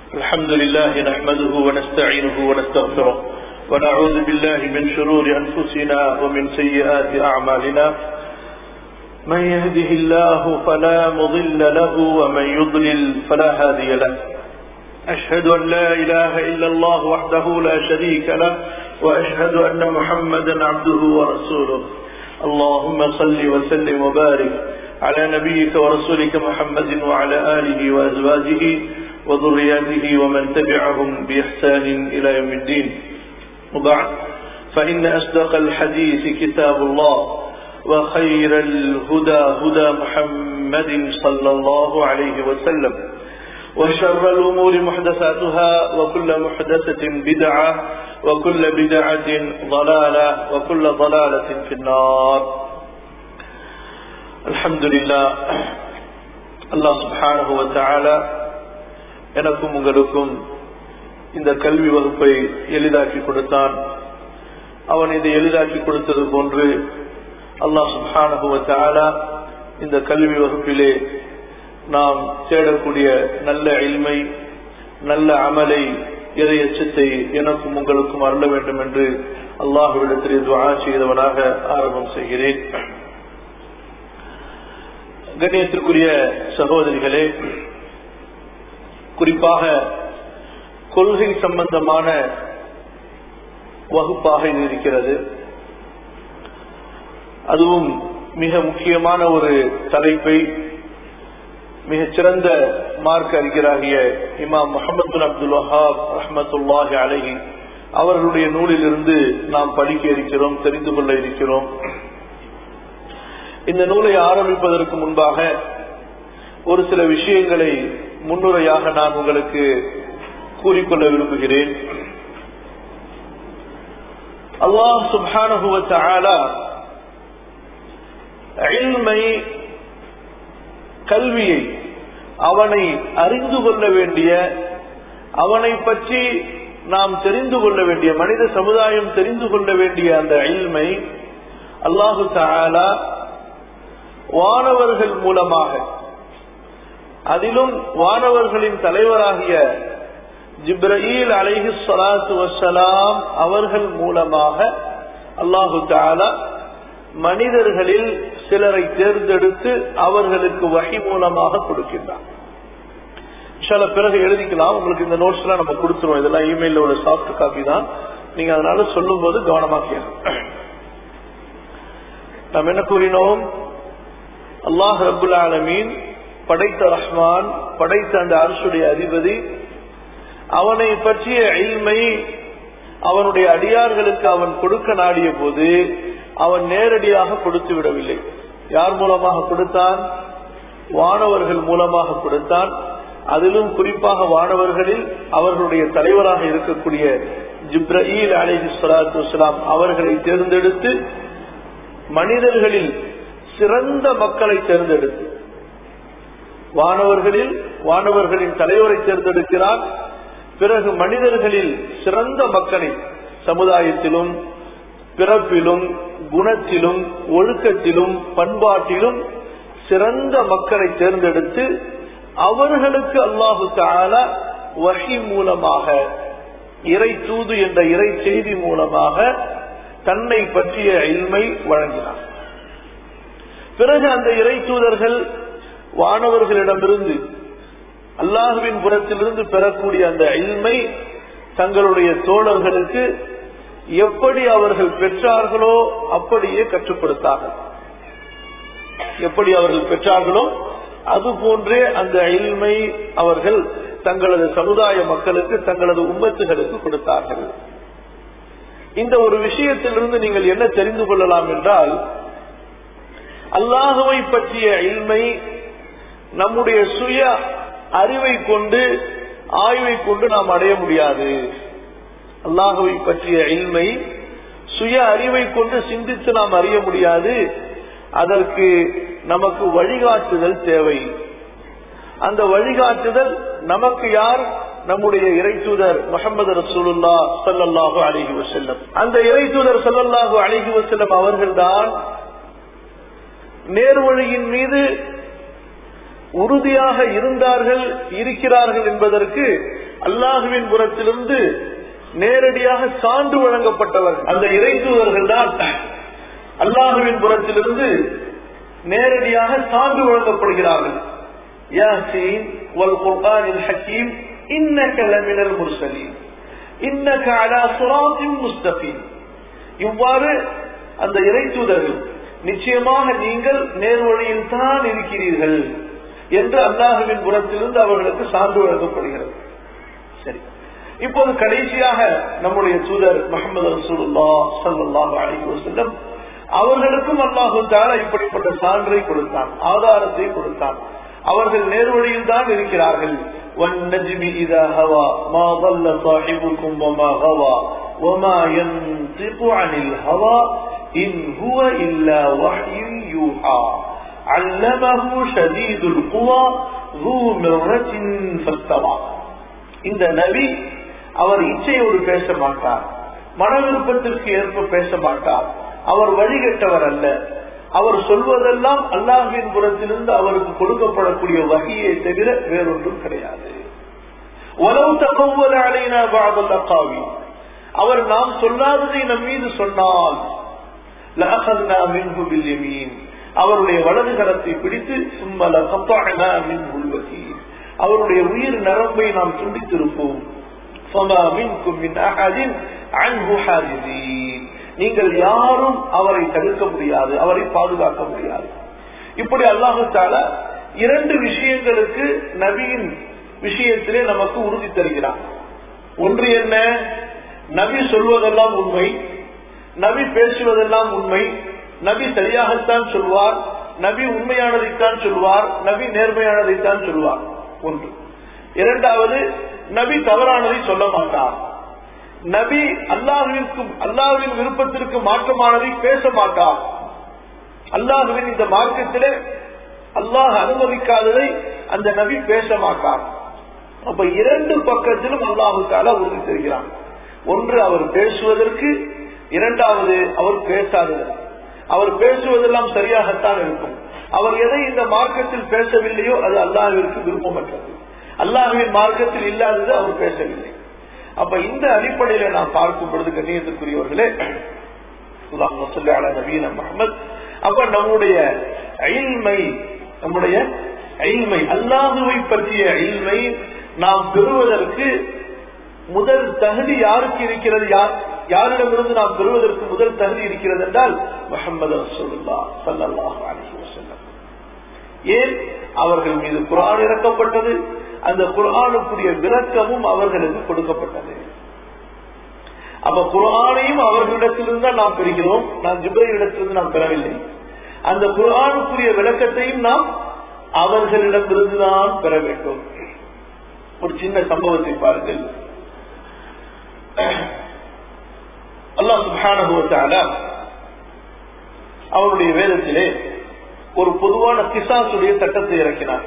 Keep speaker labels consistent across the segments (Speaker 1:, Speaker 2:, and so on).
Speaker 1: الحمد لله نحمده ونستعينه ونستغفره ونعوذ بالله من شرور أنفسنا ومن سيئات أعمالنا من يهده الله فلا مضل له ومن يضلل فلا هادي له أشهد أن لا إله إلا الله وحده لا شريك له وأشهد أن محمدا عبده ورسوله اللهم صل وسلم وبارك على نبيك ورسولك محمد وعلى آله وأزواجه وذرياته ومن تبعهم بإحسان إلى يوم الدين وبعد فإن أصدق الحديث كتاب الله وخير الهدى هدى محمد صلى الله عليه وسلم وشر الأمور محدثاتها وكل محدثة بدعة وكل بدعة ضلالة وكل ضلالة في النار الحمد لله الله سبحانه وتعالى எனக்கும் உங்களுக்கும் இந்த கல்வி வகுப்பை எளிதாக்கி கொடுத்தான் அவன் இதை எளிதாக்கி கொடுத்தது போன்று அல்லாஹ் சுபானுவத்தாலா இந்த கல்வி வகுப்பிலே நாம் தேடக்கூடிய நல்ல இல்மை நல்ல அமலை எதை எச்சத்தை எனக்கும் உங்களுக்கும் அருள வேண்டும் என்று அல்லாஹுவிடத்தில் துவா செய்தவனாக ஆரம்பம் செய்கிறேன் கண்ணியத்திற்குரிய சகோதரிகளே குறிப்பாக கொள்கை சம்பந்தமான வகுப்பாக இது இருக்கிறது அதுவும் மிக முக்கியமான ஒரு தலைப்பை மிகச்சிறந்த மார்க் அறிஞராகிய இமாம் முகமது பின் அப்துல் வஹாப் ரஹமத்துல்லாஹி அலஹி அவர்களுடைய நூலிலிருந்து நாம் படிக்க இருக்கிறோம் தெரிந்து கொள்ள இருக்கிறோம் இந்த நூலை ஆரம்பிப்பதற்கு முன்பாக ஒரு சில விஷயங்களை முன்னுரையாக நான் உங்களுக்கு கூறிக்கொள்ள விரும்புகிறேன் அல்லாஹ் சுபானுவத்த ஆலா கல்வியை அவனை அறிந்து கொள்ள வேண்டிய அவனை பற்றி நாம் தெரிந்து கொள்ள வேண்டிய மனித சமுதாயம் தெரிந்து கொள்ள வேண்டிய அந்த இல்மை அல்லாஹு தாலா வானவர்கள் மூலமாக அதிலும் வானவர்களின் தலைவராகிய ஜிப்ரீல் அலைஹி சலாத்து வசலாம் அவர்கள் மூலமாக அல்லாஹு தாலா மனிதர்களில் சிலரை தேர்ந்தெடுத்து அவர்களுக்கு வகை மூலமாக கொடுக்கின்றார் சில பிறகு எழுதிக்கலாம் உங்களுக்கு இந்த நோட்ஸ் எல்லாம் நம்ம கொடுத்துருவோம் இதெல்லாம் இமெயில உள்ள சாஃப்ட் காப்பி தான் நீங்க அதனால சொல்லும் போது கவனமா கேட்கும் நாம் என்ன கூறினோம் அல்லாஹ் ரபுல் ஆலமீன் படைத்த ரஹ்மான் படைத்த அந்த அரசுடைய அதிபதி அவனை பற்றிய இல்மை அவனுடைய அடியார்களுக்கு அவன் கொடுக்க நாடிய போது அவன் நேரடியாக கொடுத்து விடவில்லை யார் மூலமாக கொடுத்தான் வானவர்கள் மூலமாக கொடுத்தான் அதிலும் குறிப்பாக வானவர்களில் அவர்களுடைய தலைவராக இருக்கக்கூடிய ஜிப்ரீல் அலிஹி சலாத்து வலாம் அவர்களை தேர்ந்தெடுத்து மனிதர்களில் சிறந்த மக்களை தேர்ந்தெடுத்து வானவர்களில் வானவர்களின் தலைவரை தேர்ந்தெடுக்கிறான் பிறகு மனிதர்களில் சிறந்த மக்களை சமுதாயத்திலும் பிறப்பிலும் குணத்திலும் ஒழுக்கத்திலும் பண்பாட்டிலும் சிறந்த மக்களை தேர்ந்தெடுத்து அவர்களுக்கு அல்லாஹு தாலா வகி மூலமாக இறை தூது என்ற இறை செய்தி மூலமாக தன்னை பற்றிய இல்மை வழங்கினார் பிறகு அந்த இறை தூதர்கள் வானவர்களிடமிருந்து அல்லாஹுவின் புறத்திலிருந்து பெறக்கூடிய அந்த இல்மை தங்களுடைய தோழர்களுக்கு எப்படி அவர்கள் பெற்றார்களோ அப்படியே கற்றுப்படுத்தார்கள் எப்படி அவர்கள் பெற்றார்களோ அது போன்றே அந்த இல்மை அவர்கள் தங்களது சமுதாய மக்களுக்கு தங்களது உம்மத்துகளுக்கு கொடுத்தார்கள் இந்த ஒரு விஷயத்திலிருந்து நீங்கள் என்ன தெரிந்து கொள்ளலாம் என்றால் அல்லாஹுவை பற்றிய இல்மை நம்முடைய சுய அறிவை கொண்டு ஆய்வை கொண்டு நாம் அடைய முடியாது அல்லாஹுவை பற்றிய இல்மை சுய அறிவை கொண்டு சிந்தித்து நாம் அறிய முடியாது அதற்கு நமக்கு வழிகாட்டுதல் தேவை அந்த வழிகாட்டுதல் நமக்கு யார் நம்முடைய இறை தூதர் முகமது ரசூலுல்லா சல்லாஹூ அலிஹி வசல்லம் அந்த இறை தூதர் சல்லாஹூ அலிஹி வசல்லம் அவர்கள்தான் நேர்வழியின் மீது உறுதியாக இருந்தார்கள் இருக்கிறார்கள் என்பதற்கு அல்லாஹுவின் புறத்திலிருந்து நேரடியாக சான்று வழங்கப்பட்டவர் அந்த இறை தூதர்கள் தான் அல்லாஹுவின் புறத்திலிருந்து நேரடியாக சான்று வழங்கப்படுகிறார்கள் யாசீன் வல் குர்ஆனில் ஹக்கீம் இன்னக லமினல் முர்சலீன் இன்னக அலா சிராத்தின் முஸ்தகீம் இவ்வாறு அந்த இறை தூதர்கள் நிச்சயமாக நீங்கள் நேர்வழியில் தான் இருக்கிறீர்கள் என்று அல்லாஹுவின் புறத்திலிருந்து அவர்களுக்கு சான்று வழங்கப்படுகிறது சரி இப்போது கடைசியாக நம்முடைய தூதர் முகமது ரசூலுல்லா சல்லாஹ் அலி வசல்லம் அவர்களுக்கும் அல்லாஹு தாலா இப்படிப்பட்ட சான்றை கொடுத்தான் ஆதாரத்தை கொடுத்தான் அவர்கள் நேர்வழியில் தான் இருக்கிறார்கள் والنجم إذا هوى ما ضل صاحبكم وما غوى وما ينطق عن الهوى إن هو إلا وحي يوحى علمه شديد القوى ذو مرة فاستوى இந்த நபி அவர் இச்சையோடு பேச மாட்டார் மன விருப்பத்திற்கு ஏற்ப பேச மாட்டார் அவர் வழிகட்டவர் அல்ல அவர் சொல்வதெல்லாம் அல்லாஹின் புறத்திலிருந்து அவருக்கு கொடுக்கப்படக்கூடிய வகையை தவிர வேறொன்றும் கிடையாது உலவு தகவல் அலைனா பாபல் அக்காவி அவர் நாம் சொல்லாததை நம் மீது சொன்னால் அவருடைய வலது கரத்தை பிடித்து சும்மல கப்பானா மின் உள்வகி அவருடைய உயிர் நரம்பை நாம் துண்டித்திருப்போம் நீங்கள் யாரும் அவரை தடுக்க முடியாது அவரை பாதுகாக்க முடியாது இப்படி அல்லாஹு தால இரண்டு விஷயங்களுக்கு நபியின் விஷயத்திலே நமக்கு உறுதி தருகிறார் ஒன்று என்ன நபி சொல்வதெல்லாம் உண்மை நபி பேசுவதெல்லாம் உண்மை நபி சரியாகத்தான் சொல்வார் நபி உண்மையானதைத்தான் சொல்வார் நபி நேர்மையானதைத்தான் சொல்வார் ஒன்று இரண்டாவது நபி தவறானதை சொல்ல மாட்டார் நபி அல்லாஹுவிற்கு அல்லாஹுவின் விருப்பத்திற்கு மாற்றமானதை பேச மாட்டார் அல்லாஹுவின் இந்த மார்க்கத்திலே அல்லாஹ் அனுமதிக்காததை அந்த நபி பேச மாட்டார் அப்ப இரண்டு பக்கத்திலும் அல்லாஹு தாலா உறுதி தருகிறான் ஒன்று அவர் பேசுவதற்கு இரண்டாவது அவர் பேசாதது அவர் பேசுவதெல்லாம் சரியாகத்தான் இருக்கும் அவர் எதை இந்த மார்க்கத்தில் பேசவில்லையோ அது அல்லாஹிற்கு விருப்பமற்றது அல்லாஹுவின் மார்க்கத்தில் இல்லாதது அவர் பேசவில்லை அப்ப இந்த அடிப்படையில நாம் பார்க்கும் பொழுது கண்ணியத்திற்குரியவர்களே நபீன முகமது அப்ப நம்முடைய அயில்மை நம்முடைய அயில்மை அல்லாஹுவை பற்றிய அயில்மை நாம் பெறுவதற்கு முதல் தகுதி யாருக்கு இருக்கிறது யார் யாரிடமிருந்து நாம் பெறுவதற்கு முதல் தகுதி இருக்கிறது என்றால் முகமது ரசூல்லா சல்லாஹ் அலி வசல்லம் ஏன் அவர்கள் மீது குரான் இறக்கப்பட்டது அந்த குரானுக்குரிய விளக்கமும் அவர்களுக்கு கொடுக்கப்பட்டது அப்ப குரானையும் அவர்களிடத்திலிருந்து தான் நாம் பெறுகிறோம் நாம் ஜிப்ரையிடத்திலிருந்து நாம் பெறவில்லை அந்த குரானுக்குரிய விளக்கத்தையும் நாம் அவர்களிடமிருந்துதான் பெற வேண்டும் ஒரு சின்ன சம்பவத்தை பாருங்கள் அல்லாஹ் சுபானுபவத்தால அவருடைய வேதத்திலே ஒரு பொதுவான கிசாசுடைய சட்டத்தை இறக்கினார்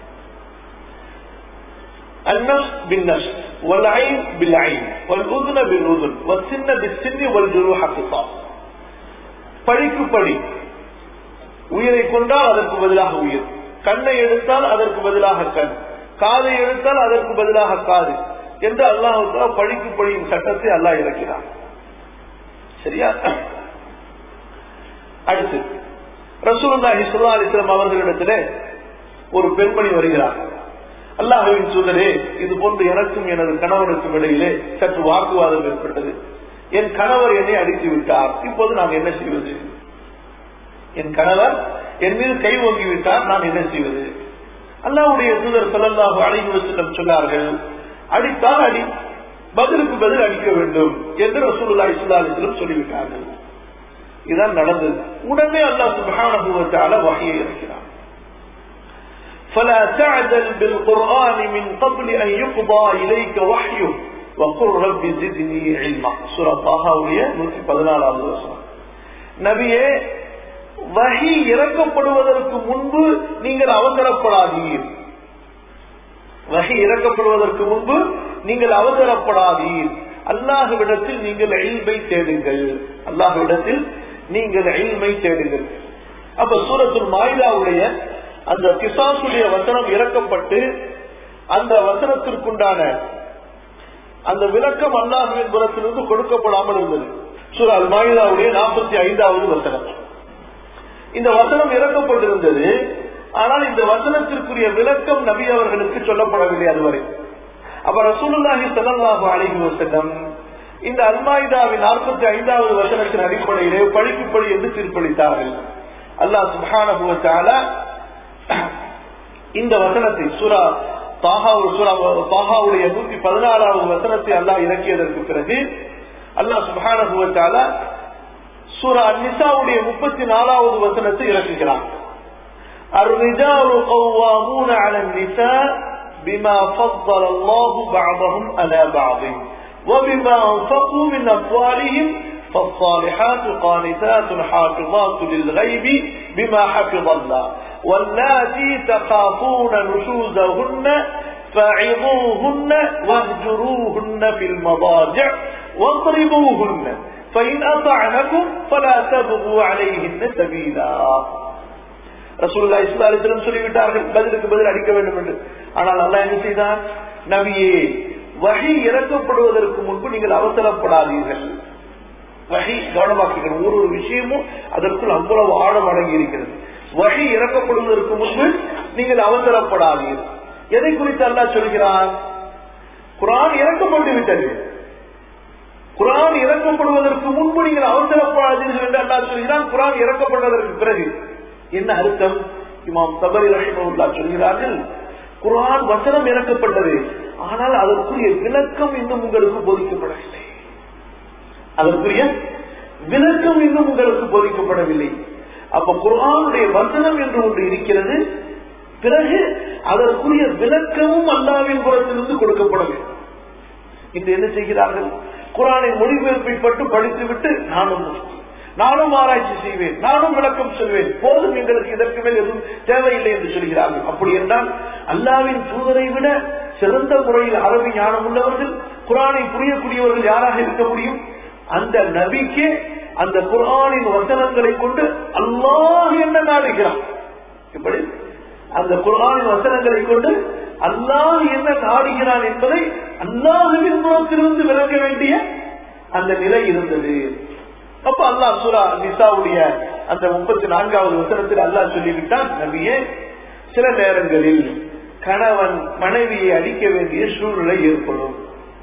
Speaker 1: النفس بالنفس والعين بالعين والأذن بالأذن والسن بالسن والجروح قصاص படிக்கு படி உயிரை கொண்டால் அதற்கு பதிலாக உயிர் கண்ணை எடுத்தால் அதற்கு பதிலாக கண் காதை எடுத்தால் அதற்கு பதிலாக காது என்று அல்லாஹு படிக்கு படியின் சட்டத்தை அல்லாஹ் இறக்கிறார் சரியா அடுத்து ரசூலுல்லாஹி ஸல்லல்லாஹு அலைஹி வஸல்லம் அவர்களிடத்திலே ஒரு பெண்மணி வருகிறார் அல்லாஹுவின் சூழலே இது போன்று எனக்கும் எனது கணவனுக்கும் இடையிலே சற்று வாக்குவாதம் ஏற்பட்டது என் கணவர் என்னை அடித்து விட்டார் இப்போது நான் என்ன செய்வது என் கணவர் என் மீது கை ஓங்கி விட்டார் நான் என்ன செய்வது அல்லாவுடைய தூதர் சொல்லல்லாஹு அழைவு செல்லம் சொன்னார்கள் அடித்தால் அடி பதிலுக்கு பதில் அடிக்க வேண்டும் என்று ரசூலுல்லா இஸ்லாலிசிலும் சொல்லிவிட்டார்கள் இதுதான் நடந்தது உடனே அல்லாஹ் சுபஹானஹுவத்தால வகையை இருக்கிறார் فلا تعجل بالقرآن من قبل أن يقضى إليك وحيه وقل رب زدني علما سورة طه உடைய 114வது வசனம் நபியே வஹி இறக்கப்படுவதற்கு முன்பு நீங்கள் அவசரப்படாதீர் வகை இறக்கப்படுவதற்கு முன்பு நீங்கள் அவசரப்படாதீர் அல்லாஹுவிடத்தில் நீங்கள் எல்மை தேடுங்கள் அல்லாஹுவிடத்தில் நீங்கள் எல்மை தேடுங்கள் அப்ப சூரத்துல் மாயிதாவுடைய அந்த கிசாசுடைய வசனம் இறக்கப்பட்டு அந்த வசனத்திற்குண்டான அந்த விளக்கம் அல்லாஹுவின் புறத்திலிருந்து கொடுக்கப்படாமல் இருந்தது சூரா அல் மாயுதாவுடைய நாற்பத்தி ஐந்தாவது வசனம் இந்த வசனம் இறக்கப்பட்டிருந்தது ஆனால் இந்த வசனத்திற்குரிய விளக்கம் நபி அவர்களுக்கு சொல்லப்படவில்லை அதுவரை அப்ப ரசூலுல்லாஹி ஸல்லல்லாஹு அலைஹி வஸல்லம் இந்த அல்மாயிதாவின் நாற்பத்தி ஐந்தாவது வசனத்தின் அடிப்படையிலே படிப்புப்படி என்று தீர்ப்பளித்தார்கள் அல்லாஹ் சுப்ஹானஹு வ தஆலா இந்த வசனத்தை சூரா தாஹா சூரா தாஹாவுடைய நூத்தி பதினாறாவது வசனத்தை அல்லாஹ் இறக்கியதற்கு பிறகு அல்லாஹ் சுப்ஹானஹு வ தஆலா சூரா நிசாவுடைய முப்பத்தி நாலாவது வசனத்தை இறக்குகிறான் الرجال قوامون على النساء بما فضل الله بعضهم على بعض وبما انفقوا من اموالهم فالصالحات قانتات حافظات للغيب بما حفظ الله واللاتي تخافون نشوزهن فعظوهن واهجروهن في المضاجع واضربوهن فإن أطعنكم فلا تبغوا عليهن سبيلا ரசூல்லா இஸ்லாத்திலும் சொல்லிவிட்டார்கள் பதிலுக்கு பதில் அடிக்க வேண்டும் என்று ஆனால் அல்லாஹ் என்ன செய்தான் நபியே வகை இறக்கப்படுவதற்கு முன்பு நீங்கள் அவசரப்படாதீர்கள் வகை கவனமாக்குங்கள் ஒரு ஒரு விஷயமும் அதற்குள் அவ்வளவு ஆழம் அடங்கி இருக்கிறது வகை இறக்கப்படுவதற்கு முன்பு நீங்கள் அவசரப்படாதீர்கள் எதை குறித்து அல்லாஹ் சொல்கிறான் குரான் இறக்கப்பட்டு விட்டது குரான் இறக்கப்படுவதற்கு முன்பு நீங்கள் அவசரப்படாதீர்கள் என்று அல்லாஹ் சொல்கிறான் குரான் இறக்கப்பட்டதற்கு பிறகு என்ன அர்த்தம் இமாம் சபரி ரஹிமவுல்லா சொல்கிறார்கள் குரான் வசனம் இறக்கப்பட்டது ஆனால் அதற்குரிய விளக்கம் இன்னும் உங்களுக்கு போதிக்கப்படவில்லை அதற்குரிய விளக்கம் இன்னும் உங்களுக்கு போதிக்கப்படவில்லை அப்ப குரானுடைய வசனம் என்று ஒன்று இருக்கிறது பிறகு அதற்குரிய விளக்கமும் அல்லாவின் புறத்திலிருந்து கொடுக்கப்பட வேண்டும் இன்று என்ன செய்கிறார்கள் குரானை மொழிபெயர்ப்பை பட்டு படித்துவிட்டு நானும் முஸ்லீம் நானும் ஆராய்ச்சி செய்வேன் நானும் விளக்கம் சொல்வேன் போதும் எங்களுக்கு இதற்கு மேல் எதுவும் தேவையில்லை என்று சொல்கிறார்கள் அப்படி என்றால் அல்லாவின் தூதரை விட சிறந்த முறையில் அரபி ஞானம் உள்ளவர்கள் குரானை புரியக்கூடியவர்கள் யாராக இருக்க முடியும் அந்த நபிக்கே அந்த குரானின் வசனங்களை கொண்டு அல்லாஹ் என்ன நாடுகிறான் இப்படி அந்த குரானின் வசனங்களை கொண்டு அல்லாஹ் என்ன நாடுகிறான் என்பதை அல்லாஹுவின் புறத்திலிருந்து விளக்க வேண்டிய அந்த நிலை இருந்தது அப்ப அல்லாஹ் சூரா நிசாவுடைய அந்த முப்பத்தி நான்காவது வசனத்தில் அல்லாஹ் சொல்லிவிட்டான் நபியே சில நேரங்களில் கணவன் மனைவியை அடிக்க வேண்டிய சூழ்நிலை ஏற்படும்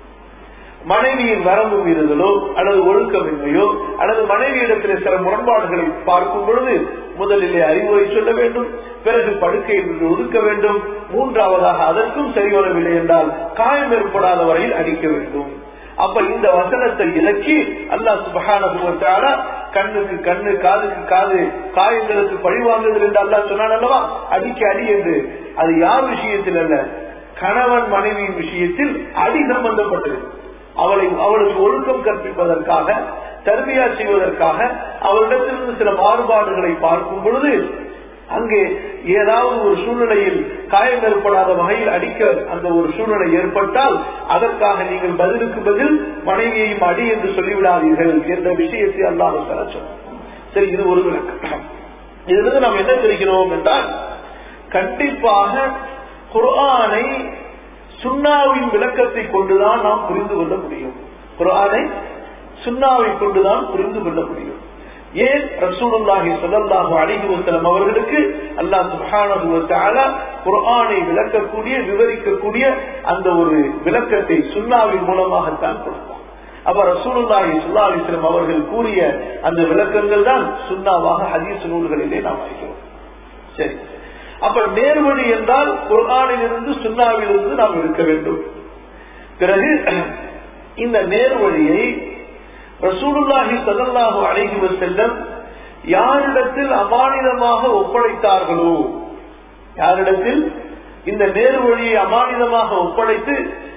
Speaker 1: மனைவியின் வரம்பு மீறுதலோ அல்லது ஒழுக்கமின்மையோ அல்லது மனைவியிடத்தில் சில முரண்பாடுகளை பார்க்கும் பொழுது முதலிலே அறிவுரை சொல்ல வேண்டும் பிறகு படுக்கையில் இருந்து ஒதுக்க வேண்டும் மூன்றாவதாக அதற்கும் சரிவரவில்லை என்றால் காயம் ஏற்படாத வரையில் அடிக்க வேண்டும் அப்ப இந்த வசனத்தை இலக்கி அல்லாஹ் சுபகான கண்ணுக்கு கண்ணு காதுக்கு காது காயங்களுக்கு பழிவாங்குதல் என்று அல்லாஹ் சொன்னான் அல்லவா அடிக்க அடி என்று அது யார் விஷயத்தில் அல்ல கணவன் மனைவியின் விஷயத்தில் அடி சம்பந்தப்பட்டது அவளை அவளுக்கு ஒழுக்கம் கற்பிப்பதற்காக தர்மியா செய்வதற்காக அவளிடத்திலிருந்து சில மாறுபாடுகளை பார்க்கும் பொழுது அங்கே ஏதாவது ஒரு சூழ்நிலையில் காயம் ஏற்படாத வகையில் அடிக்க அந்த ஒரு சூழ்நிலை ஏற்பட்டால் அதற்காக நீங்கள் பதிலுக்கு பதில் மனைவியையும் அடி என்று சொல்லிவிடாதீர்கள் என்ற விஷயத்தை அல்லாத சொன்னார் சரி இது ஒரு விளக்கம் இதிலிருந்து நாம் என்ன தெரிகிறோம் என்றால் கண்டிப்பாக குர்ஆனை சுண்ணாவின் விளக்கத்தை கொண்டுதான் நாம் புரிந்து கொள்ள முடியும் குர்ஆனை சுண்ணாவை கொண்டுதான் புரிந்து கொள்ள முடியும் ஏன் ரசூலுல்லாஹி ஸல்லல்லாஹு அலைஹி வஸல்லம் அவர்களுக்கு அல்லாஹ் சுப்ஹானஹு வ தஆலா குர்ஆனை விளக்கக்கூடிய விவரிக்கக்கூடிய அந்த ஒரு விளக்கத்தை சுன்னாவின் மூலமாகத்தான் கொடுத்தார் அப்ப ரசூலுல்லாஹி ஸல்லல்லாஹு அலைஹி வஸல்லம் அவர்கள் கூறிய அந்த விளக்கங்கள் தான் சுன்னாவாக ஹதீஸ் நூல்களிலே நாம் அறிகிறோம் சரி அப்ப நேர்வழி என்றால் குர்ஆனில் இருந்து சுன்னாவில் இருந்து நாம் இருக்க வேண்டும் பிறகு இந்த நேர்வழியை ரசூலுல்லாஹி சல்லாஹு அழகி செல்லம் யாரிடத்தில் அமானிதமாக ஒப்படைத்தார்களோ யாரிடத்தில் இந்த நேர்வழியை அமானிதமாக ஒப்படைத்து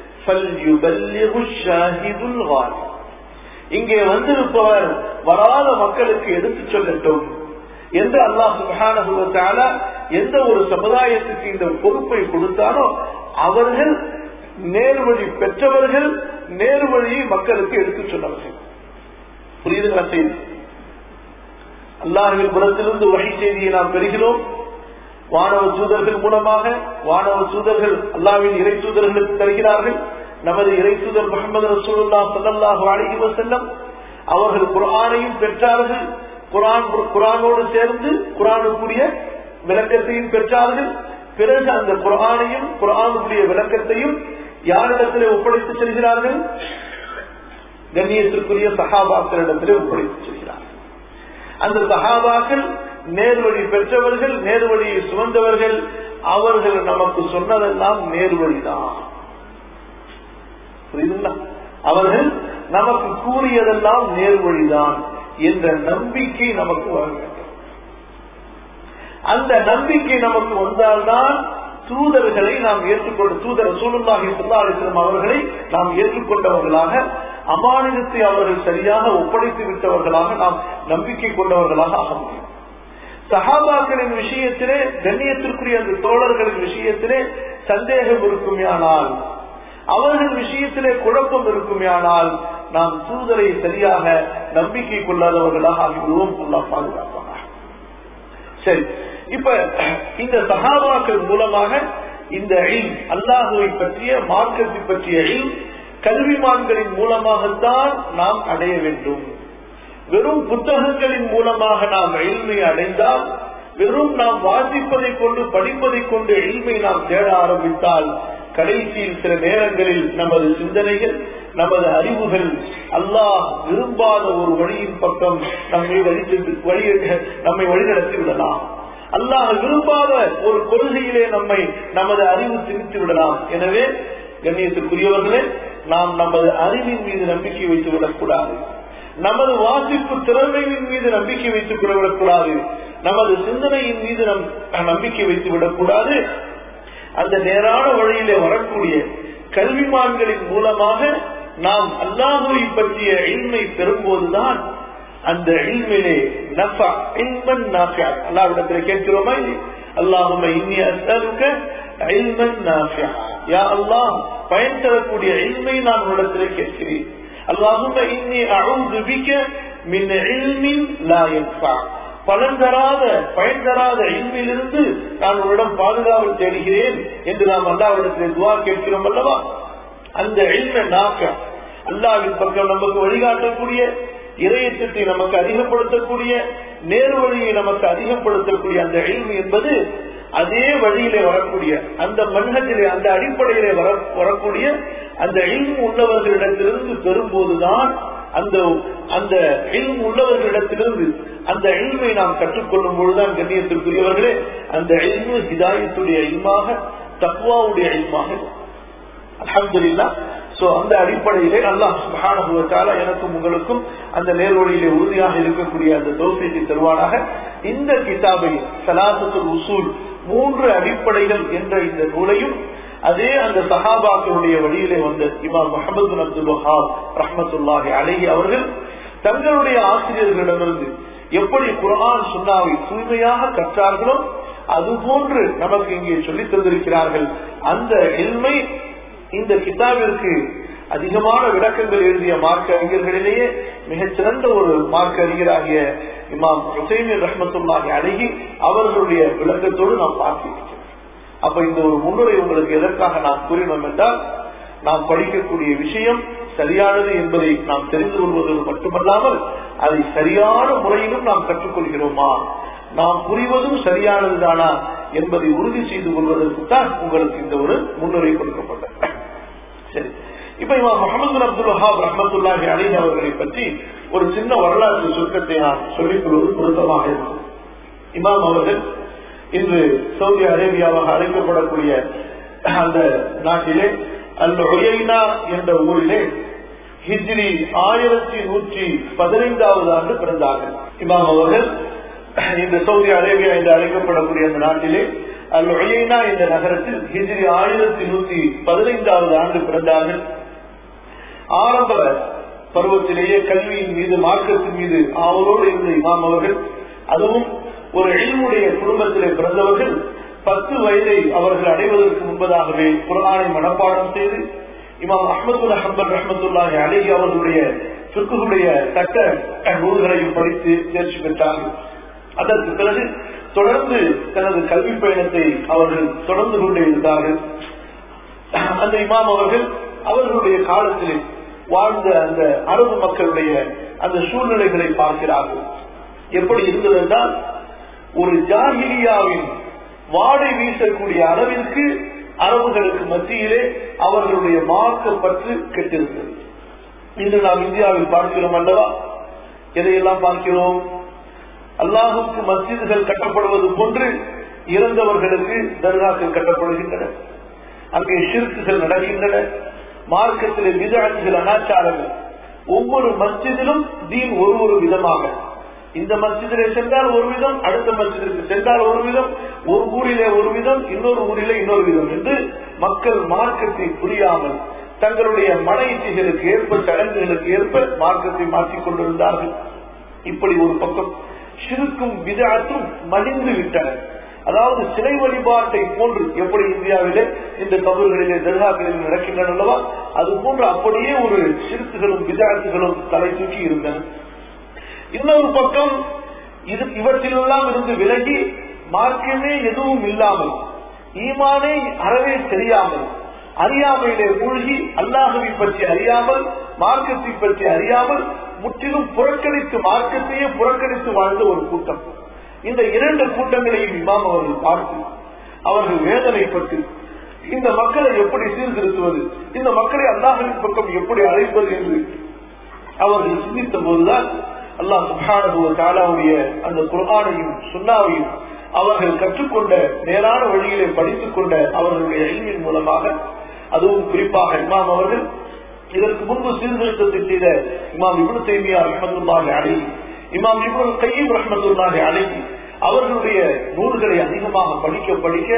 Speaker 1: இங்கே வந்திருப்பவர் வராத மக்களுக்கு எடுத்துச் சொல்லட்டும் என்று அல்லாஹ் சுகான எந்த ஒரு சமுதாயத்துக்கு இந்த பொறுப்பை கொடுத்தாரோ அவர்கள் நேர்வழி பெற்றவர்கள் நேர்வழியை மக்களுக்கு எடுத்துச் சொன்னவர்கள் புரியுதுங்களா செய்தி அல்லாஹின் புறத்திலிருந்து வகை செய்தியை நாம் பெறுகிறோம் வானவ தூதர்கள் மூலமாக வானவ தூதர்கள் அல்லாவின் இறை தூதர்களுக்கு தருகிறார்கள் நமது இறைசுதர் முகமது ரசூலுல்லா சல்லாஹு அலஹி வசல்லம் அவர்கள் குரானையும் பெற்றார்கள் குரான் குரானோடு சேர்ந்து குரானுக்குரிய விளக்கத்தையும் பெற்றார்கள் பிறகு அந்த குரானையும் குரானுக்குரிய விளக்கத்தையும் யாரிடத்திலே ஒப்படைத்து செல்கிறார்கள் கண்ணியத்திற்குரிய சகாபாக்களிடத்திலே ஒப்படைத்து செல்கிறார்கள் அந்த சகாபாக்கள் நேர்வழி பெற்றவர்கள் நேர்வழியை சுமந்தவர்கள் அவர்கள் நமக்கு சொன்னதெல்லாம் நேர்வழிதான் புரியுதுங்களா அவர்கள் நமக்கு கூறியதெல்லாம் நேர்வழிதான் என்ற நம்பிக்கை நமக்கு வர வேண்டும் அந்த நம்பிக்கை நமக்கு வந்தால்தான் தூதர்களை நாம் ஏற்றுக்கொண்டு தூதர் சூழ்நாகி சுல்லாலிஸ்லம் அவர்களை நாம் ஏற்றுக்கொண்டவர்களாக அமானிதத்தை அவர்கள் சரியாக ஒப்படைத்து விட்டவர்களாக நாம் நம்பிக்கை கொண்டவர்களாக ஆக முடியும் சஹாபாக்களின் விஷயத்திலே கண்ணியத்திற்குரிய அந்த தோழர்களின் விஷயத்திலே சந்தேகம் இருக்குமேயானால் அவர்கள் விஷயத்திலே குழப்பம் இருக்குமேயானால் நாம் தூதரை சரியாக நம்பிக்கை கொள்ளாதவர்களாக ஆகிவிடுவோம் அல்லா பாதுகாப்பாங்க சரி இப்ப இந்த சகாபாக்கள் மூலமாக இந்த இல் அல்லாஹுவை பற்றிய மார்க்கத்தை பற்றிய இல் கல்விமான்களின் மூலமாகத்தான் நாம் அடைய வேண்டும் வெறும் புத்தகங்களின் மூலமாக நாம் எளிமை அடைந்தால் வெறும் நாம் வாசிப்பதை கொண்டு படிப்பதை கொண்டு எளிமை நாம் தேட ஆரம்பித்தால் கடைசியில் சில நேரங்களில் நமது சிந்தனைகள் நமது அறிவுகள் அல்லாஹ் விரும்பாத ஒரு வழியின் பக்கம் நம்மை வழி வழி நம்மை வழிநடத்தி விடலாம் அல்லாஹ் விரும்பாத ஒரு கொள்கையிலே நம்மை நமது அறிவு திணித்து விடலாம் எனவே கண்ணியத்திற்குரியவர்களே நாம் நமது அறிவின் மீது நம்பிக்கை வைத்து விடக்கூடாது நமது வாசிப்பு திறமையின் மீது நம்பிக்கை வைத்துக் விடக்கூடாது நமது சிந்தனையின் மீது நம் நம்பிக்கை வைத்து விடக்கூடாது அந்த நேரான வழியிலே வரக்கூடிய கல்விமான்களின் மூலமாக நாம் அல்லாஹுவை பற்றிய இன்மை பெறும்போதுதான் அந்த இல்மிலே நஃபா இல்மன் நாஃபியா அல்லாஹ்விடத்தில் கேட்கிறோமா அல்லாஹும இன்னி அஸ்அலுக இல்மன் நாஃபியா யா அல்லாஹ் பயன் தரக்கூடிய இல்மை நான் உன்னிடத்தில் கேட்கிறேன் அல்லாஹும இன்னி அஊது பிக மின் இல்மின் லா யன்ஃபா பலன் தராத பயன் தராத இல்மிலிருந்து நான் உன்னிடம் பாதுகாவல் தேடுகிறேன் என்று நாம் அல்லாவிடத்தில் துவா கேட்கிறோம் அல்லவா அந்த இல்ம நாக்க அல்லாவின் பக்கம் நமக்கு வழிகாட்டக்கூடிய இறையச்சத்தை நமக்கு அதிகப்படுத்தக்கூடிய நேரு வழியை நமக்கு அதிகப்படுத்தக்கூடிய அந்த இல்மு என்பது அதே வழியிலே வரக்கூடிய அந்த மன்னத்திலே அந்த அடிப்படையிலே வர வரக்கூடிய அந்த இல்மு உள்ளவர்களிடத்திலிருந்து பெறும்போதுதான் அந்த அந்த இல்மு உள்ளவர்களிடத்திலிருந்து அந்த இல்மை நாம் கற்றுக்கொள்ளும் பொழுதுதான் கண்ணியத்திற்குரியவர்களே அந்த இல்மு ஹிதாயத்துடைய இல்மாக தக்குவாவுடைய இல்மாக அலமதுல்லா சோ அந்த அடிப்படையிலே அல்லாஹ் சுபானுவத்தால எனக்கும் உங்களுக்கும் அந்த நேர்வழியிலே உறுதியாக இருக்கக்கூடிய அந்த தோசைக்கு தருவானாக இந்த கிதாபை சலாசத்துல் உசூல் மூன்று அடிப்படைகள் என்ற இந்த நூலையும் அதே அந்த சஹாபாக்களுடைய வழியிலே வந்த இமாம் முகமது அப்துல் வஹாப் ரஹமத்துல்லாஹி அலஹி அவர்கள் தங்களுடைய ஆசிரியர்களிடமிருந்து எப்படி குரான் சுண்ணாவை தூய்மையாக கற்றார்களோ அதுபோன்று நமக்கு இங்கே சொல்லித் தந்திருக்கிறார்கள் அந்த எல்மை இந்த கிதாபிற்கு அதிகமான விளக்கங்கள் எழுதிய மார்க்க அறிஞர்களிலேயே மிகச்சிறந்த ஒரு மார்க்க அறிஞராகிய இமாம் ஹுசைன் ரஹமத்துல்லாஹி அழகி அவர்களுடைய விளக்கத்தோடு நாம் பார்த்திருக்கிறோம் அப்ப இந்த ஒரு முன்னுரை உங்களுக்கு எதற்காக நாம் கூறினோம் என்றால் நாம் படிக்கக்கூடிய விஷயம் சரியானது என்பதை நாம் தெரிந்து கொள்வதோடு மட்டுமல்லாமல் அதை சரியான முறையிலும் நாம் கற்றுக்கொள்கிறோமா நாம் புரிவதும் சரியானதுதானா என்பதை உறுதி செய்து கொள்வதற்கு தான் உங்களுக்கு இந்த ஒரு முன்னுரை கொடுக்கப்பட்டது சரி இப்ப இவன் முகமது அப்துல் வஹாப் ரஹமத்துல்லாஹி அலி அவர்களை பற்றி ஒரு சின்ன வரலாற்று சுருக்கத்தை நான் சொல்லிக் கொள்வது பொருத்தமாக இருக்கும் இமாம் அவர்கள் இன்று சவுதி அரேபியாவாக அழைக்கப்படக்கூடிய அந்த நாட்டிலே அந்த ஒயைனா என்ற ஊரிலே ஹிஜ்ரி ஆயிரத்தி நூற்றி பதினைந்தாவது ஆண்டு பிறந்தார்கள் இமாம் அவர்கள் இந்த சவுதி அரேபியா என்று அழைக்கப்படக்கூடிய அந்த நாட்டிலே அல் ஒயைனா என்ற நகரத்தில் ஹிஜ்ரி ஆயிரத்தி நூத்தி பதினைந்தாவது ஆண்டு பிறந்தார்கள் ஆரம்ப பருவத்திலேயே கல்வியின் மீது மார்க்கத்தின் மீது ஆவலோடு இருந்த இமாம் அவர்கள் அதுவும் ஒரு எழில்முடைய குடும்பத்திலே பிறந்தவர்கள் பத்து வயதை அவர்கள் அடைவதற்கு முன்பதாகவே குரானை மனப்பாடம் செய்து இமாம் அஹமது ஹம்பல் ரஹமத்துல்லாஹி அழகி அவர்களுடைய சுக்குடைய சட்ட நூல்களையும் படித்து தேர்ச்சி பெற்றார்கள் அதற்கு பிறகு தொடர்ந்து தனது கல்வி பயணத்தை அவர்கள் தொடர்ந்து கொண்டே இருந்தார்கள் அந்த இமாம் அவர்கள் அவர்களுடைய காலத்திலே வாழ்ந்த அந்த அரபு மக்களுடைய அந்த சூழ்நிலைகளை பார்க்கிறார்கள் எப்படி இருந்தது என்றால் ஒரு ஜாகிலியாவின் வாடை வீசக்கூடிய அளவிற்கு அரபுகளுக்கு மத்தியிலே அவர்களுடைய மார்க்க பற்று கெட்டிருந்தது இன்று நாம் இந்தியாவில் பார்க்கிறோம் அல்லவா எதையெல்லாம் பார்க்கிறோம் அல்லாஹுக்கு மஸ்ஜிதுகள் கட்டப்படுவது போன்று இறந்தவர்களுக்கு தர்காக்கள் கட்டப்படுகின்றன அங்கே ஷிர்க்குகள் நடக்கின்றன மார்க்கத்திலே விதாட்சிகள் அனாச்சாரங்கள் ஒவ்வொரு மஸ்ஜிதிலும் தீன் ஒரு ஒரு விதமாக இந்த மஸ்ஜிதிலே சென்றால் ஒரு விதம் அடுத்த மஸ்ஜிதிற்கு சென்றால் ஒரு விதம் ஒரு ஊரிலே ஒரு விதம் இன்னொரு ஊரிலே இன்னொரு விதம் என்று மக்கள் மார்க்கத்தை புரியாமல் தங்களுடைய மன இச்சைகளுக்கு ஏற்ப சடங்குகளுக்கு ஏற்ப மார்க்கத்தை மாற்றிக் கொண்டிருந்தார்கள் இப்படி ஒரு பக்கம் சிறுக்கும் விதாத்தும் மலிந்து விட்டன அதாவது சிலை வழிபாட்டை போன்று எப்படி இந்தியாவிலே இந்த கபர்களிலே தர்காக்களில் நடக்கின்றன அல்லவா அது போன்று அப்படியே ஒரு சிறுத்துகளும் விதாத்துகளும் தலை தூக்கி இருந்தன இன்னொரு பக்கம் இது இவற்றிலெல்லாம் இருந்து விலகி மார்க்கமே எதுவும் இல்லாமல் ஈமானே அறவே தெரியாமல் அறியாமையிலே மூழ்கி அல்லாஹவை பற்றி அறியாமல் மார்க்கத்தை பற்றி அறியாமல் முற்றிலும் புறக்கணித்து மார்க்கத்தையே புறக்கணித்து வாழ்ந்த ஒரு கூட்டம் இந்த இரண்டு கூட்டங்களையும் இமாம் அவர்கள் பார்த்து அவர்கள் வேதனைப்பட்டு இந்த மக்களை எப்படி சீர்திருத்துவது இந்த மக்களை அல்லாஹின் பக்கம் எப்படி அழைப்பது என்று அவர்கள் சிந்தித்த போதுதான் அல்லாஹ் சுபானுவ தாலாவுடைய அந்த குர்ஆனையும் சுண்ணாவையும் அவர்கள் கற்றுக்கொண்ட நேரான வழியிலே படித்துக் கொண்ட அவர்களுடைய எளிமின் மூலமாக அதுவும் குறிப்பாக இமாம் அவர்கள் இதற்கு முன்பு சீர்திருத்தத்தை செய்த இமாம் இபுல் தைமியா ரஹமத்துல்லாஹி அலை இமாம் இபுல் கையீம் ரஹமத்துல்லாஹி அலை அவர்களுடைய நூல்களை அதிகமாக படிக்க படிக்க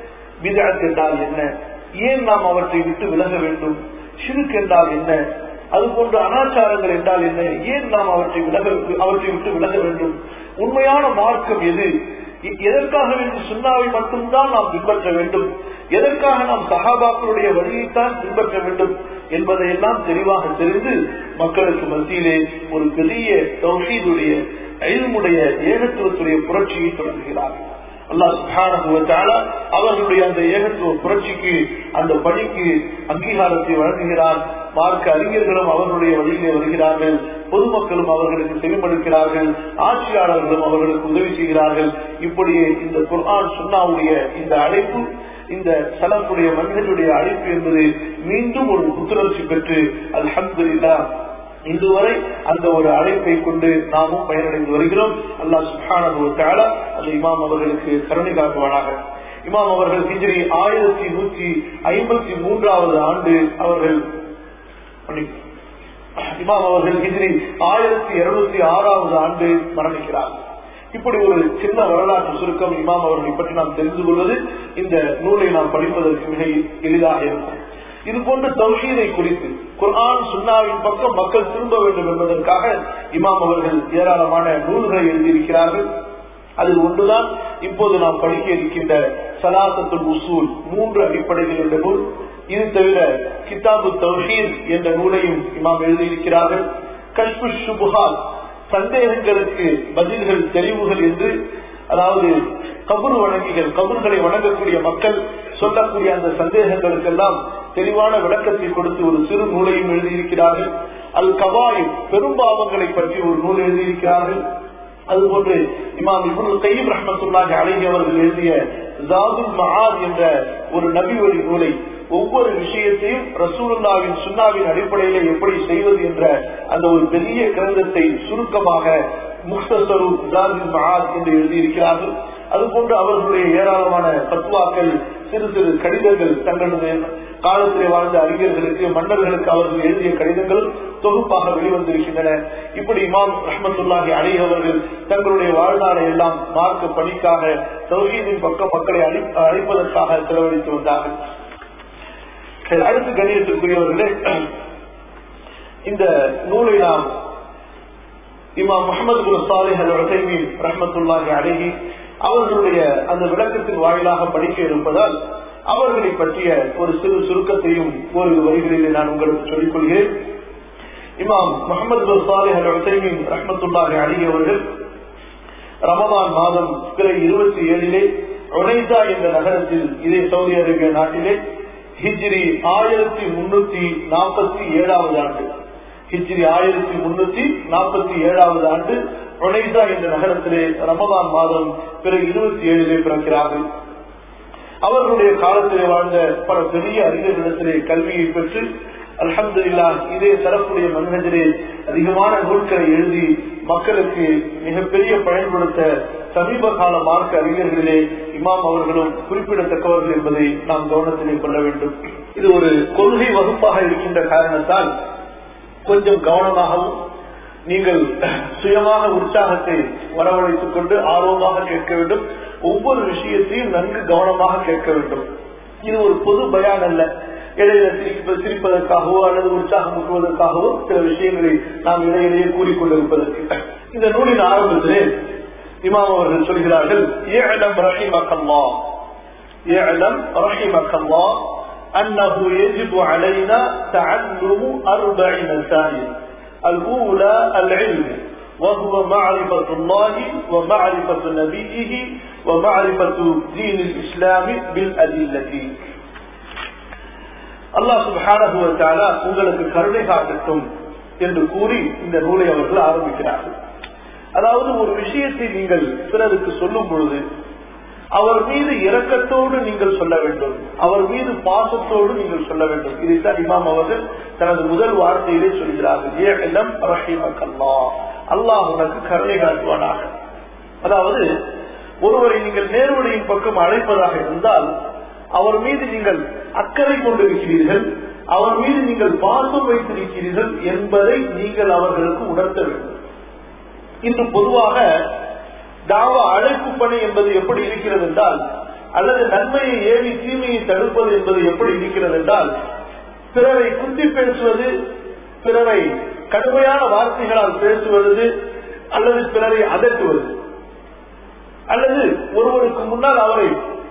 Speaker 1: விதத் என்றால் என்ன ஏன் நாம் அவற்றை விட்டு விலக வேண்டும் ஷிருக் என்றால் என்ன அது போன்ற அனாச்சாரங்கள் என்றால் என்ன ஏன் நாம் அவற்றை விலக அவற்றை விட்டு விலக வேண்டும் உண்மையான மார்க்கம் எது எதற்காக வேண்டி சுண்ணாவை மட்டும்தான் நாம் பின்பற்ற வேண்டும் எதற்காக நாம் சகாபாக்களுடைய வழியைத்தான் பின்பற்ற வேண்டும் என்பதையெல்லாம் தெளிவாக தெரிந்து மக்களுக்கு மத்தியிலே ஒரு பெரிய தௌஹீதுடைய ஐதுமுடைய ஏகத்துவத்துடைய புரட்சியை தொடங்குகிறார்கள் அல்லாஹ் சுபான அவர்களுடைய அந்த ஏகத்துவ புரட்சிக்கு அந்த பணிக்கு அங்கீகாரத்தை வழங்குகிறார் மார்க்க அறிஞர்களும் அவர்களுடைய வழியிலே வருகிறார்கள் பொதுமக்களும் அவர்களுக்கு செவிமடுக்கிறார்கள் ஆட்சியாளர்களும் அவர்களுக்கு உதவி செய்கிறார்கள் இப்படியே இந்த குர்ஆன் சுன்னாவுடைய இந்த அழைப்பு இந்த சலத்துடைய மனிதனுடைய அழைப்பு என்பது மீண்டும் ஒரு புத்துணர்ச்சி பெற்று அல்ஹம்துல்லா இன்று வரை அந்த ஒரு அழைப்பை கொண்டு நாமும் பயனடைந்து வருகிறோம் அல்லாஹ் சுஹான அந்த இமாம் அவர்களுக்கு கருணை காட்டுவானாக இமாம் அவர்கள் ஹிஜ்ரி ஆயிரத்தி நூற்றி ஐம்பத்தி மூன்றாவது ஆண்டு அவர்கள் இமாம் அவர்கள் ஹிஜ்ரி ஆயிரத்தி இருநூத்தி ஆறாவது ஆண்டு மரணிக்கிறார் இப்படி ஒரு சின்ன வரலாற்று சுருக்கம் இமாம் அவர்களை பற்றி நாம் தெரிந்து கொள்வது இந்த நூலை நாம் படிப்பதற்கு மிக எளிதாக இருக்கும் இது போன்ற தௌஹீதை குறித்து குர்ஆன் சுன்னாவின் பக்கம் மக்கள் திரும்ப வேண்டும் என்பதற்காக இமாம் அவர்கள் ஏராளமான நூல்களை எழுதியிருக்கிறார்கள் அதில் ஒன்றுதான் இப்போது நாம் படிக்க இருக்கின்ற சலாசத்துல் உசூல் மூன்று அடிப்படைகள் என்ற நூல் இது தவிர கிதாபு தௌஹீத் என்ற நூலையும் இமாம் எழுதியிருக்கிறார்கள் கஷ்பு சுபுஹால் சந்தேகங்களுக்கு பதில்கள் தெளிவுகள் என்று அதாவது கபுர் வணங்கிகள் கபூர்களை வணங்கக்கூடிய மக்கள் சொல்லக்கூடிய அந்த சந்தேகங்களுக்கெல்லாம் தெளிவான விளக்கத்தை கொடுத்து ஒரு சிறு நூலையும் எழுதியிருக்கிறார்கள் அல் கவாயும் பெரும்பாவங்களை பற்றி ஒரு நூல் எழுதியிருக்கிறார்கள் அதுபோன்று இமாம் இபுல் கையம் ரஹமத்துல்லாஹி அழகி அவர்கள் எழுதிய ஜாதுல் மஹாத் என்ற ஒரு நபி வழி நூலை ஒவ்வொரு விஷயத்தையும் ரசூலுல்லாவின் சுண்ணாவின் அடிப்படையில எப்படி செய்வது என்ற அந்த ஒரு பெரிய கிரந்தத்தை சுருக்கமாக முக்தசரு ஜாதுல் மஹாத் என்று எழுதியிருக்கிறார்கள் அதுபோன்று அவர்களுடைய ஏராளமான தத்துவாக்கள் சிறு சிறு கடிதங்கள் தங்களது காலத்திலே வாழ்ந்த அறிஞர்களுக்கு மன்னர்களுக்கு அவர்கள் எழுதிய கடிதங்கள் தொகுப்பாக வெளிவந்திருக்கின்றன இப்படி இமாம் ரஹமத்துல்லாஹி அலி அவர்கள் தங்களுடைய வாழ்நாளை எல்லாம் மார்க்க பணிக்காக தௌஹீதின் பக்கம் மக்களை அழைப்பதற்காக செலவழித்து வந்தார்கள் அடுத்து கணியத்திற்குரியவர்களே இந்த நூலை நாம் இமாம் முகமது குல் சாலிஹ் அல் உசைமீன் ரஹமத்துல்லாஹி அழகி அவர்களுடைய அந்த விளக்கத்தின் வாயிலாக படிக்க இருப்பதால் அவர்களை பற்றிய ஒரு சிறு சுருக்கத்தையும் ஒரு வரிகளிலே நான் உங்களுக்கு சொல்லிக் கொள்கிறேன் இமாம் முகமது பின் சாலிஹ் அல் உசைமீன் ரஹமத்துல்லாஹி அலி அவர்கள் ரமதான் மாதம் பிறை இருபத்தி ஏழிலே ஒனைசா என்ற நகரத்தில் இதே சவுதி அரேபிய நாட்டிலே ஹிஜ்ரி ஆயிரத்தி முன்னூத்தி முன்னூத்தி நாற்பத்தி ஏழாவது ஆண்டு ஹிஜ்ரி ஆயிரத்தி முன்னூத்தி நாற்பத்தி ஏழாவது ஆண்டு ரொனைசா என்ற நகரத்திலே ரமதான் மாதம் பிறகு இருபத்தி ஏழிலே பிறக்கிறார்கள் அவர்களுடைய காலத்திலே வாழ்ந்த பல பெரிய அறிஞர்களிடத்திலே கல்வியை பெற்று அல்ஹம்துல்லா இதே தரப்புடைய மன்ஹஜிலே அதிகமான நூல்களை எழுதி மக்களுக்கு மிகப்பெரிய பயன் கொடுத்த சமீப கால மார்க்க அறிஞர்களிலே இமாம் அவர்களும் குறிப்பிடத்தக்கவர்கள் என்பதை நாம் கவனத்திலே கொள்ள வேண்டும் இது ஒரு கொள்கை வகுப்பாக இருக்கின்ற காரணத்தால் கொஞ்சம் கவனமாகவும் நீங்கள் சுயமாக உற்சாகத்தை வரவழைத்துக் கொண்டு ஆர்வமாக கேட்க வேண்டும் ஒவ்வொரு விஷயத்தையும் நன்கு கவனமாக கேட்க வேண்டும் இது ஒரு பொது பயான் அல்ல இடையில சிரிப்ப சிரிப்பதற்காகவோ அல்லது உற்சாகம் ஊட்டுவதற்காகவோ சில விஷயங்களை நாம் இடையிலேயே கூறிக்கொண்டிருப்பதற்கு இந்த நூலின் ஆரம்பத்திலே இமாம் அவர்கள் சொல்கிறார்கள் ஏழம் ரஹிமக்கல்லா ஏழம் ரஹிமக்கல்லா أنه يجب علينا تعلم أربع مسائل الأولى العلم وهو معرفة الله ومعرفة نبيه ومعرفة دين الإسلام بالأدلة அல்லாஹ் சுபானகுவத்தாலா உங்களுக்கு கருணை காட்டட்டும் என்று கூறி இந்த நூலை அவர்கள் ஆரம்பிக்கிறார்கள் அதாவது ஒரு விஷயத்தை நீங்கள் பிறருக்கு சொல்லும் பொழுது அவர் மீது இரக்கத்தோடு நீங்கள் சொல்ல வேண்டும் அவர் மீது பாசத்தோடு நீங்கள் சொல்ல வேண்டும் இதைத்தான் இமாம் அவர்கள் தனது முதல் வார்த்தையிலே சொல்கிறார்கள் ஏழம் ரஹிமக்கல்லா அல்லாஹ் உனக்கு கருணை காட்டுவானாக அதாவது ஒருவரை நீங்கள் நேர்வழியின் பக்கம் அழைப்பதாக இருந்தால் அவர் மீது நீங்கள் அக்கறை கொண்டிருக்கிறீர்கள் அவர் மீது நீங்கள் பாசம் வைத்திருக்கிறீர்கள் என்பதை நீங்கள் அவர்களுக்கு உணர்த்த வேண்டும் இன்று பொதுவாக தாவா அழைப்பு பணி என்பது எப்படி இருக்கிறது என்றால் அல்லது நன்மையை ஏவி தீமையை தடுப்பது என்பது எப்படி இருக்கிறது என்றால் பிறரை குத்தி பேசுவது பிறரை கடுமையான வார்த்தைகளால் பேசுவது அல்லது பிறரை அதட்டுவது அல்லது ஒருவருக்கு முன்னால் அவரை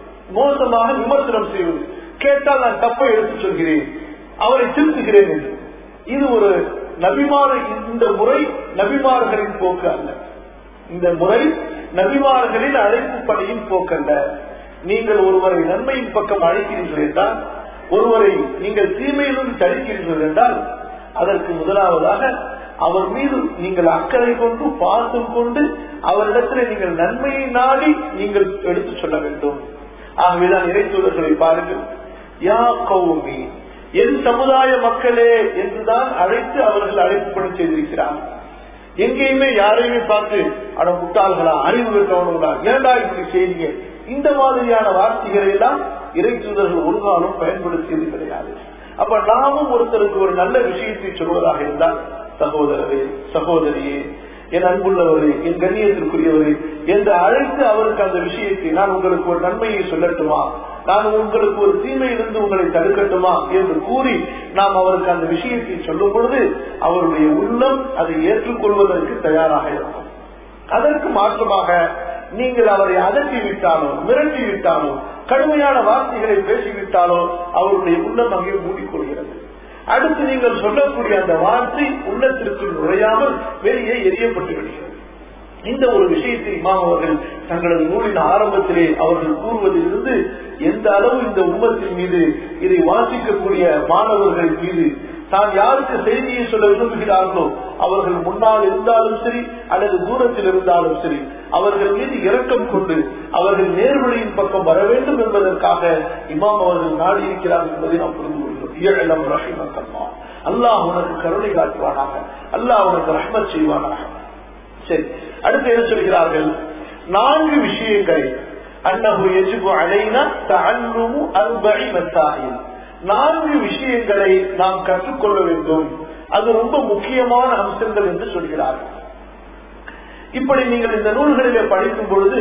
Speaker 1: மோசமாக விமர்சனம் செய்வது கேட்டால் நான் தப்பை எடுத்துச் சொல்கிறேன் அவரை திருத்துகிறேன் என்று இது ஒரு நபிமார இந்த முறை நபிமார்களின் போக்கு அல்ல இந்த முறை நபிமார்களின் அழைப்பு பணியின் போக்கல்ல நீங்கள் ஒருவரை நன்மையின் பக்கம் அழைக்கிறீர்கள் என்றால் ஒருவரை நீங்கள் தீமையிலிருந்து தடுக்கிறீர்கள் என்றால் அதற்கு முதலாவதாக அவர் மீது நீங்கள் அக்கறை கொண்டு பாசம் கொண்டு அவரிடத்தில் நீங்கள் நன்மையை நாடி நீங்கள் எடுத்து சொல்ல வேண்டும் ஆகவேதான் இறைத்தூதர்களை பாருங்கள் யா கௌமி என் சமுதாய மக்களே என்றுதான் அழைத்து அவர்கள் அழைப்பு பணி செய்திருக்கிறார்கள் எங்கேயுமே யாரையுமே பார்த்து அட முட்டாள்களா அறிவு இருக்கவங்களா ஏண்டா இப்படி செய்றீங்க இந்த மாதிரியான வார்த்தைகளை எல்லாம் இறை தூதர்கள் ஒரு நாளும் பயன்படுத்தியது கிடையாது அப்ப நாமும் ஒருத்தருக்கு ஒரு நல்ல விஷயத்தை சொல்வதாக இருந்தால் சகோதரரே சகோதரியே என் அன்புள்ளவரே என் கண்ணியத்திற்குரியவரே என்று அழைத்து அவருக்கு அந்த விஷயத்தை நான் உங்களுக்கு ஒரு நன்மையை சொல்லட்டுமா நான் உங்களுக்கு ஒரு தீமையிலிருந்து உங்களை தடுக்கட்டுமா என்று கூறி நாம் அவருக்கு அந்த விஷயத்தை சொல்லும் பொழுது அவருடைய உள்ளம் அதை ஏற்றுக்கொள்வதற்கு தயாராக இருக்கும் அதற்கு மாற்றமாக நீங்கள் அவரை அதட்டி விட்டாலோ மிரட்டி விட்டாலோ கடுமையான வார்த்தைகளை பேசிவிட்டாலோ அவருடைய உள்ளம் அங்கே மூடிக்கொள்கிறது அடுத்து நீங்கள் சொல்லக்கூடிய அந்த வார்த்தை உள்ளத்திற்குள் நுழையாமல் வெளியே எரியப்பட்டு விடுகிறது இந்த ஒரு விஷயத்தை இமாம் அவர்கள் தங்களது நூலின் ஆரம்பத்திலே அவர்கள் கூறுவதிலிருந்து எந்த அளவு இந்த உம்மத்தின் மீது இதை வாசிக்கக்கூடிய மாணவர்கள் மீது தான் யாருக்கு செய்தியை சொல்ல விரும்புகிறார்களோ அவர்கள் முன்னால் இருந்தாலும் சரி அல்லது தூரத்தில் இருந்தாலும் சரி அவர்கள் மீது இரக்கம் கொண்டு அவர்கள் நேர்வழியின் பக்கம் வர வேண்டும் என்பதற்காக இமாம் அவர்கள் நாடி இருக்கிறார் என்பதை நாம் புரிந்து கொள்கிறோம் அல்லாஹ் உனக்கு கருணை காட்டுவானாக அல்லாஹ் உனக்கு ரஹ்மத் செய்வானாக சரி அடுத்து என்ன சொல்கிறார்கள் நான்கு விஷயங்களை அன்னகு எஜிபு அலைனா தஅல்லுமு அர்பஇ மசாயில் நான்கு விஷயங்களை நாம் கற்றுக்கொள்ள வேண்டும் அது ரொம்ப முக்கியமான அம்சங்கள் என்று சொல்கிறார்கள் இப்படி நீங்கள் இந்த நூல்களிலே படிக்கும் பொழுது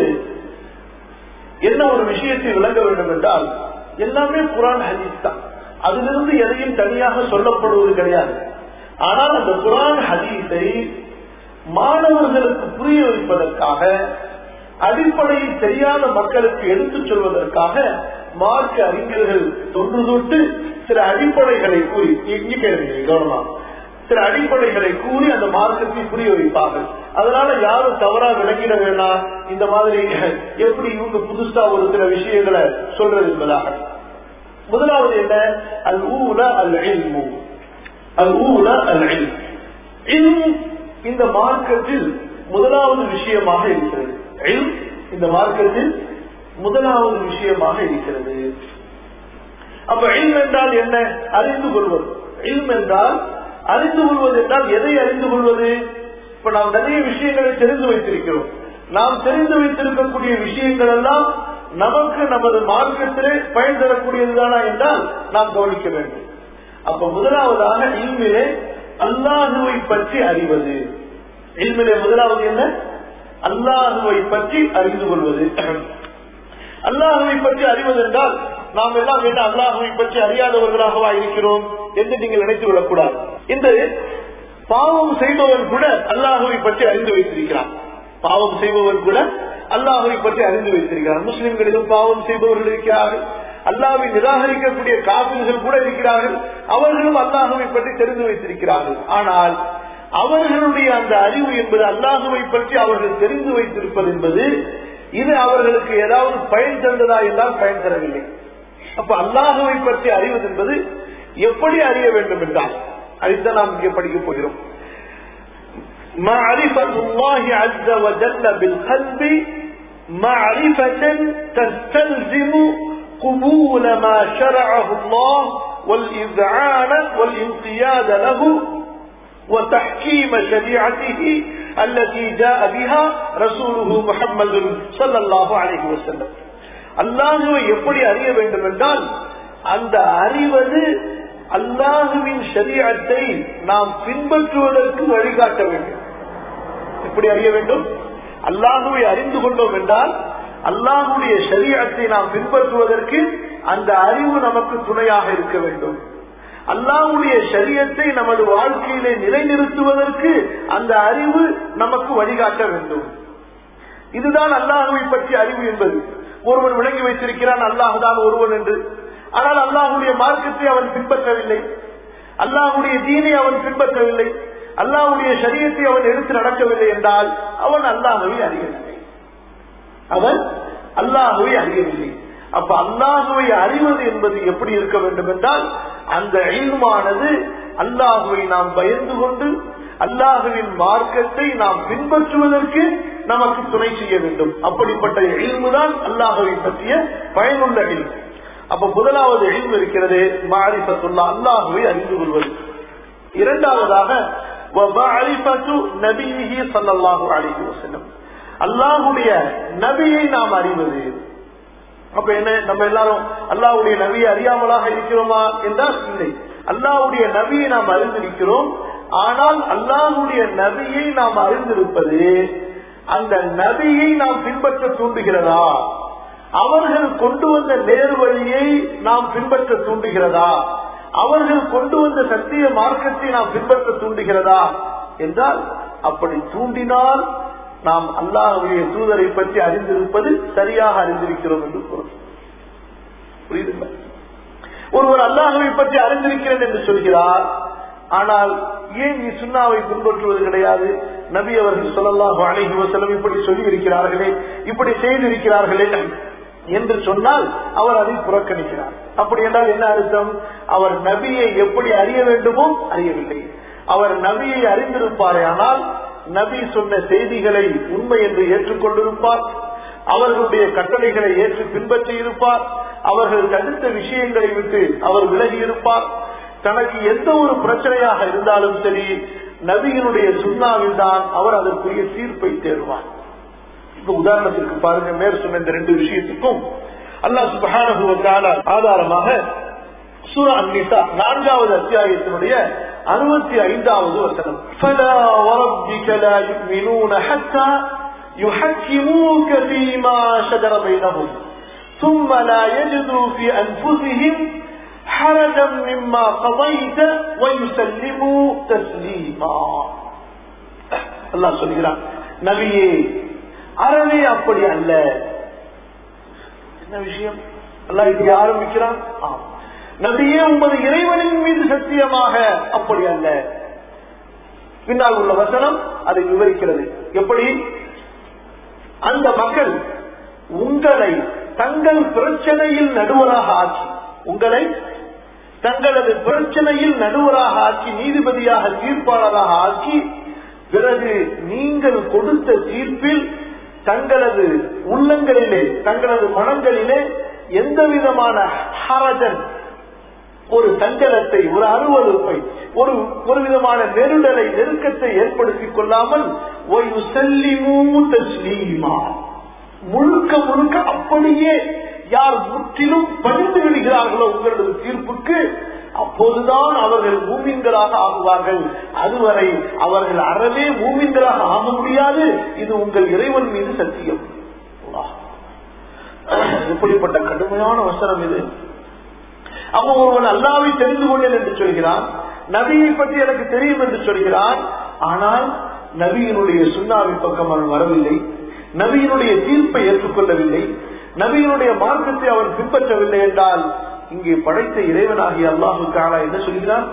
Speaker 1: என்ன ஒரு விஷயத்தை விளங்க வேண்டும் என்றால் எல்லாமே குரான் ஹதீஸ் தான் அதிலிருந்து எதையும் தனியாக சொல்லப்படுவது கிடையாது ஆனால் அந்த குரான் ஹதீஸை மாணவர்களுக்கு புரிய வைப்பதற்காக அடிப்படையில் தெரியாத மக்களுக்கு எடுத்துச் சொல்வதற்காக மார்க்க அறிஞர்கள் தொன்று தொட்டு சில அடிப்படைகளை கூறி இங்க கேளுங்க கவனமா சில அடிப்படைகளை கூறி அந்த மார்க்கத்தை புரிய வைப்பார்கள் அதனால யாரும் தவறா விளங்கிட வேண்டாம் இந்த மாதிரி எப்படி இவங்க புதுசா ஒரு சில விஷயங்களை சொல்றது என்பதாக முதலாவது என்ன அல் ஊல அல் இல்மு அல் ஊல அல் இல்ம் இல்ம் இந்த மார்க்கத்தில் முதலாவது விஷயமாக இருக்கிறது இல்ம் இந்த மார்க்கத்தில் முதலாவது விஷயமாக இருக்கிறது அப்ப இல்ம் என்றால் என்ன அறிந்து கொள்வது இல்ம் என்றால் அறிந்து கொள்வது என்றால் எதை அறிந்து கொள்வது இப்ப நாம் நிறைய விஷயங்களை தெரிந்து வைத்திருக்கிறோம் நாம் தெரிந்து வைத்திருக்கக்கூடிய விஷயங்கள் எல்லாம் நமக்கு நமது மார்க்கத்திலே பயன் தரக்கூடியதுதானா என்றால் நாம் கவனிக்க வேண்டும் அப்ப முதலாவதாக இல்மிலே அல்லாஹுவை பற்றி அறிவது இல்மிலே முதலாவது என்ன அல்லாஹுவை பற்றி அறிந்து கொள்வது அல்லாஹுவை பற்றி அறிவது என்றால் நாம் எல்லாம் என்ன அல்லாஹுவை பற்றி அறியாதவர்களாகவா இருக்கிறோம் என்று நீங்கள் நினைத்துக் கொள்ளக்கூடாது இந்த பாவம் செய்பவன் கூட அல்லாஹுவை பற்றி அறிந்து வைத்திருக்கிறான் பாவம் செய்பவன் கூட அல்லாஹுவை பற்றி அறிந்து வைத்திருக்கிறார் முஸ்லிம்களிலும் பாவம் செய்பவர்கள் இருக்கிறார்கள் அல்லாவை நிராகரிக்கக்கூடிய காப்பிர்கள் கூட இருக்கிறார்கள் அவர்களும் அல்லாஹுவை பற்றி தெரிந்து வைத்திருக்கிறார்கள் ஆனால் அவர்களுடைய அந்த அறிவு என்பது அல்லாஹுவை பற்றி அவர்கள் தெரிந்து வைத்திருப்பது என்பது இது அவர்களுக்கு ஏதாவது பயன் தந்ததா என்றால் பயன் தரவில்லை அப்ப அல்லாஹுவை பற்றி அறிவது என்பது எப்படி அறிய வேண்டும் என்றால் அதைத்தான் நாம் இங்கே படிக்க போகிறோம் معرفة الله عز وجل بالقلب معرفة تستلزم قبول ما شرعه الله والإذعان والانقياد له وتحكيم شريعته التي جاء بها رسوله محمد صلى الله عليه وسلم அல்லாஹுவை எப்படி அறிய வேண்டும் என்றால் அந்த அறிவது அல்லாஹுவின் சரீரத்தை நாம் பின்பற்றுவதற்கு வழிகாட்ட வேண்டும் எப்படி அறிய வேண்டும் அல்லாஹுவை அறிந்து கொண்டோம் என்றால் அல்லாஹுடைய சரீரத்தை நாம் பின்பற்றுவதற்கு அந்த அறிவு நமக்கு துணையாக இருக்க வேண்டும் அல்லாஹுடைய சரியத்தை நமது வாழ்க்கையிலே நிலைநிறுத்துவதற்கு அந்த அறிவு நமக்கு வழிகாட்ட வேண்டும் இதுதான் அல்லாஹுவை பற்றிய அறிவு என்பது ஒருவன் விளங்கி வைத்திருக்கிறான் அல்லாஹுதான் ஒருவன் என்று ஆனால் அல்லாஹுடைய மார்க்கத்தை அவன் பின்பற்றவில்லை அல்லாஹுடைய தீனை அவன் பின்பற்றவில்லை அல்லாஹுடைய சரியத்தை அவன் எடுத்து நடக்கவில்லை என்றால் அவன் அல்லாஹுவை அறியவில்லை அவன் அல்லாஹுவை அறியவில்லை அப்ப அல்லாஹுவை அறிவது என்பது எப்படி இருக்க வேண்டும் என்றால் அந்த இல்மானது அல்லாஹுவை நாம் பயந்து கொண்டு அல்லாஹுவின் மார்க்கத்தை நாம் பின்பற்றுவதற்கு நமக்கு துணை செய்ய வேண்டும் அப்படிப்பட்ட இல்முதான் அல்லாஹுவை பற்றிய பயனுள்ள இல்மு அப்ப முதலாவது இல்மு இருக்கிறது மாரிபத்துல்லா அல்லாஹுவை அறிந்து கொள்வது இரண்டாவதாக நபிஹி சல்லாஹூ அலிஹி வசல்லம் அல்லாஹுடைய நபியை நாம் அறிவது அப்ப என்ன நம்ம எல்லாரும் அல்லாவுடைய நபியை அறியாமலாக இருக்கிறோமா என்றால் இல்லை அல்லாவுடைய நபியை நாம் அறிந்திருக்கிறோம் ஆனால் அல்லாஹுடைய நபியை நாம் அறிந்திருப்பது அந்த நபியை நாம் பின்பற்ற தூண்டுகிறதா அவர்கள் கொண்டு வந்த நேர்வழியை நாம் பின்பற்ற தூண்டுகிறதா அவர்கள் கொண்டு வந்த சத்திய மார்க்கத்தை நாம் பின்பற்ற தூண்டுகிறதா என்றால் அப்படி தூண்டினால் நாம் அல்லாஹுடைய தூதரை பற்றி அறிந்திருப்பது சரியாக அறிந்திருக்கிறோம் என்று பொருள் புரியுதுங்களா ஒருவர் அல்லாஹுவை பற்றி அறிந்திருக்கிறேன் என்று சொல்கிறார் ஆனால் ஏன் நீ சுண்ணாவை பின்பற்றுவது கிடையாது நபி அவர்கள் சொல்லலாம் அழகி வசலம் இப்படி சொல்லி இருக்கிறார்களே இப்படி செய்திருக்கிறார்களே என்று சொன்னால் அவர் அதை புறக்கணிக்கிறார் அப்படி என்றால் என்ன அர்த்தம் அவர் நபியை எப்படி அறிய வேண்டுமோ அறியவில்லை அவர் நபியை அறிந்திருப்பாரே ஆனால் நபி சொன்ன செய்திகளை உண்மை என்று ஏற்றுக்கொண்டிருப்பார் அவர்களுடைய கட்டளைகளை ஏற்று பின்பற்றி இருப்பார் அவர்கள் தடுத்த விஷயங்களை விட்டு அவர் விலகி இருப்பார் தனக்கு எந்த ஒரு பிரச்சனையாக இருந்தாலும் சரி நபியினுடைய சுண்ணாவில் தான் அவர் அதற்குரிய தீர்ப்பை தேடுவார் இப்ப உதாரணத்திற்கு பாருங்க மேற் சொன்ன இந்த ரெண்டு விஷயத்துக்கும் அல்லா சுபகான ஆதாரமாக சூரா அன்னிசா நான்காவது அத்தியாயத்தினுடைய அறுபத்தி ஐந்தாவது வசனம் فَلَا وَرَبِّكَ لَا يُؤْمِنُونَ حَتَّى يُحَكِّمُوكَ فِيمَا شَجَرَ بَيْنَهُمْ ثُمَّ لَا يَجِدُوا فِي أَنفُسِهِمْ حَرَجًا مِمَّا قَضَيْتَ وَيُسَلِّمُوا تَسْلِيمًا அல்லாஹ் சொல்கிறான் நபியே அறவே அப்படி அல்ல என்ன விஷயம் அல்லாஹ் இப்படி ஆரம்பிக்கிறான் ஆம் நபியே உமது இறைவனின் மீது சத்தியமாக அப்படி அல்ல பின்னால் உள்ள வசனம் அதை விவரிக்கிறது எப்படி அந்த மக்கள் உங்களை தங்கள் பிரச்சனையில் நடுவராக ஆக்கி உங்களை தங்களது பிரச்சனையில் நடுவராக ஆக்கி நீதிபதியாக தீர்ப்பாளராக ஆக்கி பிறகு நீங்கள் கொடுத்த தீர்ப்பில் தங்களது உள்ளங்களிலே தங்களது மனங்களிலே எந்த விதமான ஹரஜன் ஒரு சஞ்சலத்தை ஒரு அருவறுப்பை ஒரு ஒரு விதமான நெருடலை நெருக்கத்தை ஏற்படுத்திக் கொள்ளாமல் ஒரு செல்லிமூ தஸ்லீமா முழுக்க முழுக்க அப்படியே யார் முற்றிலும் பணிந்து விடுகிறார்களோ உங்களது தீர்ப்புக்கு அப்போதுதான் அவர்கள் மூமின்களாக ஆகுவார்கள் அதுவரை அவர்கள் அறவே மூமின்களாக ஆக முடியாது இது உங்கள் இறைவன் மீது சத்தியம் எப்படிப்பட்ட கடுமையான அவசரம் இது அவன் ஒருவன் அல்லாவை தெரிந்து கொண்டேன் என்று சொல்கிறான் நபியை பற்றி எனக்கு தெரியும் என்று சொல்கிறான் ஆனால் நபியினுடைய சுண்ணாவின் பக்கம் அவன் வரவில்லை நபியினுடைய தீர்ப்பை ஏற்றுக்கொள்ளவில்லை நபியினுடைய மார்க்கத்தை அவன் பின்பற்றவில்லை என்றால் இங்கே படைத்த இறைவனாகிய அல்லாஹு காலா என்ன சொல்கிறான்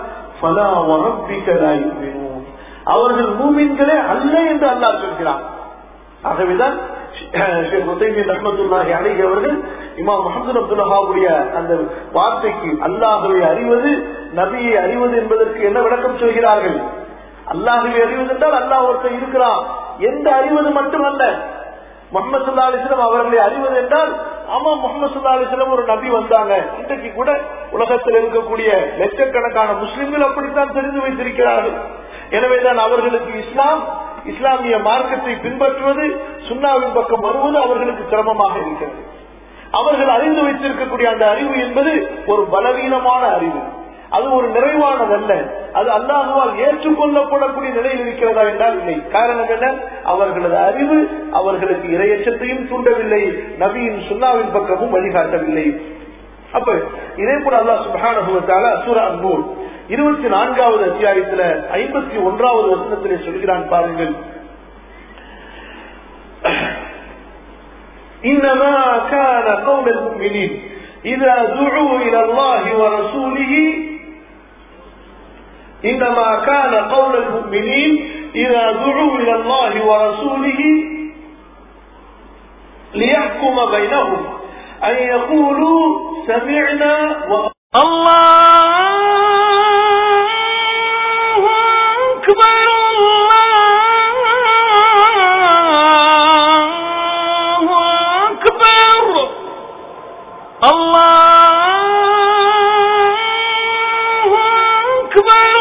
Speaker 1: அவர்கள் மூமின்களே அல்ல என்று அல்லாஹ் சொல்கிறான் ஆகவேதான் ரஹமத்துல்லாஹி அலிஹி அவர்கள் இமாம் முகமது அப்துல்லாவுடைய அந்த வார்த்தைக்கு அல்லாஹுவை அறிவது நபியை அறிவது என்பதற்கு என்ன விளக்கம் சொல்கிறார்கள் அல்லாஹுவை அறிவது என்றால் அல்லாஹ் ஒருத்தர் இருக்கிறான் எந்த அறிவது மட்டுமல்ல முகமது சுல்லா அலிஸ்லாம் அவர்களை அறிவது என்றால் ஆமா முகமது சுல்லா அலிஸ்லாம் ஒரு நபி வந்தாங்க இன்றைக்கு கூட உலகத்தில் இருக்கக்கூடிய லட்சக்கணக்கான முஸ்லிம்கள் அப்படித்தான் தெரிந்து வைத்திருக்கிறார்கள் எனவேதான் அவர்களுக்கு இஸ்லாம் இஸ்லாமிய மார்க்கத்தை பின்பற்றுவது சுண்ணாவின் பக்கம் வருவது அவர்களுக்கு சிரமமாக இருக்கிறது அவர்கள் அறிந்து வைத்திருக்கக்கூடிய அந்த அறிவு என்பது ஒரு பலவீனமான அறிவு அது ஒரு நிறைவானதல்ல அது அல்லாஹுவால் ஏற்றுக்கொள்ளப்படக்கூடிய நிலையில் இருக்கிறதா என்றால் இல்லை காரணம் என்ன அவர்களது அறிவு அவர்களுக்கு இரையச்சத்தையும் தூண்டவில்லை நபியின் சுண்ணாவின் பக்கமும் வழிகாட்டவில்லை அப்ப இதே போல அல்லாஹ் சுபானுவத்தால அசுர அன்பூர் இருபத்தி நான்காவது அத்தியாயத்துல ஐம்பத்தி ஒன்றாவது வசனத்திலே சொல்கிறான் பாருங்கள் إنما كان قول المؤمنين إذا دعوا إلى الله ورسوله إنما كان قول المؤمنين إذا دعوا إلى الله ورسوله ليحكم بينهم أن يقولوا سمعنا و...
Speaker 2: الله أكبر الله أكبر الله أكبر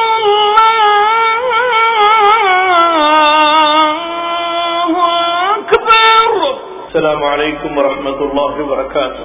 Speaker 2: الله أكبر
Speaker 1: السلام عليكم ورحمة الله وبركاته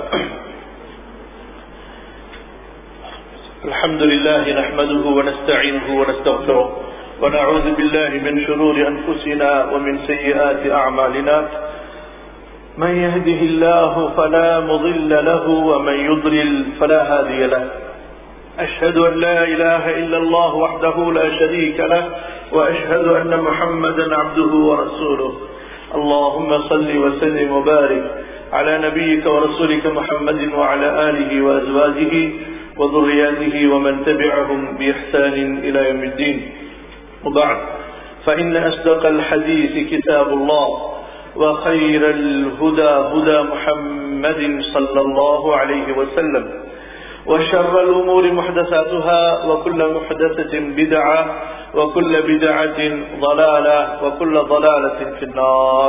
Speaker 1: الحمد لله نحمده ونستعينه ونستغفره ونعوذ بالله من شرور أنفسنا ومن سيئات أعمالنا من يهده الله فلا مضل له ومن يضلل فلا هادي له أشهد أن لا إله إلا الله وحده لا شريك له وأشهد أن محمدا عبده ورسوله اللهم صل وسلم وبارك على نبيك ورسولك محمد وعلى آله وأزواجه وذرياته ومن تبعهم بإحسان إلى يوم الدين وبعد فإن أصدق الحديث كتاب الله وخير الهدى هدى محمد صلى الله عليه وسلم وشر الأمور محدثاتها وكل محدثة بدعة وكل بدعة ضلالة وكل ضلالة في النار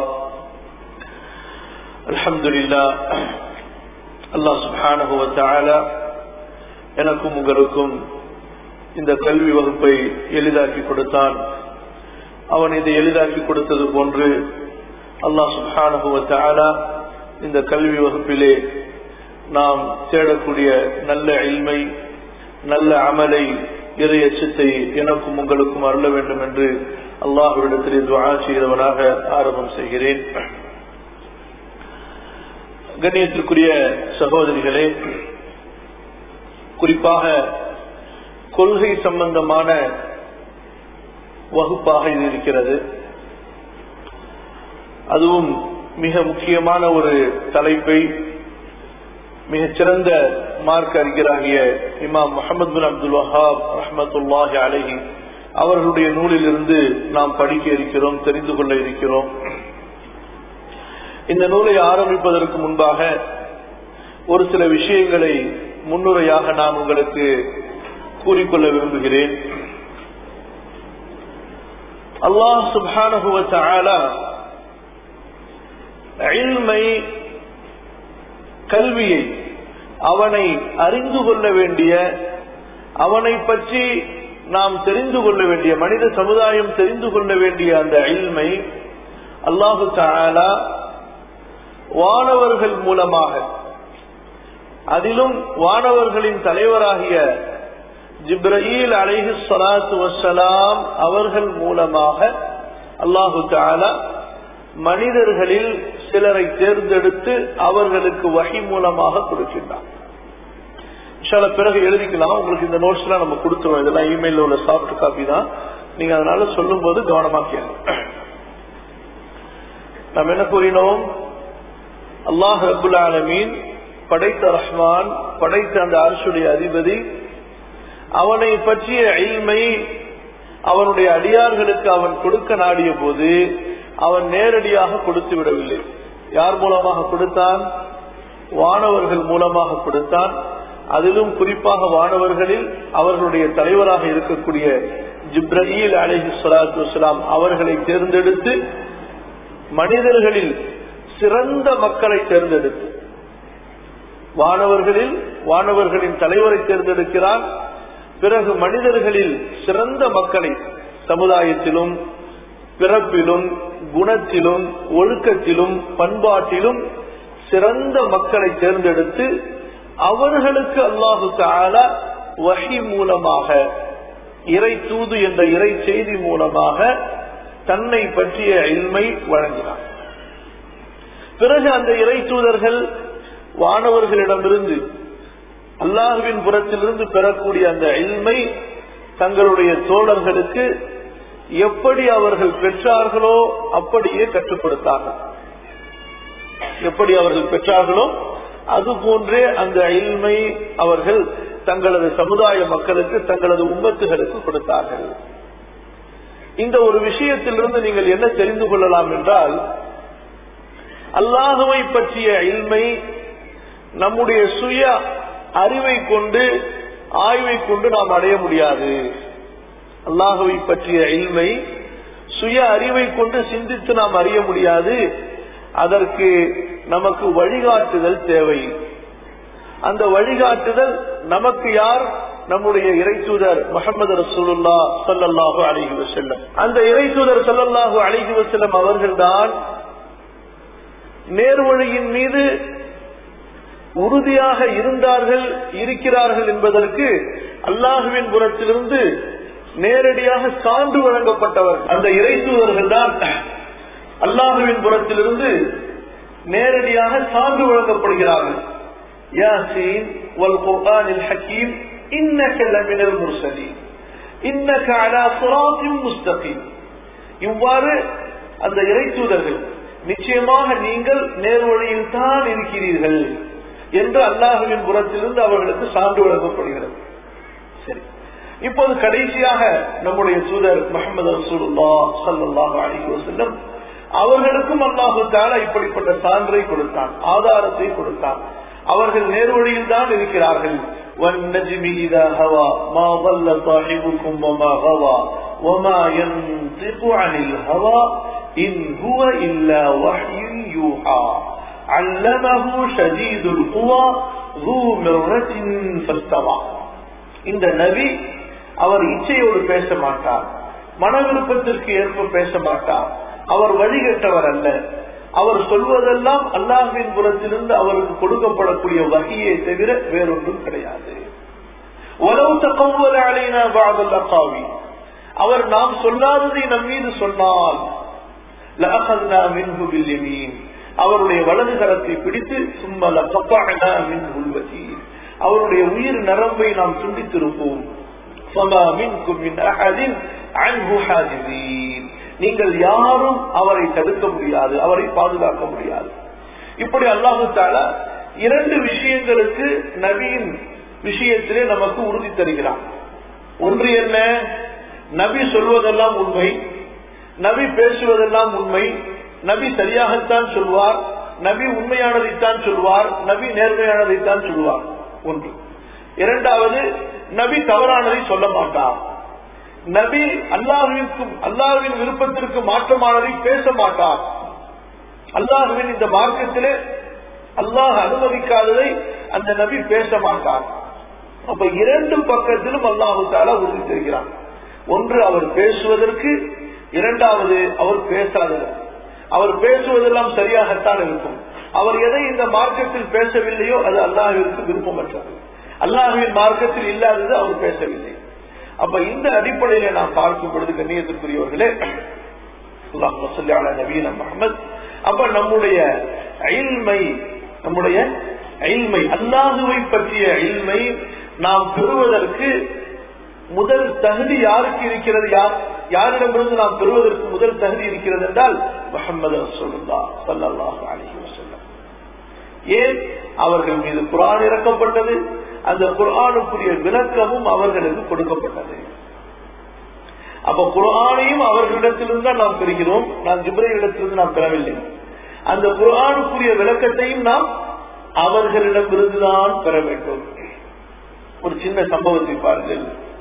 Speaker 1: الحمد لله الله سبحانه وتعالى எனக்கும் உங்களுக்கும் இந்த கல்வி வகுப்பை எளிதாக்கி கொடுத்தான் அவன் இதை எளிதாக்கி கொடுத்தது போன்று அல்லாஹ் சுபானுவத்தால இந்த கல்வி வகுப்பிலே நாம் தேடக்கூடிய நல்ல இல்மை நல்ல அமலை இறை அச்சத்தை எனக்கும் உங்களுக்கும் அருள வேண்டும் என்று அல்லாஹுவிடத்திலே துவா செய்தவனாக ஆரம்பம் செய்கிறேன் கண்ணியத்திற்குரிய சகோதரிகளே குறிப்பாக கொள்கை சம்பந்தமான வகுப்பாக இது இருக்கிறது அதுவும் மிக முக்கியமான ஒரு தலைப்பை மிகச்சிறந்த மார்க் அறிஞராகிய இமாம் முகமது பின் அப்துல் வஹாப் ரஹமத்துல்லாஹி அலஹி அவர்களுடைய நூலிலிருந்து நாம் படிக்க இருக்கிறோம் தெரிந்து கொள்ள இருக்கிறோம் இந்த நூலை ஆரம்பிப்பதற்கு முன்பாக ஒரு சில விஷயங்களை முன்னுரையாக நான் உங்களுக்கு கூறிக்கொள்ள விரும்புகிறேன் அல்லாஹ் சுபானகுவ இல்மை கல்வியை அவனை அறிந்து கொள்ள வேண்டிய அவனை பற்றி நாம் தெரிந்து கொள்ள வேண்டிய மனித சமுதாயம் தெரிந்து கொள்ள வேண்டிய அந்த இல்மை அல்லாஹு தாலா வானவர்கள் மூலமாக அதிலும் வானவர்களின் தலைவராகிய ஜிப்ரஹீல் அலைஹி சலாத்து வசலாம் அவர்கள் மூலமாக அல்லாஹு தாலா மனிதர்களில் சிலரை தேர்ந்தெடுத்து அவர்களுக்கு வகை மூலமாக கொடுக்கின்றார் இன்ஷால பிறகு எழுதிக்கலாம் உங்களுக்கு இந்த நோட்ஸ் எல்லாம் நம்ம கொடுத்துருவோம் இதெல்லாம் இமெயில உள்ள சாஃப்ட் காப்பி தான் நீங்க அதனால சொல்லும் போது கவனமா கேளுங்க நாம் என்ன கூறினோம் அல்லாஹ் ரபுல் ஆலமீன் படைத்த ரஹ்மான் படைத்த அந்த அரசுடைய அதிபதி அவனை பற்றிய இல்மை அவனுடைய அடியார்களுக்கு அவன் கொடுக்க நாடிய போது அவன் நேரடியாக கொடுத்து விடவில்லை யார் மூலமாக கொடுத்தான் வானவர்கள் மூலமாக கொடுத்தான் அதிலும் குறிப்பாக வானவர்களில் அவர்களுடைய தலைவராக இருக்கக்கூடிய ஜிப்ரஹீல் அலஹி சலாத்து வலாம் அவர்களை தேர்ந்தெடுத்து மனிதர்களில் சிறந்த மக்களை தேர்ந்தெடுத்து வானவர்களில் வானவர்களின் தலைவரை தேர்ந்தெடுக்கிறான் பிறகு மனிதர்களில் சிறந்த மக்களை சமுதாயத்திலும் பிறப்பிலும் குணத்திலும் ஒழுக்கத்திலும் பண்பாட்டிலும் சிறந்த மக்களை தேர்ந்தெடுத்து அவர்களுக்கு அல்லாஹு தாலா வகி மூலமாக இறை தூது என்ற இறை செய்தி மூலமாக தன்னை பற்றிய இல்மை வழங்கினார் பிறகு அந்த இறை தூதர்கள் வானவர்களிடமிருந்து அல்லாஹுவின் புறத்திலிருந்து பெறக்கூடிய அந்த இல்மை தங்களுடைய தோழர்களுக்கு எப்படி அவர்கள் பெற்றார்களோ அப்படியே கற்றுக் கொடுத்தார்கள் எப்படி அவர்கள் பெற்றார்களோ அது போன்றே அந்த இல்மை அவர்கள் தங்களது சமுதாய மக்களுக்கு தங்களது உம்மத்துகளுக்கு கொடுத்தார்கள் இந்த ஒரு விஷயத்திலிருந்து நீங்கள் என்ன தெரிந்து கொள்ளலாம் என்றால் அல்லாஹுவை பற்றிய இல்மை நம்முடைய சுய அறிவை கொண்டு ஆய்வை கொண்டு நாம் அடைய முடியாது அல்லாஹுவை பற்றிய இல்மை சுய அறிவை கொண்டு சிந்தித்து நாம் அறிய முடியாது அதற்கு நமக்கு வழிகாட்டுதல் தேவை அந்த வழிகாட்டுதல் நமக்கு யார் நம்முடைய இறைத்தூதர் முகமது ரசூலுல்லா சல்லல்லாஹு அலிஹி வசல்லம் அந்த இறைத்தூதர் சல்லல்லாஹு அலிஹி வசல்லம் அவர்கள்தான் நேர்வழியின் மீது உறுதியாக இருந்தார்கள் இருக்கிறார்கள் என்பதற்கு அல்லாஹுவின் புறத்திலிருந்து நேரடியாக சான்று வழங்கப்பட்டவர் அந்த இறைத்தூதர்கள் தான் அல்லாஹுவின் புறத்திலிருந்து நேரடியாக சான்று வழங்கப்படுகிறார்கள் யாசீன் வல் குர்ஆனில் ஹக்கீம் இன்னக லமினல் முர்சலீன் இன்னக அலா சிராத்தின் முஸ்தகீம் இவ்வாறு அந்த இறைத்தூதர்கள் நிச்சயமாக நீங்கள் நேர்வழியில் தான் இருக்கிறீர்கள் என்று அல்லாஹுவின் புறத்திலிருந்து அவர்களுக்கு சான்று வழங்கப்படுகிறது சரி இப்போது கடைசியாக நம்முடைய தூதர் முகமது ரசூலுல்லா சல்லாஹு அலிஹி வசல்லம் அவர்களுக்கும் அல்லாஹு தாலா இப்படிப்பட்ட சான்றை கொடுத்தான் ஆதாரத்தை கொடுத்தான் அவர்கள் நேர்வழியில் தான் இருக்கிறார்கள் والنجم إذا هوى ما ضل صاحبكم وما غوى وما ينطق عن الهوى إن هو إلا وحي يوحى علمه شديد القوى ذو مرة فاستوى இந்த நபி அவர் இச்சையோடு பேச மாட்டார் மன விருப்பத்திற்கு ஏற்ப பேச மாட்டார் அவர் வழிகட்டவர் அல்ல அவர் சொல்வதெல்லாம் அல்லாஹின் புறத்திலிருந்து அவருக்கு கொடுக்கப்படக்கூடிய வகையை தவிர வேறொன்றும் கிடையாது அவர் நாம் சொல்லாததை நம் மீது சொன்னால் அவருடைய வலது கரத்தை பிடித்து சும்மல மின் உள்வதி அவருடைய உயிர் நரம்பை நாம் துண்டித்திருப்போம் நீங்கள் யாரும் அவரை தடுக்க முடியாது அவரை பாதுகாக்க முடியாது இப்படி அல்லாஹு தாலா இரண்டு விஷயங்களுக்கு நபியின் விஷயத்திலே நமக்கு உறுதி தருகிறான் ஒன்று என்ன நபி சொல்வதெல்லாம் உண்மை நபி பேசுவதெல்லாம் உண்மை நபி சரியாகத்தான் சொல்வார் நபி உண்மையானதைத்தான் சொல்வார் நபி நேர்மையானதைத்தான் சொல்வார் ஒன்று இரண்டாவது நபி தவறானதை சொல்ல மாட்டார் நபி அல்லாஹுவிற்கும் அல்லாஹுவின் விருப்பத்திற்கு மாற்றமானதை பேச மாட்டார் அல்லாஹுவின் இந்த மார்க்கத்திலே அல்லாஹ் அனுமதிக்காததை அந்த நபி பேச மாட்டார் அப்ப இரண்டு பக்கத்திலும் அல்லாஹு தாலா உறுதி செய்கிறான் ஒன்று அவர் பேசுவதற்கு இரண்டாவது அவர் பேசாததற்கு அவர் பேசுவதெல்லாம் சரியாகத்தான் இருக்கும் அவர் எதை இந்த மார்க்கத்தில் பேசவில்லையோ அது அல்லாஹிற்கு விருப்பமற்றது அல்லாஹுவின் மார்க்கத்தில் இல்லாதது அவர் பேசவில்லை அப்ப இந்த அடிப்படையில நாம் பார்க்கும் பொழுது கண்ணியத்திற்குரியவர்களே நவீன முகமது அப்ப நம்முடைய அயில்மை நம்முடைய அயில்மை அல்லாஹுவை பற்றிய அயில்மை நாம் பெறுவதற்கு முதல் தகுதி யாருக்கு இருக்கிறது யார் யாரிடமிருந்து நாம் பெறுவதற்கு முதல் தகுதி இருக்கிறது என்றால் முகமது ரசூலுல்லா சல்லாஹ் அலஹி வசல்லம் ஏன் அவர்கள் மீது குரான் இறக்கப்பட்டது அந்த குரானுக்குரிய விளக்கமும் அவர்களுக்கு கொடுக்கப்பட்டது அப்ப குரானையும் அவர்களிடத்திலிருந்து தான் நாம் பெறுகிறோம் நாம் ஜிப்ரையிடத்திலிருந்து நாம் பெறவில்லை அந்த குரானுக்குரிய விளக்கத்தையும் நாம் அவர்களிடமிருந்துதான் பெற வேண்டும் ஒரு சின்ன சம்பவத்தை பாருங்கள்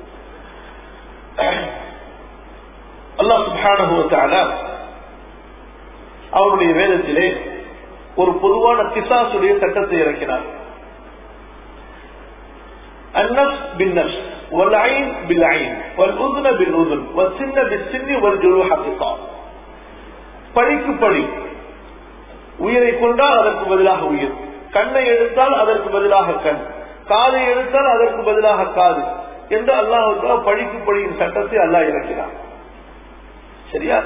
Speaker 1: அல்லா சுபானுபவத்தால அவருடைய வேதத்திலே ஒரு பொதுவான கிசாசுடைய சட்டத்தை இறக்கினார் النفس بالنفس والعين بالعين والأذن بالأذن والسن بالسن والجروح قصاص பழிக்கு பழி உயிரை கொண்டால் அதற்கு பதிலாக உயிர் கண்ணை எடுத்தால் அதற்கு பதிலாக கண் காதை எடுத்தால் அதற்கு பதிலாக காது என்று அல்லாஹ் பழிக்கு பழியின் சட்டத்தை அல்லாஹ் இறக்கிறார் சரியா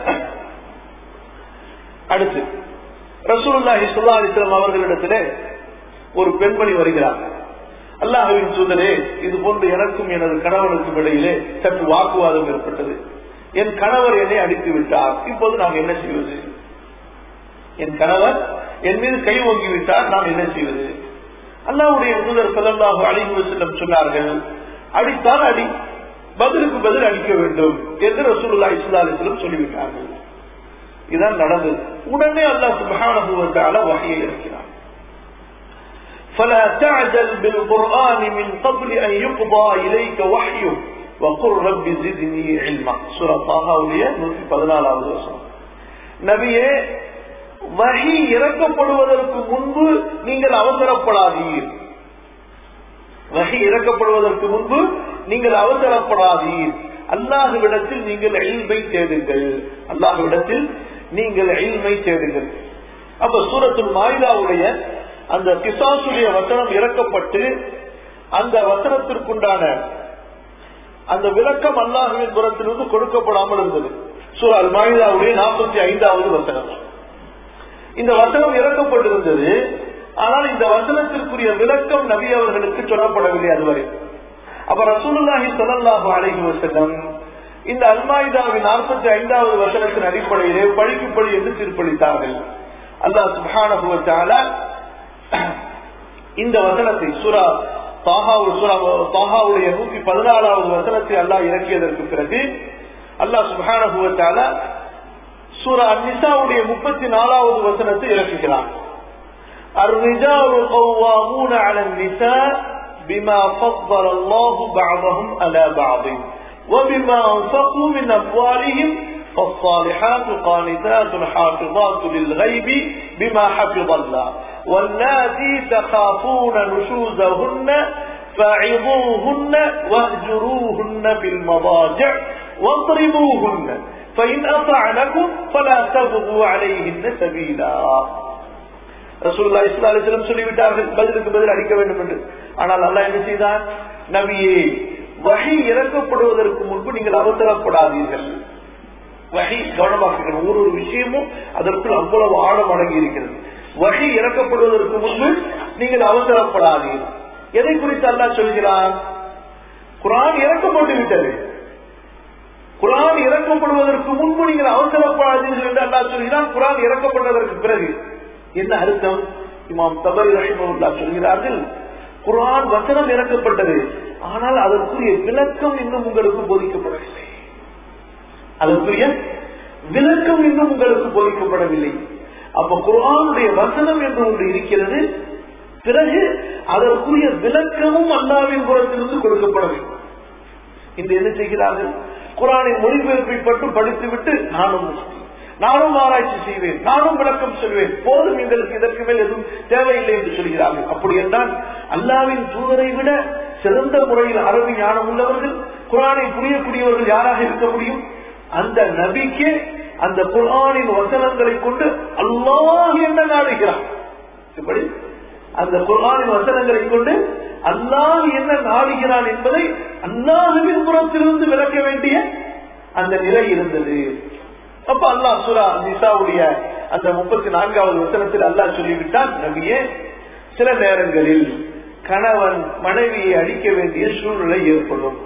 Speaker 1: அடுத்து ரசூலுல்லாஹி சுல்லா அலிஸ்லாம் அவர்களிடத்திலே ஒரு பெண்மணி வருகிறார் அல்லாஹுவின் சூழலே இது போன்று எனக்கும் எனது கணவனுக்கும் இடையிலே சற்று வாக்குவாதம் ஏற்பட்டது என் கணவர் என்னை அடித்து விட்டார் இப்போது நாம் என்ன செய்வது என் கணவர் என் மீது கை ஓங்கி விட்டார் நாம் என்ன செய்வது அல்லாவுடைய தூதர் சல்லாஹு அழிவு செல்லம் சொன்னார்கள் அடித்தால் அடி பதிலுக்கு பதில் அடிக்க வேண்டும் என்று ரசூலுல்லா இஸ்லா அலிஸ்லம் சொல்லிவிட்டார்கள் இதுதான் நடந்தது உடனே அல்லாஹ் சுபஹானஹுவத்தால வகையை இருக்கிறார் فلا تعجل بالقرآن من قبل أن يقضى إليك وحيه وقل رب زدني علما سورة طه உடைய 114வது வசனம் நபியே வகி இறக்கப்படுவதற்கு முன்பு நீங்கள் அவசரப்படாதீர் வகை இறக்கப்படுவதற்கு முன்பு நீங்கள் அவசரப்படாதீர் அல்லாஹுவிடத்தில் நீங்கள் எல்மை தேடுங்கள் அல்லாஹுவிடத்தில் நீங்கள் எல்மை தேடுங்கள் அப்ப சூரத்துல் மாயிலாவுடைய அந்த கிசாசுடைய வசனம் இறக்கப்பட்டு அந்த வசனத்திற்குண்டான அந்த விளக்கம் அல்லாஹுவின் புறத்திலிருந்து கொடுக்கப்படாமல் இருந்தது சூரால் மாயிலாவுடைய நாற்பத்தி ஐந்தாவது வசனம் இந்த வசனம் இறக்கப்பட்டிருந்தது ஆனால் இந்த வசனத்திற்குரிய விளக்கம் நபி அவர்களுக்கு சொல்லப்படவில்லை அதுவரை அப்ப ரசூலுல்லாஹி சொல்லல்லாஹு அலைஹி வசனம் இந்த அல்மாயுதாவின் நாற்பத்தி ஐந்தாவது வசனத்தின் அடிப்படையிலே பழிக்கு பழி என்று தீர்ப்பளித்தார்கள் அல்லாஹ் சுபானுவத்தால இந்த வசனத்தை சுரா தாகாவுடைய நூத்தி பதினாலாவது வசனத்தை அல்லாஹ் இறக்கியதற்கு பிறகு அல்லாஹ் சுபானுவத்தால சூரா அந்நிசாவுடைய முப்பத்தி நாலாவது வசனத்தை இறக்குகிறான் الرجال قوامون على النساء بما فضل الله بعضهم على بعض وبما انفقوا من اموالهم فالصالحات قانتات حافظات للغيب بما حفظ الله واللاتي تخافون نشوزهن فعظوهن واهجروهن في المضاجع واضربوهن فإن أطعنكم فلا تبغوا عليهن سبيلا ரசூல்லா இஸ்லா அலிஸ்லம் சொல்லிவிட்டார்கள் பதிலுக்கு பதில் அடிக்க வேண்டும் என்று ஆனால் அல்லா என்ன செய்தார் நபியே வகை இறக்கப்படுவதற்கு முன்பு நீங்கள் அவசரப்படாதீர்கள் வகை கவனமாக ஒரு ஒரு விஷயமும் அதற்குள் அவ்வளவு ஆழம் அடங்கி இருக்கிறது வகை இறக்கப்படுவதற்கு முன்பு நீங்கள் அவசரப்படாதீர்கள் எதை குறித்து அல்லா சொல்கிறார் குரான் இறக்கப்பட்டு விட்டது குரான் இறக்கப்படுவதற்கு முன்பு நீங்கள் அவசரப்படாதீர்கள் என்று அல்லா சொல்கிறான் குரான் இறக்கப்பட்டதற்கு பிறகு என்ன அர்த்தம் இமாம் தபரி ரஹிமுல்லா சொல்கிறார்கள் குரான் வசனம் இறக்கப்பட்டது ஆனால் அதற்குரிய விளக்கம் இன்னும் உங்களுக்கு போதிக்கப்படவில்லை அதற்குரிய விளக்கம் இன்னும் உங்களுக்கு போதிக்கப்படவில்லை அப்ப குரானுடைய வசனம் என்று ஒன்று இருக்கிறது பிறகு அதற்குரிய விளக்கமும் அல்லாவின் புறத்திலிருந்து கொடுக்கப்பட வேண்டும் இன்று என்ன செய்கிறார்கள் குரானின் மொழிபெயர்ப்பை மட்டும் படித்துவிட்டு நானும் முஸ்லீம் நானும் ஆராய்ச்சி செய்வேன் நானும் விளக்கம் சொல்வேன் போதும் எங்களுக்கு இதற்கு மேல் எதுவும் தேவையில்லை என்று சொல்கிறார்கள் அப்படி என்றால் அல்லாவின் தூதரை விட சிறந்த முறையில் அரபி ஞானம் உள்ளவர்கள் குரானை புரியக்கூடியவர்கள் யாராக இருக்க முடியும் அந்த நபிக்கே அந்த குரானின் வசனங்களை கொண்டு அல்லாஹ் என்ன நாடுகிறான் இப்படி அந்த குரானின் வசனங்களை கொண்டு அல்லாஹ் என்ன நாடுகிறான் என்பதை அல்லாஹுவின் புறத்திலிருந்து விளக்க வேண்டிய அந்த நிலை இருந்தது அப்ப அல்லாஹ் சுரா நிசாவுடைய அந்த முப்பத்தி நான்காவது வசனத்தில் அல்லாஹ் சொல்லிவிட்டான் நபியே சில நேரங்களில் கணவன் மனைவியை அடிக்க வேண்டிய சூழ்நிலை ஏற்படும்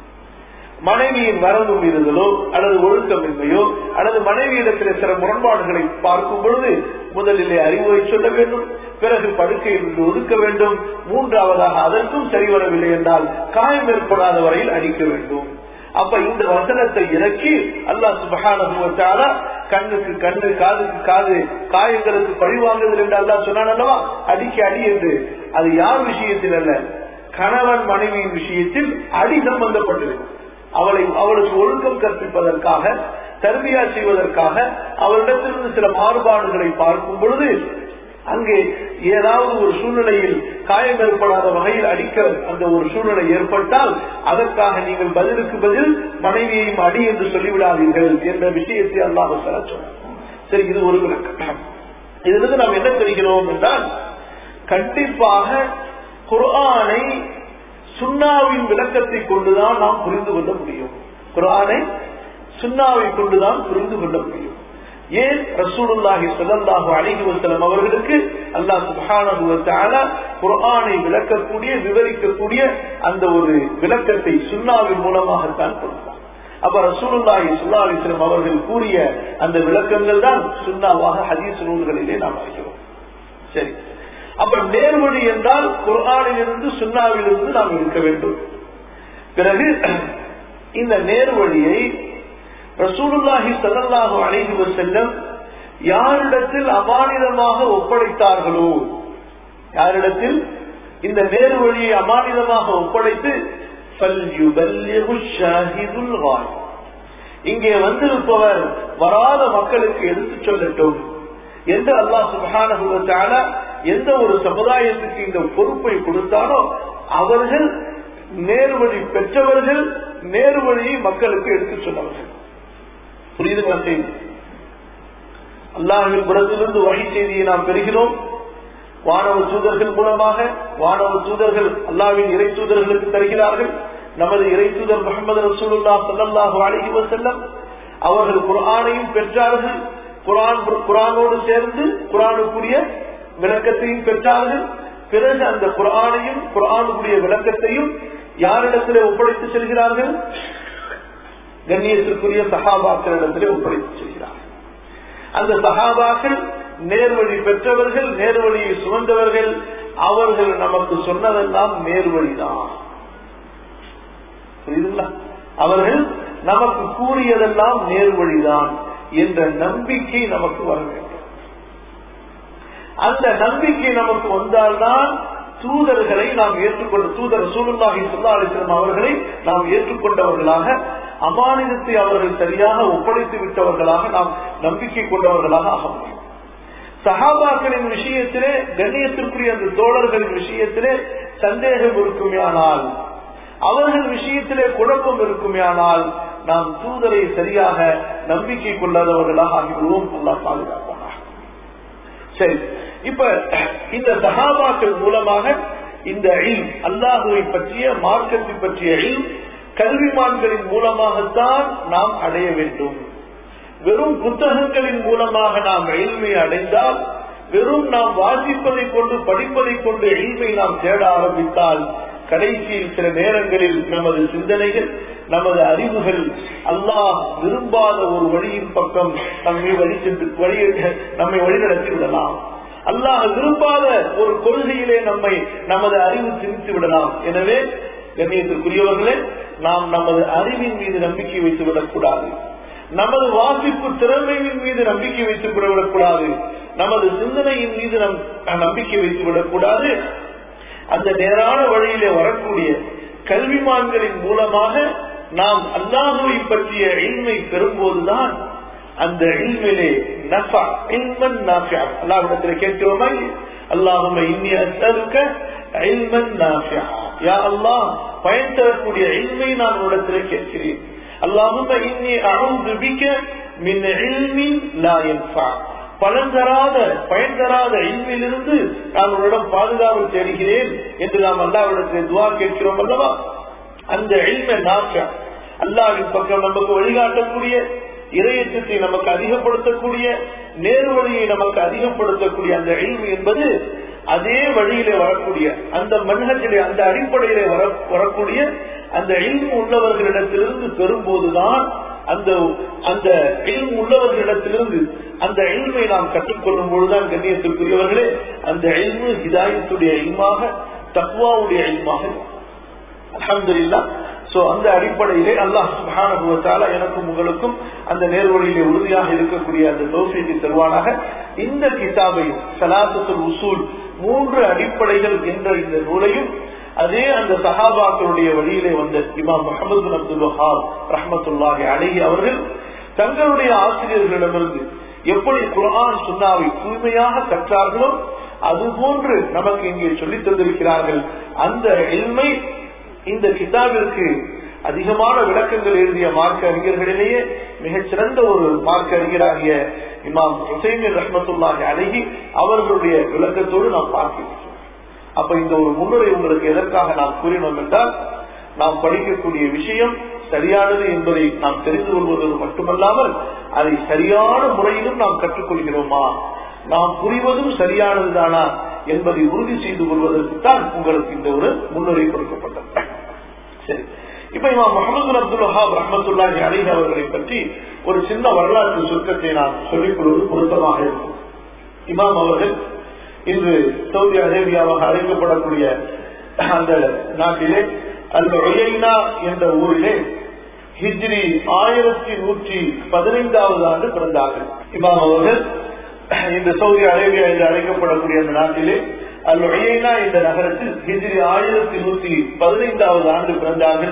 Speaker 1: மனைவியின் வரம்பு மீறுதலோ அல்லது ஒழுக்கமின்மையோ அல்லது மனைவியிடத்தில் சில முரண்பாடுகளை பார்க்கும் பொழுது முதலிலே அறிவுரை சொல்ல வேண்டும் பிறகு படுக்கையில் இருந்து ஒதுக்க வேண்டும் மூன்றாவதாக அதற்கும் சரிவரவில்லை என்றால் காயம் ஏற்படாத வரையில் அடிக்க வேண்டும் அப்ப இந்த வசனத்தை இறக்கி அல்லாஹ் சுபகான கண்ணுக்கு கண்ணு காதுக்கு காது காயங்களுக்கு பழிவாங்குதல் என்று அல்லாஹ் சொன்னான் அல்லவா அடிக்க அடி என்று அது யார் விஷயத்தில் அல்ல கணவன் மனைவியின் விஷயத்தில் அடி சம்பந்தப்பட்டது அவளை அவளுக்கு ஒழுக்கம் கற்பிப்பதற்காக தர்பியா செய்வதற்காக அவளிடத்திலிருந்து சில மாறுபாடுகளை பார்க்கும் பொழுது அங்கே ஏதாவது ஒரு சூழ்நிலையில் காயம் ஏற்படாத வகையில் அடிக்க அந்த ஒரு சூழ்நிலை ஏற்பட்டால் அதற்காக நீங்கள் பதிலுக்கு பதில் மனைவியையும் அடி என்று சொல்லிவிடாதீர்கள் என்ற விஷயத்தை அல்லாஹ் சொன்னார் சரி இது ஒரு விளக்கம் இதிலிருந்து நாம் என்ன தெரிகிறோம் என்றால் கண்டிப்பாக குர்ஆனை சுண்ணாவின் விளக்கத்தை கொண்டுதான் நாம் புரிந்து கொள்ள முடியும் குரானை சுண்ணாவை கொண்டுதான் புரிந்து கொள்ள முடியும் ஏன் ரசூலுல்லாஹி ஸல்லல்லாஹு அலைஹி வஸல்லம் அவர்களுக்கு அல்லாஹ் சுப்ஹானஹு வ தஆலா குர்ஆனை விளக்கக்கூடிய விவரிக்கக்கூடிய அந்த ஒரு விளக்கத்தை சுண்ணாவின் மூலமாகத்தான் கொடுத்தார் அப்ப ரசூலுல்லாஹி ஸல்லல்லாஹு அலைஹி வஸல்லம் அவர்கள் கூறிய அந்த விளக்கங்கள் தான் சுண்ணாவாக ஹதீஸ் நூல்களிலே நாம் அறிகிறோம் சரி அப்ப நேர்வழி என்றால் குர்ஆனிலிருந்து சுண்ணாவிலிருந்து நாம் இருக்க வேண்டும் பிறகு இந்த நேர்வழியை ரசூலுல்லாஹி சல்லாஹு அலைஹி வஸல்லம் யாரிடத்தில் அமானிதமாக ஒப்படைத்தார்களோ யாரிடத்தில் இந்த நேர்வழியை அமானிதமாக ஒப்படைத்து இங்கே வந்திருப்பவர் வராத மக்களுக்கு எடுத்துச் சொல்லட்டும் என்று அல்லாஹ் சுபகான எந்த ஒரு சமுதாயத்துக்கு இந்த பொறுப்பை கொடுத்தாலோ அவர்கள் நேர்வழி பெற்றவர்கள் நேர்வழியை மக்களுக்கு எடுத்துச் சொன்னவர்கள் புரியுதுங்களா செய்தி அல்லாஹின் புறத்திலிருந்து வகை செய்தியை நாம் பெறுகிறோம் வானவ தூதர்கள் மூலமாக வானவ தூதர்கள் அல்லாவின் இறை தூதர்களுக்கு தருகிறார்கள் நமது இறை தூதர் முகமது ரசூலுல்லா சல்லாஹு அலஹி வசல்லம் அவர்கள் குரானையும் பெற்றார்கள் குரான் குரானோடு சேர்ந்து குரானுக்குரிய விளக்கத்தையும் பெற்றார்கள் பிறகு அந்த குரானையும் குரானுக்குரிய விளக்கத்தையும் யாரிடத்திலே ஒப்படைத்து செல்கிறார்கள் கண்ணியத்திற்குரிய சகாபாக்களிடத்திலே ஒப்படைத்து செல்கிறார்கள் அந்த சகாபாக்கள் நேர்வழி பெற்றவர்கள் நேர்வழியை சுமந்தவர்கள் அவர்கள் நமக்கு சொன்னதெல்லாம் நேர்வழிதான் புரியுதுங்களா அவர்கள் நமக்கு கூறியதெல்லாம் நேர்வழிதான் என்ற நம்பிக்கை நமக்கு வர வேண்டும் அந்த நம்பிக்கை நமக்கு வந்தால்தான் தூதர்களை நாம் ஏற்றுக்கொண்ட தூதர் சூழலாகி சொல்லாலிசனம் அவர்களை நாம் ஏற்றுக்கொண்டவர்களாக அமானிதத்தை அவர்கள் சரியாக ஒப்படைத்து விட்டவர்களாக நாம் நம்பிக்கை கொண்டவர்களாக ஆக முடியும் சகாபாக்களின் விஷயத்திலே கண்ணியத்திற்குரிய அந்த தோழர்களின் விஷயத்திலே சந்தேகம் இருக்குமேயானால் அவர்கள் விஷயத்திலே குழப்பம் இருக்குமேயானால் நாம் தூதரை சரியாக நம்பிக்கை கொள்ளாதவர்களாக ஆகிவிடுவோம் அல்லா பாதுகாப்பான சரி இப்ப இந்த சகாபாக்கள் மூலமாக இந்த அல்லாஹுவை பற்றிய மார்க்கத்தை பற்றிய கல்விமான்களின் மூலமாகத்தான் நாம் அடைய வேண்டும் வெறும் புத்தகங்களின் மூலமாக நாம் எளிமை அடைந்தால் வெறும் நாம் வாசிப்பதை கொண்டு படிப்பதை கொண்டு எளிமை நாம் தேட ஆரம்பித்தால் கடைசியில் சில நேரங்களில் நமது சிந்தனைகள் நமது அறிவுகள் அல்லாஹ் விரும்பாத ஒரு வழியின் பக்கம் நம்மை வழி சென்று வழி நம்மை வழிநடத்தி விடலாம் அல்லாஹ் விரும்பாத ஒரு கொள்கையிலே நம்மை நமது அறிவு திணித்து விடலாம் எனவே கண்ணியத்திற்குரியவர்களே நாம் நமது அறிவின் மீது நம்பிக்கை வைத்து விடக்கூடாது நமது வாசிப்பு திறமையின் மீது நம்பிக்கை வைத்துக் விடக்கூடாது நமது சிந்தனையின் மீது நம் நம்பிக்கை வைத்து விடக்கூடாது அந்த நேரான வழியிலே வரக்கூடிய கல்விமான்களின் மூலமாக நாம் அல்லாஹுவை பற்றிய இல்மை பெறும்போதுதான் அந்த இல்மிலே நஃபா இல்மன் நாஃபியா அல்லாஹ்விடத்தில் கேட்கிறோமா அல்லாஹும இன்னி அஸ்அலுக இல்மன் நாஃபியா யா அல்லாஹ் பயன் தரக்கூடிய இல்மை நான் உடத்தில் கேட்கிறேன் அல்லாஹும இன்னி அவுது பிக மின் இல்மின் லா யன்ஃபா பலன் தராத பயன் தராத இல்மிலிருந்து நான் உன்னிடம் பாதுகாப்பு தேடுகிறேன் என்று நாம் அல்லாவிடத்தில் துவா கேட்கிறோம் அல்லவா அந்த இல்ம நாஃபியா அல்லாவின் பக்கம் நமக்கு வழிகாட்டக்கூடிய இறையச்சத்தை நமக்கு அதிகப்படுத்தக்கூடிய நேர்வழியை நமக்கு அதிகப்படுத்தக்கூடிய அந்த இல்மு என்பது அதே வழியிலே வரக்கூடிய அந்த மன்ஹத்திலே அந்த அடிப்படையிலே வர வரக்கூடிய அந்த இல்மு உள்ளவர்களிடத்திலிருந்து பெறும்போதுதான் அந்த அந்த இல்மு உள்ளவர்களிடத்திலிருந்து அந்த இல்மை நாம் கற்றுக்கொள்ளும் பொழுதுதான் கண்ணியத்திற்குரியவர்களே அந்த இல்மு ஹிதாயத்துடைய இல்மாக தக்குவாவுடைய இல்மாக அலமதுல்லா சோ அந்த அடிப்படையிலே அல்லாஹ் சுபானுவத்தால எனக்கும் உங்களுக்கும் அந்த நேர்வழியிலே உறுதியாக இருக்கக்கூடிய அந்த தோசியத்தை தருவானாக இந்த கிதாபையும் சலாசத்துல் உசூல் மூன்று அடிப்படைகள் என்ற இந்த நூலையும் அதே அந்த சஹாபாக்களுடைய வழியிலே வந்த இமாம் முகமது அப்துல் வஹாப் ரஹமத்துல்லாஹி அழகி அவர்கள் தங்களுடைய ஆசிரியர்களிடமிருந்து எப்படி குரான் சுன்னாவை தூய்மையாக கற்றார்களோ அதுபோன்று நமக்கு இங்கே சொல்லித் தந்திருக்கிறார்கள் அந்த எல்மை இந்த கிதாபிற்கு அதிகமான விளக்கங்கள் எழுதிய மார்க்க அறிஞர்களிலேயே மிகச்சிறந்த ஒரு மார்க்க அறிஞராகிய இமாம் ஹுசைமின் ரஹமத்துல்லாஹி அழகி அவர்களுடைய விளக்கத்தோடு நாம் பார்க்கிறோம் அப்ப இந்த ஒரு முன்னுரை உங்களுக்கு எதற்காக நாம் கூறினோம் என்றால் நாம் படிக்கக்கூடிய விஷயம் சரியானது என்பதை நாம் தெரிந்து கொள்வது மட்டுமல்லாமல் அதை சரியான முறையிலும் நாம் கற்றுக்கொள்கிறோமா நாம் புரிவதும் சரியானதுதானா என்பதை உறுதி செய்து கொள்வதற்கு தான் உங்களுக்கு இந்த ஒரு முன்னுரை கொடுக்கப்பட்டது சரி இப்ப இமாம் முகமது அப்துல் வஹாப் ரஹமத்துல்லாஹி அலி அவர்களை பற்றி ஒரு சின்ன வரலாற்று சுருக்கத்தை நான் சொல்லிக் கொள்வது பொருத்தமாக இருக்கும் இமாம் அவர்கள் இன்று சவுதி அரேபியாவாக அழைக்கப்படக்கூடிய அந்த நாட்டிலே அந்த ஒயைனா என்ற ஊரிலே ஹிஜ்ரி ஆயிரத்தி நூற்றி பதினைந்தாவது ஆண்டு பிறந்தார்கள் இமாம் அவர்கள் இந்த சவுதி அரேபியா என்று அழைக்கப்படக்கூடிய அந்த நாட்டிலே அல் ஒயைனா என்ற நகரத்தில் ஹிஜ்ரி ஆயிரத்தி நூத்தி பதினைந்தாவது ஆண்டு பிறந்தார்கள்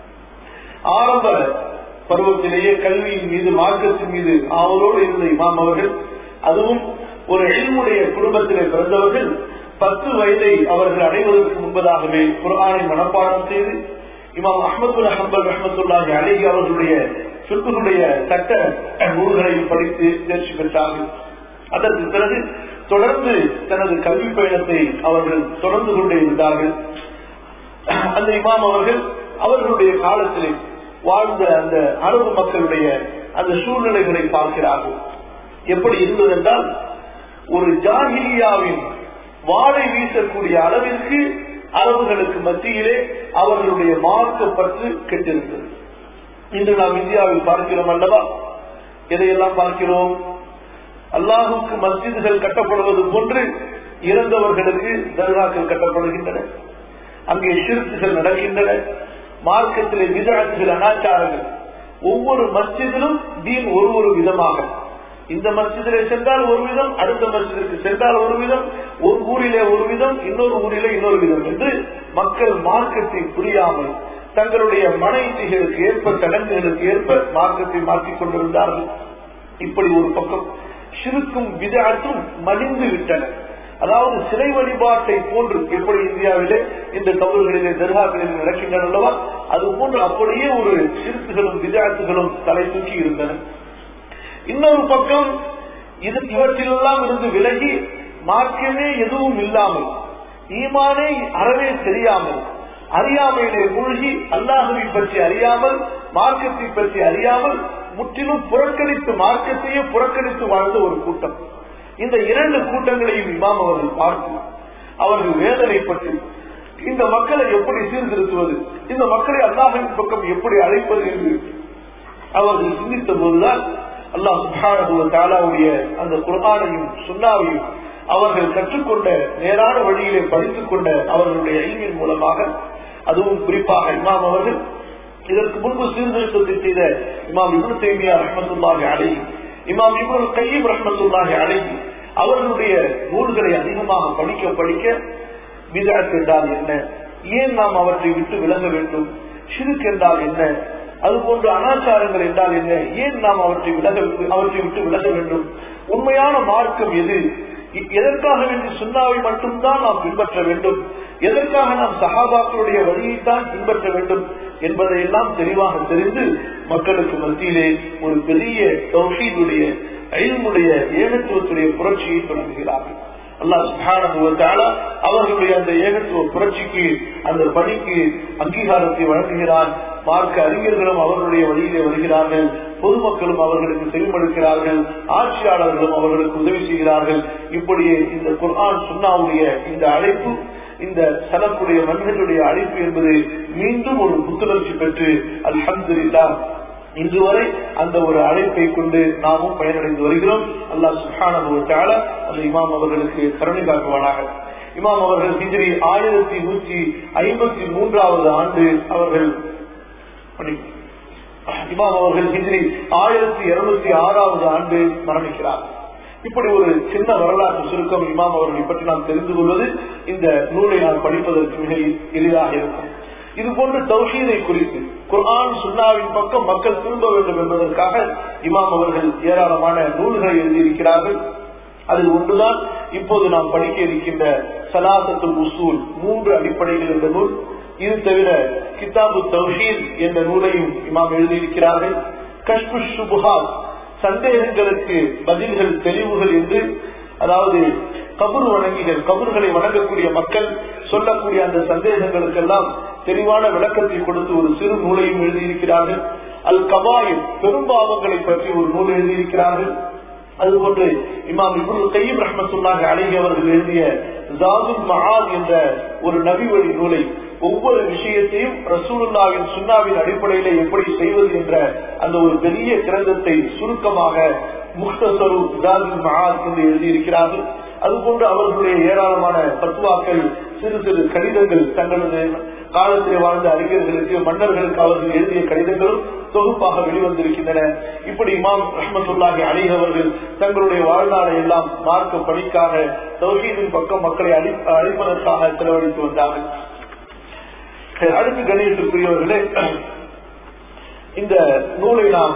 Speaker 1: ஆரம்ப பருவத்திலேயே கல்வியின் மீது மார்க்கத்தின் மீது ஆவலோடு இருந்த இமாம் அவர்கள் அதுவும் ஒரு எழில்முடைய குடும்பத்திலே பிறந்தவர்கள் பத்து வயதை அவர்கள் அடைவதற்கு முன்பதாகவே குரானை மனப்பாடம் செய்து இமாம் அஹமது ஹம்பல் ரஹமத்துல்லாஹி அழகி அவர்களுடைய சுற்றுடைய சட்ட நூல்களை படித்து தேர்ச்சி பெற்றார்கள் அதற்கு பிறகு தொடர்ந்து தனது கல்வி பயணத்தை அவர்கள் தொடர்ந்து கொண்டே இருந்தார்கள் அந்த இமாம் அவர்கள் அவர்களுடைய காலத்திலே வாழ்ந்த அந்த அரபு மக்களுடைய அந்த சூழ்நிலைகளை பார்க்கிறார்கள் எப்படி இருந்தது என்றால் ஒரு ஜாகிலியாவின் வாழை வீசக்கூடிய அளவிற்கு அரபுகளுக்கு மத்தியிலே அவர்களுடைய மார்க்க பற்று கெட்டிருந்தது இன்று நாம் இந்தியாவில் பார்க்கிறோம் அல்லவா எதையெல்லாம் பார்க்கிறோம் அல்லாஹுக்கு மஸ்ஜிதுகள் கட்டப்படுவது போன்று இறந்தவர்களுக்கு தர்காக்கள் கட்டப்படுகின்றன அங்கே சிறுத்துகள் நடக்கின்றன மார்க்கத்திலே விதழத்துகள் அனாச்சாரங்கள் ஒவ்வொரு மஸ்ஜிதிலும் தீன் ஒரு ஒரு விதமாக இந்த மஸ்ஜிதிலே சென்றால் ஒரு விதம் அடுத்த மஸ்ஜிதிற்கு சென்றால் ஒரு விதம் ஒரு ஊரிலே ஒரு விதம் இன்னொரு ஊரிலே இன்னொரு விதம் என்று மக்கள் மார்க்கத்தை புரியாமல் தங்களுடைய மன இச்சைகளுக்கு ஏற்ப சடங்குகளுக்கு ஏற்ப மார்க்கத்தை மாற்றிக் கொண்டிருந்தார்கள் இப்படி ஒரு பக்கம் சிறுக்கும் விதாட்டும் மலிந்து விட்டன அதாவது சிலை வழிபாட்டை போன்று எப்படி இந்தியாவிலே இந்த கபல்களிலே தர்காக்களில் நடக்கின்றன அல்லவா அது போன்று அப்படியே ஒரு சிறுக்குகளும் விதாட்டுகளும் தலை தூக்கி இருந்தன இன்னொரு பக்கம் இது இவற்றிலெல்லாம் இருந்து விலகி மார்க்கமே எதுவும் இல்லாமல் ஈமானே அறவே தெரியாமல் அறியாமையிலே மூழ்கி அல்லாஹுவை பற்றி அறியாமல் மார்க்கத்தை பற்றி அறியாமல் முற்றிலும் புறக்கணித்து மார்க்கத்தையே புறக்கணித்து வாழ்ந்த ஒரு கூட்டம் இந்த இரண்டு கூட்டங்களையும் இமாம் அவர்கள் பார்த்து அவர்கள் வேதனைப்பட்டு இந்த மக்களை எப்படி சீர்திருத்துவது இந்த மக்களை அல்லாஹின் பக்கம் எப்படி அழைப்பது என்று அவர்கள் சிந்தித்த போதுதான் அல்லாஹ் சுபான தாலாவுடைய அந்த குர்ஆனையும் சுண்ணாவையும் அவர்கள் கற்றுக்கொண்ட நேரான வழியிலே படித்துக் கொண்ட அவர்களுடைய எளிமையின் மூலமாக அதுவும் குறிப்பாக இமாம் அவர்கள் இதற்கு முன்பு சீர்திருத்தத்தை செய்த இமாம் இப்னு தைமியா ரஹமத்துல்லாஹி அலை இமாம் இப்னு கையீம் ரஹமத்துல்லாஹி அலை அவர்களுடைய நூல்களை அதிகமாக படிக்க படிக்க விதத் என்றால் என்ன ஏன் நாம் அவற்றை விட்டு விலக வேண்டும் ஷிருக் என்றால் என்ன அதுபோன்று அனாச்சாரங்கள் என்றால் என்ன ஏன் நாம் அவற்றை விலக அவற்றை விட்டு விலக வேண்டும் உண்மையான மார்க்கம் எது எ- எதற்காக வேண்டி சுண்ணாவை மட்டும்தான் நாம் பின்பற்ற வேண்டும் எதற்காக நாம் சஹாபாக்களுடைய வழியைத்தான் பின்பற்ற வேண்டும் என்பதையெல்லாம் தெளிவாக தெரிந்து மக்களுக்கு மத்தியிலே ஒரு பெரிய தௌஹீதுடைய அயல்முடைய ஏகத்துவத்துடைய புரட்சியை தொடங்குகிறார்கள் அல்லாஹ் சுப்ஹானஹு வ தஆலா அவர்களுடைய அந்த ஏகத்துவ புரட்சிக்கு அந்த பணிக்கு அங்கீகாரத்தை வழங்குகிறான் மார்க்க அறிஞர்களும் அவர்களுடைய வழியிலே வருகிறார்கள் பொதுமக்களும் அவர்களுக்கு செவிமடுக்கிறார்கள் ஆட்சியாளர்களும் அவர்களுக்கு உதவி செய்கிறார்கள் இப்படியே இந்த குர்ஆன் சுன்னாவுடைய இந்த அழைப்பு இந்த சலப்புடைய மனிதனுடைய அழைப்பு என்பது மீண்டும் ஒரு புத்துணர்ச்சி பெற்று அல்ஹம்துலில்லாஹ் இன்று வரை அந்த ஒரு அழைப்பை கொண்டு நாமும் பயனடைந்து வருகிறோம் அல்லாஹ் சுப்ஹானஹு வ தஆலா அந்த இமாம் அவர்களுக்கு கருணை காட்டுவானாக இமாம் அவர்கள் ஹிஜ்ரி ஆயிரத்தி நூற்றி ஐம்பத்தி மூன்றாவது ஆண்டு அவர்கள் மன்னிக்கவும். இமாம் அவர்கள் ஹிஜ்ரி ஆயிரத்தி இருநூத்தி ஆறாவது ஆண்டு மரணிக்கிறார் இப்படி ஒரு சின்ன வரலாற்று சுருக்கம் இமாம் அவர்களை பற்றி நாம் தெரிந்து கொள்வது இந்த நூலை நாம் படிப்பதற்கு மிக எளிதாக இருக்கும் இது போன்ற தௌஹீதை குறித்து குர்ஆன் சுன்னாவின் பக்கம் மக்கள் திரும்ப வேண்டும் என்பதற்காக இமாம் அவர்கள் ஏராளமான நூல்களை எழுதியிருக்கிறார்கள் அதில் ஒன்றுதான் இப்போது நாம் படிக்க இருக்கின்ற சலாசத்துல் உசூல் மூன்று அடிப்படைகள் என்ற நூல் இது தவிர கிதாபு தௌஹீத் என்ற நூலையும் இமாம் எழுதியிருக்கிறார்கள் கஷ்பு சுபுஹாத் சந்தேகங்களுக்கு பதில்கள் தெளிவுகள் என்று அதாவது கபூர் வணங்கிகள் கபூர்களை வணங்கக்கூடிய மக்கள் சொல்லக்கூடிய அந்த சந்தேகங்களுக்கெல்லாம் தெளிவான விளக்கத்தை கொடுத்து ஒரு சிறு நூலையும் எழுதியிருக்கிறார்கள் அல் கபாயில் பெரும்பாவங்களை பற்றி ஒரு நூல் எழுதியிருக்கிறார்கள் அதுபோன்று இமாம் இபுல் கையம் ரஹமத்துல்லாஹி அலைஹி அவர்கள் எழுதிய ஜாதுல் மஹாத் என்ற ஒரு நபி வழி நூலை ஒவ்வொரு விஷயத்தையும் ரசூலுல்லாவின் சுன்னாவின் அடிப்படையில எப்படி செய்வது என்ற அந்த ஒரு பெரிய கிரந்தத்தை சுருக்கமாக முக்தசரு ஜாதுல் மஹாத் என்று எழுதியிருக்கிறார்கள் அதுபோன்று அவர்களுடைய ஏராளமான பத்துவாக்கள் சிறு சிறு கடிதங்கள் தங்களது காலத்தில் வாழ்ந்த அறிஞர்களுக்கு மன்னர்களுக்கு அவர்கள் எழுதிய கடிதங்களும் தொகுப்பாக வெளிவந்திருக்கின்றன இப்படி இமாம் ரஹமத்துல்லாஹி அலி அவர்கள் தங்களுடைய வாழ்நாளை எல்லாம் மார்க்க பணிக்காக தௌஹீதின் பக்கம் மக்களை அழி அழிப்பதற்காக செலவழித்து வந்தார்கள் அடுத்து கணேசத்துக்குரியவர்களே இந்த நூலை நாம்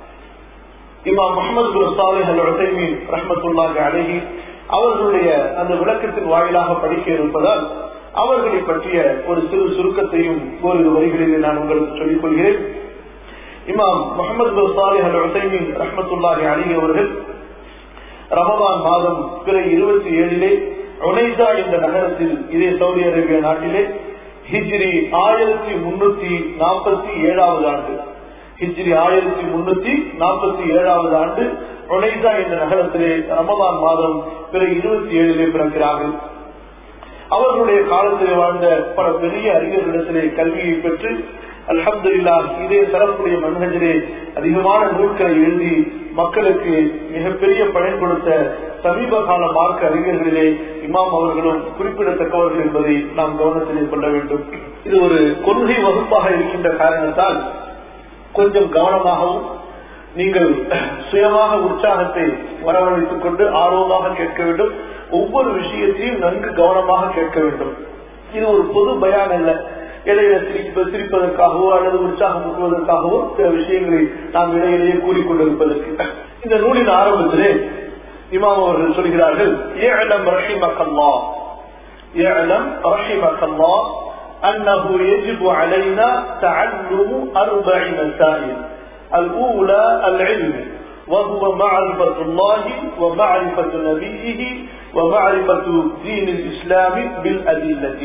Speaker 1: இமாம் முகமது குரு சாலிஹ் அல் உசைமீன் ரஹமத்துல்லாஹி அலஹி அவர்களுடைய அந்த விளக்கத்தின் வாயிலாக படிக்க இருப்பதால் அவர்களை பற்றிய ஒரு சிறு சுருக்கத்தையும் ஓரிரு வரிகளில் நான் உங்களுக்கு சொல்லிக் கொள்கிறேன் இமாம் முகமது பின் சாலிஹ் அல் உசைமீன் ரஹமத்துல்லாஹி அலி அவர்கள் ரமதான் மாதம் பிற இருபத்தி ஏழிலே ஒனைசா என்ற நகரத்தில் இதே சவுதி அரேபியா நாட்டிலே ஹிஜ்ரி ஆயிரத்தி முன்னூத்தி நாற்பத்தி ஏழாவது ஆண்டு ஹிஜ்ரி ஆயிரத்தி முன்னூத்தி நாற்பத்தி ஏழாவது ஆண்டு ஒனைசா என்ற நகரத்திலே ரமதான் மாதம் பிற இருபத்தி ஏழிலே பிறக்கிறார்கள் அவர்களுடைய காலத்திலே வாழ்ந்த பல பெரிய அறிஞர்களிடத்திலே கல்வியை பெற்று அல்ஹம்துல்லா இதே தரப்புடைய மன்ஹஜிலே அதிகமான நூல்களை எழுதி மக்களுக்கு மிகப்பெரிய பயன் கொடுத்த சமீப கால மார்க்க அறிஞர்களிலே இமாம் அவர்களும் குறிப்பிடத்தக்கவர்கள் என்பதை நாம் கவனத்திலே கொள்ள வேண்டும் இது ஒரு கொள்கை வகுப்பாக இருக்கின்ற காரணத்தால் கொஞ்சம் கவனமாகவும் நீங்கள் சுயமாக உற்சாகத்தை வரவழைத்துக் கொண்டு ஆர்வமாக கேட்க வேண்டும் ஒவ்வொரு விஷயத்தையும் நன்கு கவனமாக கேட்க வேண்டும் இது ஒரு பொது பயான் அல்ல இடையில சிரிப்ப சிரிப்பதற்காகவோ அல்லது உற்சாகம் ஊட்டுவதற்காகவோ சில விஷயங்களை நாம் இடையிலேயே கூறிக்கொண்டிருப்பதற்கு இந்த நூலின் ஆரம்பத்திலே இமாம் அவர்கள் சொல்கிறார்கள் ஏழம் ரஹிமக்கல்லா ஏழம் ரஹிமக்கல்லா أنه يجب علينا تعلم أربع مسائل الأولى العلم وهو معرفة الله ومعرفة نبيه ومعرفة دين الإسلام بالأدلة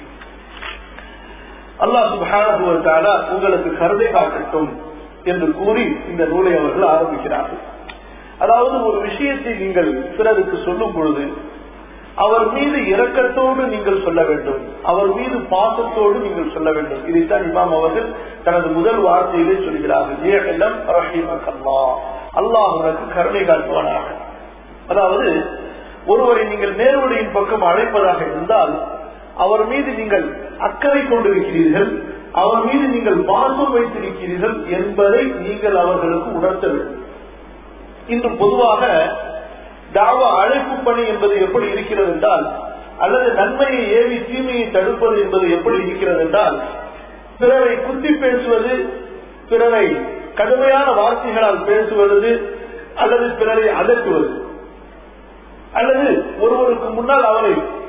Speaker 1: அல்லாஹ் சுபான உங்களுக்கு கருதை காட்டட்டும் என்று கூறி இந்த நூலை அவர்கள் ஆரம்பிக்கிறார்கள் அதாவது ஒரு விஷயத்தை நீங்கள் பிறருக்கு சொல்லும் பொழுது அவர் மீது இரக்கத்தோடு நீங்கள் சொல்ல வேண்டும் அவர் மீது பாசத்தோடு நீங்கள் சொல்ல வேண்டும் இதைத்தான் இமாம் அவர்கள் தனது முதல் வார்த்தையிலே சொல்கிறார்கள் ஏழம் ரஹீமக்கல்லா அல்லாஹ் உனக்கு கருணை காட்டுவானாக அதாவது ஒருவரை நீங்கள் நேர்வழியின் பக்கம் அழைப்பதாக இருந்தால் அவர் மீது நீங்கள் அக்கறை கொண்டிருக்கிறீர்கள் அவர் மீது நீங்கள் பாசம் வைத்திருக்கிறீர்கள் என்பதை நீங்கள் அவர்களுக்கு உணர்த்த வேண்டும் இன்று பொதுவாக தாவா அழைப்பு பணி என்பது எப்படி இருக்கிறது என்றால் அல்லது நன்மையை ஏவி தீமையை தடுப்பது என்பது எப்படி இருக்கிறது என்றால் பிறரை குத்தி பேசுவது பிறரை கடுமையான வார்த்தைகளால் பேசுவது அல்லது பிறரை அதட்டுவது அல்லது ஒருவருக்கு முன்னால் அவரை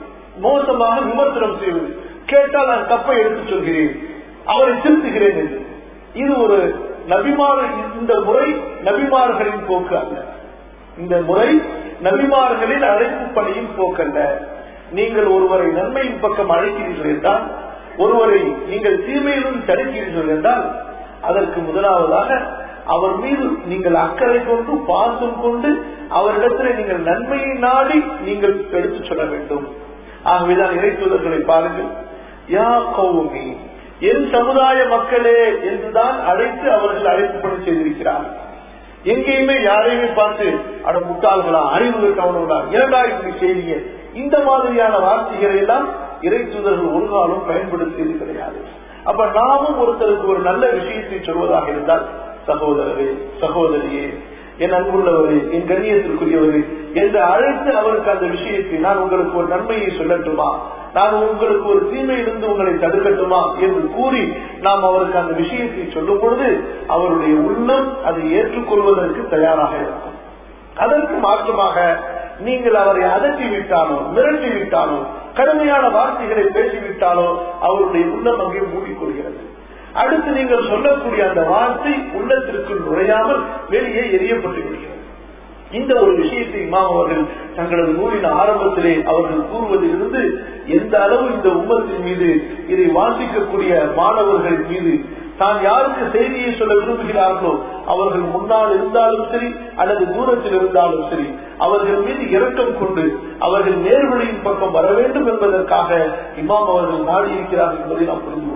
Speaker 1: மோசமாக விமர்சனம் செய்வது கேட்டால் நான் தப்பை எடுத்துச் சொல்கிறேன் அவரை திருத்துகிறேன் என்று இது ஒரு நபிமார் இந்த முறை நபிமார்களின் போக்கு அல்ல இந்த முறை நபிமார்களின் அழைப்பு பணியின் போக்கல்ல நீங்கள் ஒருவரை நன்மையின் பக்கம் அழைக்கிறீர்கள் என்றால் ஒருவரை நீங்கள் தீமையிலும் தடுக்கிறீர்கள் என்றால் அதற்கு முதலாவதாக அவர் மீது நீங்கள் அக்கறை கொண்டு பாசம் கொண்டு அவரிடத்தில் நீங்கள் நன்மையை நாடி நீங்கள் எடுத்துச் சொல்ல வேண்டும் ஆகவேதான் இறைத்துவதர்களை பாருங்கள் யா கௌமி என் சமுதாய மக்களே என்றுதான் அழைத்து அவர்கள் அழைப்பு பணி செய்திருக்கிறார்கள் எங்கேயுமே யாரையுமே பார்த்து அட முட்டாள்களா அறிவு இருக்கவனோடா இரண்டா இப்படி செய்திய இந்த மாதிரியான வார்த்தைகளை எல்லாம் இறை தூதர்கள் ஒரு காலம் பயன்படுத்தியது கிடையாது அப்ப நாமும் ஒருத்தருக்கு ஒரு நல்ல விஷயத்தை சொல்வதாக இருந்தால் சகோதரரே சகோதரியே என் அன்புள்ளவரே என் கண்ணியத்திற்குரியவரே என்று அழைத்து அவருக்கு அந்த விஷயத்தை நான் உங்களுக்கு ஒரு நன்மையை சொல்லட்டுமா நான் உங்களுக்கு ஒரு தீமையிலிருந்து உங்களை தடுக்கட்டுமா என்று கூறி நாம் அவருக்கு அந்த விஷயத்தை சொல்லும் பொழுது அவருடைய உள்ளம் அதை ஏற்றுக்கொள்வதற்கு தயாராக இருக்கும் அதற்கு மாற்றமாக நீங்கள் அவரை அதட்டி விட்டாலோ மிரட்டி விட்டாலோ கடுமையான வார்த்தைகளை பேசிவிட்டாலோ அவருடைய உள்ளம் அங்கே மூடிக்கொள்கிறது அடுத்து நீங்கள் சொல்லக்கூடிய அந்த வார்த்தை உள்ளத்திற்குள் நுழையாமல் வெளியே எரியப்பட்டு விடுகிறது இந்த ஒரு விஷயத்தை இமாம் அவர்கள் தங்களது நூலின் ஆரம்பத்திலே அவர்கள் கூறுவதிலிருந்து எந்த அளவு இந்த உம்மத்தின் மீது இதை வாசிக்கக்கூடிய மாணவர்கள் மீது தான் யாருக்கு செய்தியை சொல்ல விரும்புகிறார்களோ அவர்கள் முன்னால் இருந்தாலும் சரி அல்லது தூரத்தில் இருந்தாலும் சரி அவர்கள் மீது இரக்கம் கொண்டு அவர்கள் நேர்வழியின் பக்கம் வர வேண்டும் என்பதற்காக இமாம் அவர்கள் நாடி இருக்கிறார்கள் என்பதை நாம் புரிந்து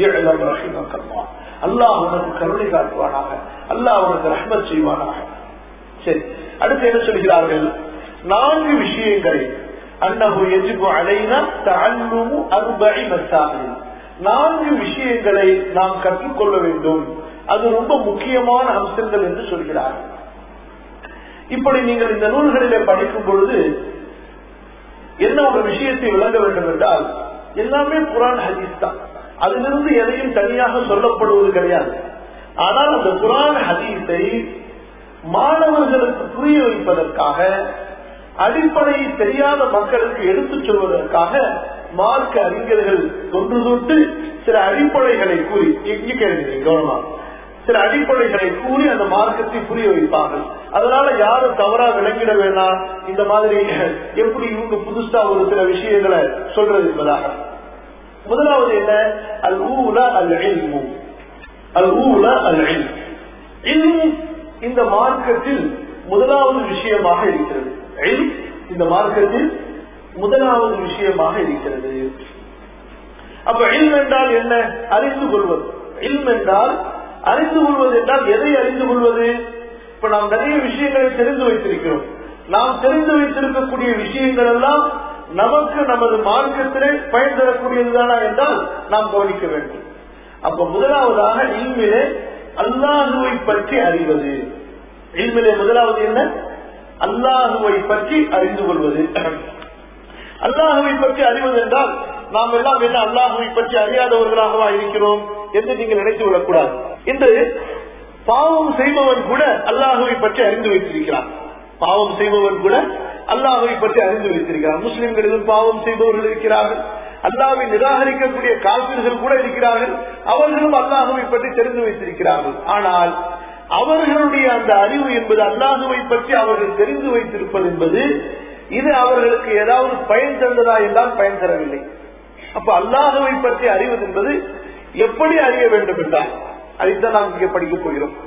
Speaker 1: கொள்கிறோம் அல்லாஹ் உனக்கு கருணை காட்டுவானாக அல்லாஹ் உனக்கு ரஹ்மத் செய்வானாக சரி அடுத்து என்ன சொல்கிறார்கள் நான்கு விஷயங்களை அன்னகு எஜிபு அலைனா தஅல்லுமு அர்பஇ மசாயில் நான்கு விஷயங்களை நாம் கற்றுக்கொள்ள வேண்டும் அது ரொம்ப முக்கியமான அம்சங்கள் என்று சொல்கிறார்கள் இப்படி நீங்கள் இந்த நூல்களிலே படிக்கும் பொழுது என்ன ஒரு விஷயத்தை விளங்க வேண்டும் என்றால் எல்லாமே குரான் ஹதீஸ் தான் அதிலிருந்து எதையும் தனியாக சொல்லப்படுவது கிடையாது ஆனால் அந்த குரான் ஹதீஸை மாணவர்களுக்கு புரிய வைப்பதற்காக அடிப்படையை தெரியாத மக்களுக்கு எடுத்துச் சொல்வதற்காக மார்க்க அறிஞர்கள் தொன்று தொட்டு சில அடிப்படைகளை கூறி இங்க கேளுங்க கவனமா சில அடிப்படைகளை கூறி அந்த மார்க்கத்தை புரிய வைப்பார்கள் அதனால யாரும் தவறா விளங்கிட வேண்டாம் இந்த மாதிரி எப்படி இவங்க புதுசா ஒரு சில விஷயங்களை சொல்றது என்பதாக முதலாவது என்ன அல் ஊல அல் இல்மு அல் ஊல அல் இல்மு இந்த மார்க்கத்தில் முதலாவது விஷயமாக இருக்கிறது இந்த மார்க்கத்தில் முதலாவது விஷயமாக இருக்கிறது அப்ப இல்ம் என்றால் என்ன அறிந்து கொள்வது இல்ம் என்றால் அறிந்து கொள்வது என்றால் எதை அறிந்து கொள்வது இப்ப நாம் நிறைய விஷயங்களை தெரிந்து வைத்திருக்கிறோம் நாம் தெரிந்து வைத்திருக்கக்கூடிய விஷயங்கள் எல்லாம் நமக்கு நமது மார்க்கத்திலே பயன் தரக்கூடியதுதானா என்றால் நாம் கவனிக்க வேண்டும் அப்ப முதலாவதாக இல்மிலே அல்லாஹுவை பற்றி அறிவது இல்மிலே முதலாவது என்ன அல்லாஹுவை பற்றி அறிந்து கொள்வது அல்லாஹுவை பற்றி அறிவது என்றால் நாம் எல்லாம் என்ன அல்லாஹுவை பற்றி அறியாதவர்களாகவா இருக்கிறோம் என்று நீங்கள் நினைத்து விடக்கூடாது இன்று பாவம் செய்பவன் கூட அல்லாஹுவை பற்றி அறிந்து வைத்திருக்கிறான் பாவம் செய்பவன் கூட அல்லாஹுவை பற்றி அறிந்து வைத்திருக்கிறார் முஸ்லிம்களிலும் பாவம் செய்பவர்கள் இருக்கிறார்கள் அல்லாவை நிராகரிக்கக்கூடிய காப்பீர்கள் கூட இருக்கிறார்கள் அவர்களும் அல்லாஹுவை பற்றி தெரிந்து வைத்திருக்கிறார்கள் ஆனால் அவர்களுடைய அந்த அறிவு என்பது அல்லாஹுவை பற்றி அவர்கள் தெரிந்து வைத்திருப்பது என்பது இது அவர்களுக்கு ஏதாவது பயன் தந்ததா என்றால் பயன் தரவில்லை அப்ப அல்லாஹுவை பற்றி அறிவது என்பது எப்படி அறிய வேண்டும் என்றால் அதைத்தான் நாம் இங்கே படிக்க போகிறோம்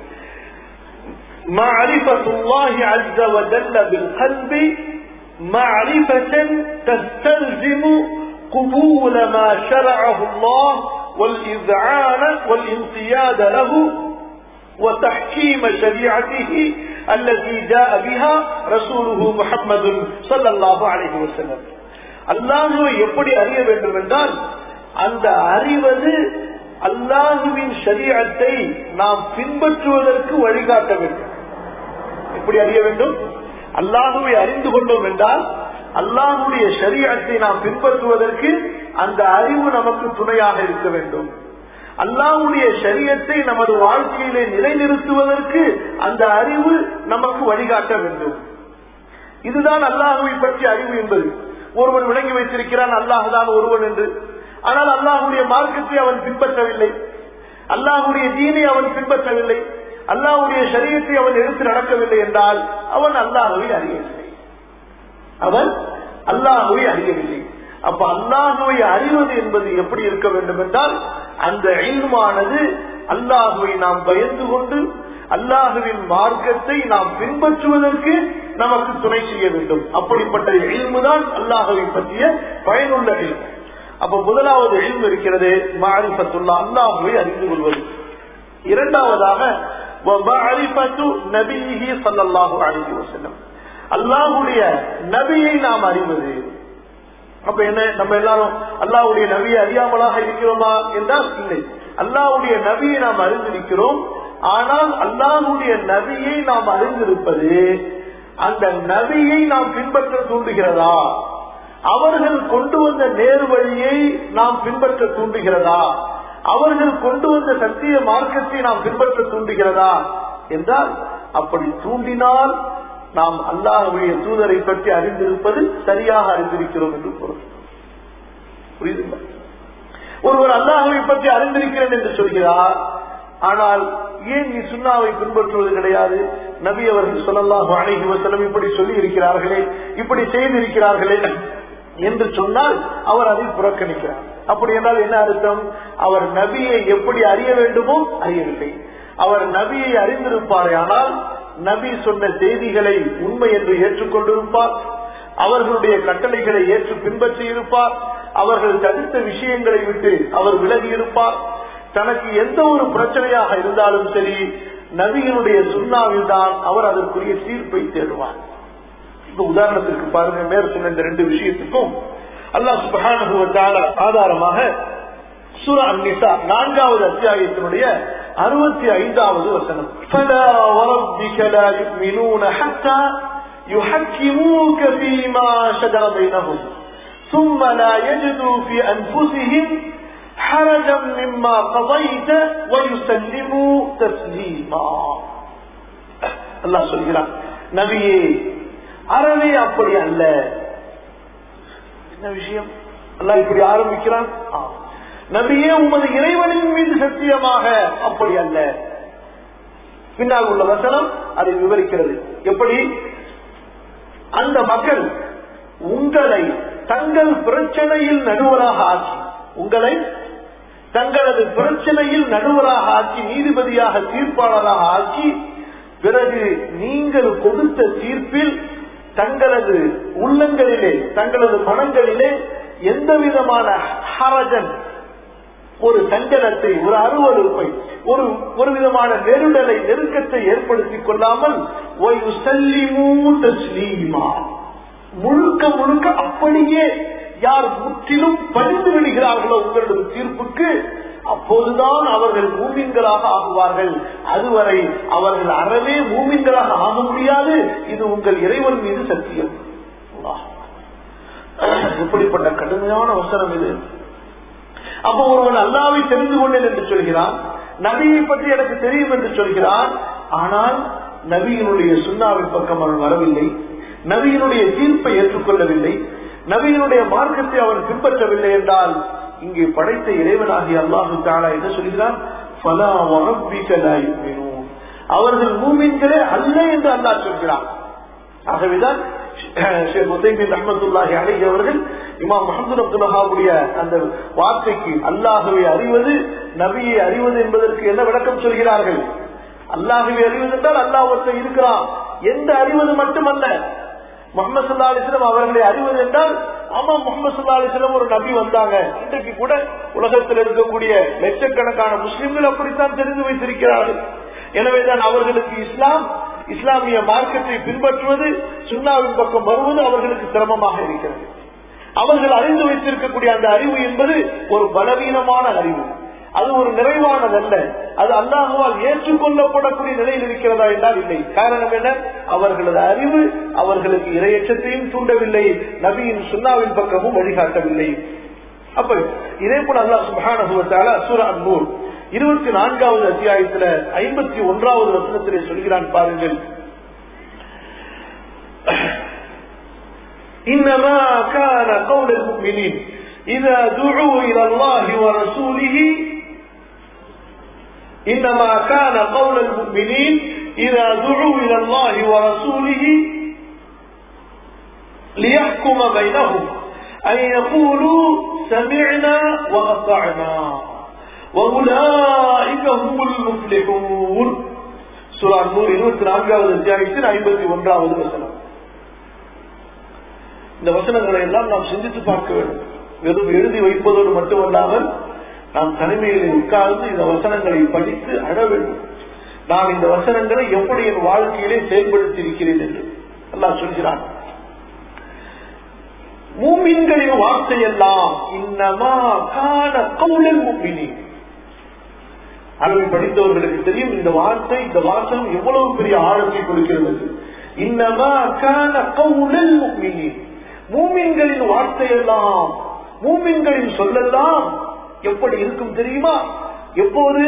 Speaker 1: معرفة الله عز وجل بالقلب معرفة تستلزم قبول ما شرعه الله والإذعان والانقياد له وتحكيم شريعته التي جاء بها رسوله محمد صلى الله عليه وسلم அல்லாஹுவை எப்படி அறிய வேண்டும் என்றால் அந்த அறிவது அல்லாஹுவின் சரீரத்தை நாம் பின்பற்றுவதற்கு வழிகாட்ட வேண்டும் எப்படி அறிய வேண்டும் அல்லாஹுவை அறிந்து கொண்டோம் என்றால் அல்லாஹுடைய சரீரத்தை நாம் பின்பற்றுவதற்கு அந்த அறிவு நமக்கு துணையாக இருக்க வேண்டும் அல்லாஹுடைய சரியத்தை நமது வாழ்க்கையிலே நிலைநிறுத்துவதற்கு அந்த அறிவு நமக்கு வழிகாட்ட வேண்டும் இதுதான் அல்லாஹுவை பற்றிய அறிவு என்பது ஒருவன் விளங்கி வைத்திருக்கிறான் அல்லாஹுதான் ஒருவன் என்று ஆனால் அல்லாஹுடைய மார்க்கத்தை அவன் பின்பற்றவில்லை அல்லாஹுடைய தீனை அவன் பின்பற்றவில்லை அல்லாஹுடைய சரீரத்தை அவன் எடுத்து நடக்கவில்லை என்றால் அவன் அல்லாஹுவை அறியவில்லை அவன் அல்லாஹுவை அறியவில்லை அப்ப அல்லாஹுவை அறிவது என்பது எப்படி இருக்க வேண்டும் என்றால் அந்த இல்மானது அல்லாஹுவை நாம் பயந்து கொண்டு அல்லாஹுவின் மார்க்கத்தை நாம் பின்பற்றுவதற்கு நமக்கு துணை செய்ய வேண்டும் அப்படிப்பட்ட இல்முதான் அல்லாஹுவை பற்றிய பயனுள்ள இல்மு அப்ப முதலாவது இல்மு இருக்கிறது மாரிபத்துல்லா அல்லாஹுவை அறிந்து கொள்வது இரண்டாவதாக நபிஹி சல்லாஹூ அலிஹி வசல்லம் அல்லாஹுடைய நபியை நாம் அறிவது அப்ப என்ன நம்ம எல்லாரும் அல்லாவுடைய நபியை அறியாமலாக இருக்கிறோமா என்றால் இல்லை அல்லாவுடைய நபியை நாம் அறிந்திருக்கிறோம் ஆனால் அல்லாஹுடைய நபியை நாம் அறிந்திருப்பது அந்த நபியை நாம் பின்பற்ற தூண்டுகிறதா அவர்கள் கொண்டு வந்த நேரு வழியை நாம் பின்பற்ற தூண்டுகிறதா அவர்கள் கொண்டு வந்த சத்திய மார்க்கத்தை நாம் பின்பற்ற தூண்டுகிறதா என்றால் அப்படி தூண்டினால் நாம் அல்லாஹுடைய தூதரை பற்றி அறிந்திருப்பது சரியாக அறிந்திருக்கிறோம் என்று பொருள் புரியுதுங்களா ஒருவர் அல்லாஹுவை பற்றி அறிந்திருக்கிறேன் என்று சொல்கிறார் ஆனால் ஏன் நீ சுண்ணாவை பின்பற்றுவது கிடையாது நபி அவர்கள் சொல்லலாம் அழகி வசனம் இப்படி சொல்லி இருக்கிறார்களே இப்படி செய்திருக்கிறார்களே என்று சொன்னால் அவர் அதை புறக்கணிக்கிறார் அப்படி என்றால் என்ன அர்த்தம் அவர் நபியை எப்படி அறிய வேண்டுமோ அறியவில்லை அவர் நபியை அறிந்திருப்பாரே ஆனால் நபி சொன்ன செய்திகளை உண்மை என்று ஏற்றுக்கொண்டிருப்பார் அவர்களுடைய கட்டளைகளை ஏற்று பின்பற்றி இருப்பார் அவர்கள் தடுத்த விஷயங்களை விட்டு அவர் விலகி இருப்பார் தனக்கு எந்த ஒரு பிரச்சனையாக இருந்தாலும் சரி நபியினுடைய சுண்ணாவில் தான் அவர் அதற்குரிய தீர்ப்பை தேடுவார் இப்ப உதாரணத்திற்கு பாருங்க மேற் சொன்ன இந்த ரெண்டு விஷயத்துக்கும் அல்லாஹ் சுபஹானுவத்தால ஆதாரமாக சூரா அந்நிசா நான்காவது அத்தியாயத்தினுடைய அறுபத்தி ஐந்தாவது வசனம் فَلَا وَرَبِّكَ لَا يُؤْمِنُونَ حَتَّى يُحَكِّمُوكَ فِيمَا شَجَرَ بَيْنَهُمْ ثُمَّ لَا يَجِدُوا فِي أَنفُسِهِمْ حَرَجًا مِمَّا قَضَيْتَ وَيُسَلِّمُوا تَسْلِيمًا அல்லாஹ் சொல்கிறான் நபியே அறவே அப்படி அல்ல என்ன விஷயம் அல்லாஹ் இப்படி ஆரம்பிக்கிறான் நபியே உமது இறைவனின் மீது சத்தியமாக அப்படி அல்ல பின்னால் உள்ள வசனம் அதை விவரிக்கிறது எப்படி அந்த மக்கள் உங்களை தங்கள் பிரச்சனையில் நடுவராக ஆக்கி உங்களை தங்களது பிரச்சனையில் நடுவராக ஆக்கி நீதிபதியாக தீர்ப்பாளராக ஆக்கி பிறகு நீங்கள் கொடுத்த தீர்ப்பில் தங்களது உள்ளங்களிலே தங்களது மனங்களிலே எந்த விதமான ஹரஜன் ஒரு சஞ்சலத்தை ஒரு அருவறுப்பை ஒரு ஒரு விதமான நெருடலை நெருக்கத்தை ஏற்படுத்திக் கொள்ளாமல் முழுக்க முழுக்க அப்படியே யார் முற்றிலும் படிந்து விடுகிறார்களோ உங்களது தீர்ப்புக்கு அப்போதுதான் அவர்கள் மூமின்களாக ஆகுவார்கள் அதுவரை அவர்கள் அறவே மூமின்களாக ஆக முடியாது இது உங்கள் இறைவன் மீது சத்தியம் எப்படிப்பட்ட கடுமையான அவசரம் இது அப்ப ஒருவன் அல்லாவை தெரிந்து கொண்டேன் என்று சொல்கிறான் நபியை பற்றி எனக்கு தெரியும் என்று சொல்கிறான் ஆனால் நபியினுடைய சுண்ணாவின் பக்கம் அவன் வரவில்லை நபியினுடைய தீர்ப்பை ஏற்றுக்கொள்ளவில்லை நபியினுடைய மார்க்கத்தை அவன் பின்பற்றவில்லை என்றால் இங்கே படைத்த இறைவனாகிய அல்லாஹு தாலா என்ன சொல்கிறான் அவர்கள் மூமின்களே அல்ல என்று அல்லாஹ் சொல்கிறான் ஆகவேதான் ரஹமத்துல்லாஹி அலி அவர்கள் இமாம் முகமது அப்துல்லாவுடைய அந்த வார்த்தைக்கு அல்லாஹுவை அறிவது நபியை அறிவது என்பதற்கு என்ன விளக்கம் சொல்கிறார்கள் அல்லாஹுவை அறிவது என்றால் அல்லாஹத்தை இருக்கிறான் எந்த அறிவது மட்டுமல்ல முகமது சுல்லா அலிஸ்லம் அவர்களை அறிவது என்றால் ஆமா முகமது சுல்லா அலிஸ்லம் ஒரு நபி வந்தாங்க இன்றைக்கு கூட உலகத்தில் இருக்கக்கூடிய லட்சக்கணக்கான முஸ்லிம்கள் அப்படித்தான் தெரிந்து வைத்திருக்கிறார்கள் எனவேதான் அவர்களுக்கு இஸ்லாம் இஸ்லாமிய மார்க்கத்தை பின்பற்றுவது சுண்ணாவின் பக்கம் வருவது அவர்களுக்கு சிரமமாக இருக்கிறது அவர்கள் அறிந்து வைத்திருக்கக்கூடிய அந்த அறிவு என்பது ஒரு பலவீனமான அறிவு அது ஒரு நிறைவானதல்ல அது அல்லாஹுவால் ஏற்றுக்கொள்ளப்படக்கூடிய நிலையில் இருக்கிறதா என்றால் இல்லை காரணம் என்ன அவர்களது அறிவு அவர்களுக்கு இரையச்சத்தையும் தூண்டவில்லை நபியின் சுண்ணாவின் பக்கமும் வழிகாட்டவில்லை அப்ப இதே போல அல்லாஹ் சுபஹானஹுவத்தால சூரா நூர் இருபத்தி நான்காவது அத்தியாயத்துல ஐம்பத்தி ஒன்றாவது வசனத்திலே சொல்கிறான் பாருங்கள் إنما كان قول المؤمنين إذا دعوا إلى الله ورسوله إنما كان قول المؤمنين إذا دعوا إلى الله ورسوله ليحكم بينهم أن يقولوا سمعنا وأطعنا وأولئك هم المفلحون سورة النور 24வது அத்தியாயத்தின் 51வது வசனம் இந்த வசனங்களை எல்லாம் நாம் சிந்தித்து பார்க்க வேண்டும் வெறும் எழுதி வைப்பதோடு மட்டுமல்லாமல் நாம் தனிமையில் உட்கார்ந்து இந்த வசனங்களை படித்து அழ வேண்டும் நான் இந்த வசனங்களை எப்படி என் வாழ்க்கையிலே செயல்படுத்தி இருக்கிறேன் என்று அல்லாஹ் சொல்கிறான் மூமின்களின் வார்த்தையெல்லாம் இன்னமா காண கவுளல் மூமினி அளவை படித்தவர்களுக்கு தெரியும் இந்த வார்த்தை இந்த வாசகம் எவ்வளவு பெரிய ஆழத்தை கொடுக்கிறது இன்னமா காண கவுளல் மூமினி மூமின்களின் வார்த்தையெல்லாம் மூமின்களின் சொல்லெல்லாம் எப்படி இருக்கும் தெரியுமா எப்போது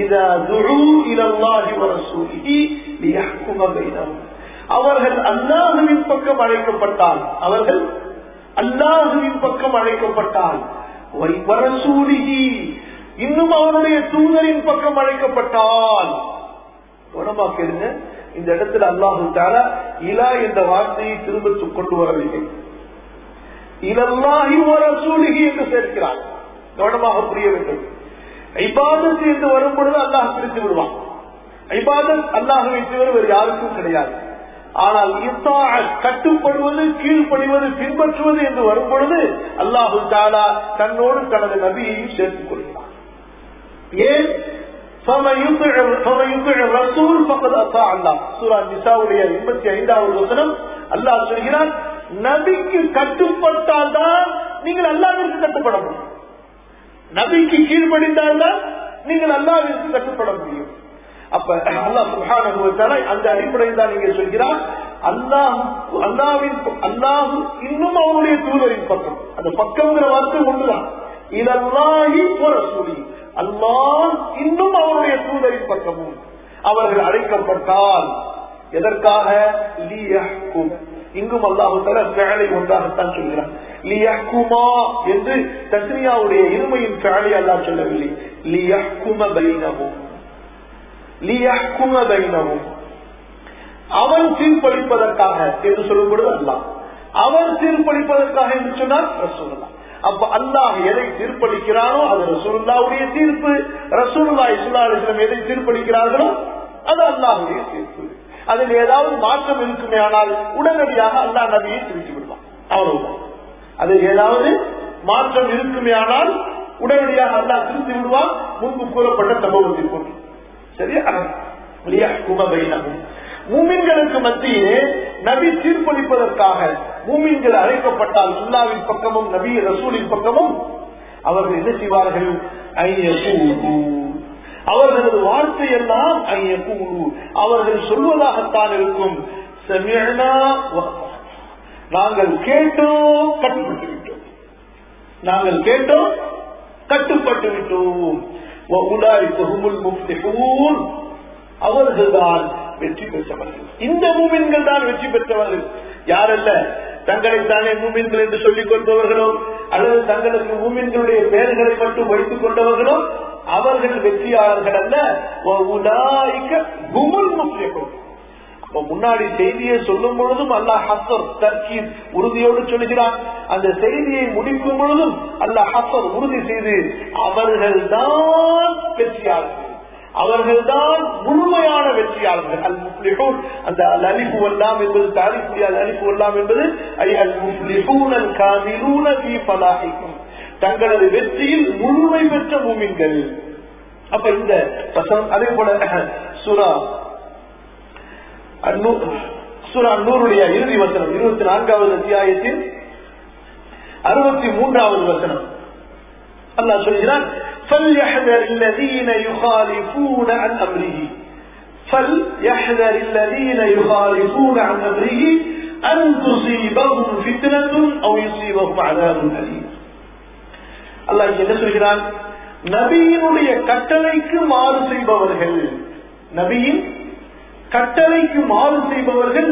Speaker 1: அவர்கள் அல்லாஹுவின் பக்கம் அழைக்கப்பட்டால் அவர்கள் அல்லாஹுவின் பக்கம் அழைக்கப்பட்டால் வரசூலிகி இன்னும் அவருடைய தூதரின் பக்கம் அழைக்கப்பட்டால் உடம்பாக்கிடுங்க இந்த இடத்துல அல்லாஹு தாரா இலா என்ற வார்த்தையை திரும்ப கொண்டு வரவில்லை இலல்லாஹி வரசூலிகி என்று சேர்க்கிறார் கவனமாக புரிய வேண்டும் ஐபாதத் என்று வரும் பொழுது அல்லாஹ் பிரித்து விடுவான் ஐபாதத் அல்லாஹுவை தவிர வேறு யாருக்கும் கிடையாது ஆனால் கட்டுப்படுவது கீழ்ப்படிவது பின்பற்றுவது என்று வரும் பொழுது அல்லாஹு தாலா தன்னோடு தனது நபியையும் சேர்த்துக் கொள்கிறார் ஏன் எண்பத்தி ஐந்தாவது வசனம் அல்லாஹ் சொல்கிறான் நபிக்கு கட்டுப்பட்டால் தான் நீங்கள் அல்லாவிற்கு கட்டுப்பட முடியும் நபிக்கு கீழ்ப்படிந்தால் தான் நீங்கள் அல்லாவிற்கு கட்டுப்பட முடியும் அப்ப அல்லாஹ் சுகான அந்த அடிப்படையில் தான் நீங்க சொல்கிறார் அல்லாஹ் அல்லாவின் அல்லாஹு இன்னும் அவருடைய தூதரின் பக்கம் அந்த பக்கம்ங்கிற வார்த்தை ஒன்றுதான் இதல்லாஹி சொல்லி அல்லாஹ் இன்னும் அவருடைய தூதரின் பக்கமும் அவர்கள் அழைக்கப்பட்டால் எதற்காக இங்கும் அல்லாஹு தல வேலை ஒன்றாகத்தான் சொல்கிறான் லியக்குமா என்று தஸ்னியாவுடைய இருமையின் வேலை அல்லாஹ் சொல்லவில்லை லியக்கும பைனவும் லியக்கும பைனவும் அவன் தீர்ப்பளிப்பதற்காக என்று சொல்லும் பொழுது அல்லாஹ் அவன் தீர்ப்பளிப்பதற்காக என்று சொன்னால் ரசூல்லா அப்ப அல்லாஹ் எதை தீர்ப்பளிக்கிறானோ அது ரசூல்லாவுடைய தீர்ப்பு ரசூல்லா இஸ்லா அலிஸ்லாம் எதை தீர்ப்பளிக்கிறார்களோ அது அல்லாஹுடைய தீர்ப்பு அதில் ஏதாவது மாற்றம் இருக்குமே ஆனால் உடனடியாக அல்லா நபியை திருத்தி விடுவான் அவ்வளவுதான் அதில் ஏதாவது மாற்றம் இருக்குமே ஆனால் உடனடியாக அல்லா திருத்தி விடுவான் முன்பு கூறப்பட்ட சம்பவத்தில் கொண்டு சரியா குமபைனகும் மூமின்களுக்கு மத்தியே நபி தீர்ப்பளிப்பதற்காக மூமின்கள் அழைக்கப்பட்டால் சுல்லாவின் பக்கமும் நபி ரசூலின் பக்கமும் அவர்கள் என்ன செய்வார்கள் அவர்களது வார்த்தை எல்லாம் அவர்கள் சொல்வதாகத்தான் இருக்கும் நாங்கள் கேட்டோம் கட்டுப்பட்டு விட்டோம் நாங்கள் கேட்டோம் கட்டுப்பட்டு விட்டோம் அவர்கள்தான் வெற்றி பெற்றவர்கள் இந்த மூமின்கள் தான் வெற்றி பெற்றவர்கள் யாரல்ல தங்களை தானே மூமின்கள் என்று சொல்லிக் கொள்பவர்களோ அல்லது தங்களுக்கு மூமின்களுடைய பெயர்களை மட்டும் வைத்துக் கொண்டவர்களோ அவர்கள் வெற்றியாளர்கள் அல்ல குமுல் முஸ்லிமும் முன்னாடி செய்தியை சொல்லும் பொழுதும் அல்லாஹ் ஹசர் தர்கீர் உறுதியோடு சொல்கிறான் அந்த செய்தியை முடிக்கும் பொழுதும் அல்லாஹ் ஹசர் உறுதி செய்து அவர்கள் தான் வெற்றியாளர்கள் அவர்கள்தான் முழுமையான வெற்றியாளர்கள் அல் முஸ்லிஹூன் அந்த அல் அலிஃபு வல்லாம் என்பது தாரிஃபுடைய அல் அலிஃபு வல்லாம் என்பது ஐ அல் முஸ்லிஹூன் அல் காமிலூன ஃபீ ஃபலாஹிக்கும் தங்களது வெற்றியில் முழுமை பெற்ற மூமின்கள் அப்ப இந்த வசனம் அதே போல சுரா சுரா நூறுடைய இறுதி வசனம் இருபத்தி நான்காவது அத்தியாயத்தில் அறுபத்தி மூன்றாவது வசனம் அல்லாஹ் சொல்கிறான் فليحذر الذين يخالفون عن أمره فليحذر الذين يخالفون عن أمره أن تصيبهم فتنة أو يصيبهم عذاب أليم அல்லாஹ் இங்க என்ன சொல்கிறான் நபியினுடைய கட்டளைக்கு மாறு செய்பவர்கள் நபியின் கட்டளைக்கு மாறு செய்பவர்கள்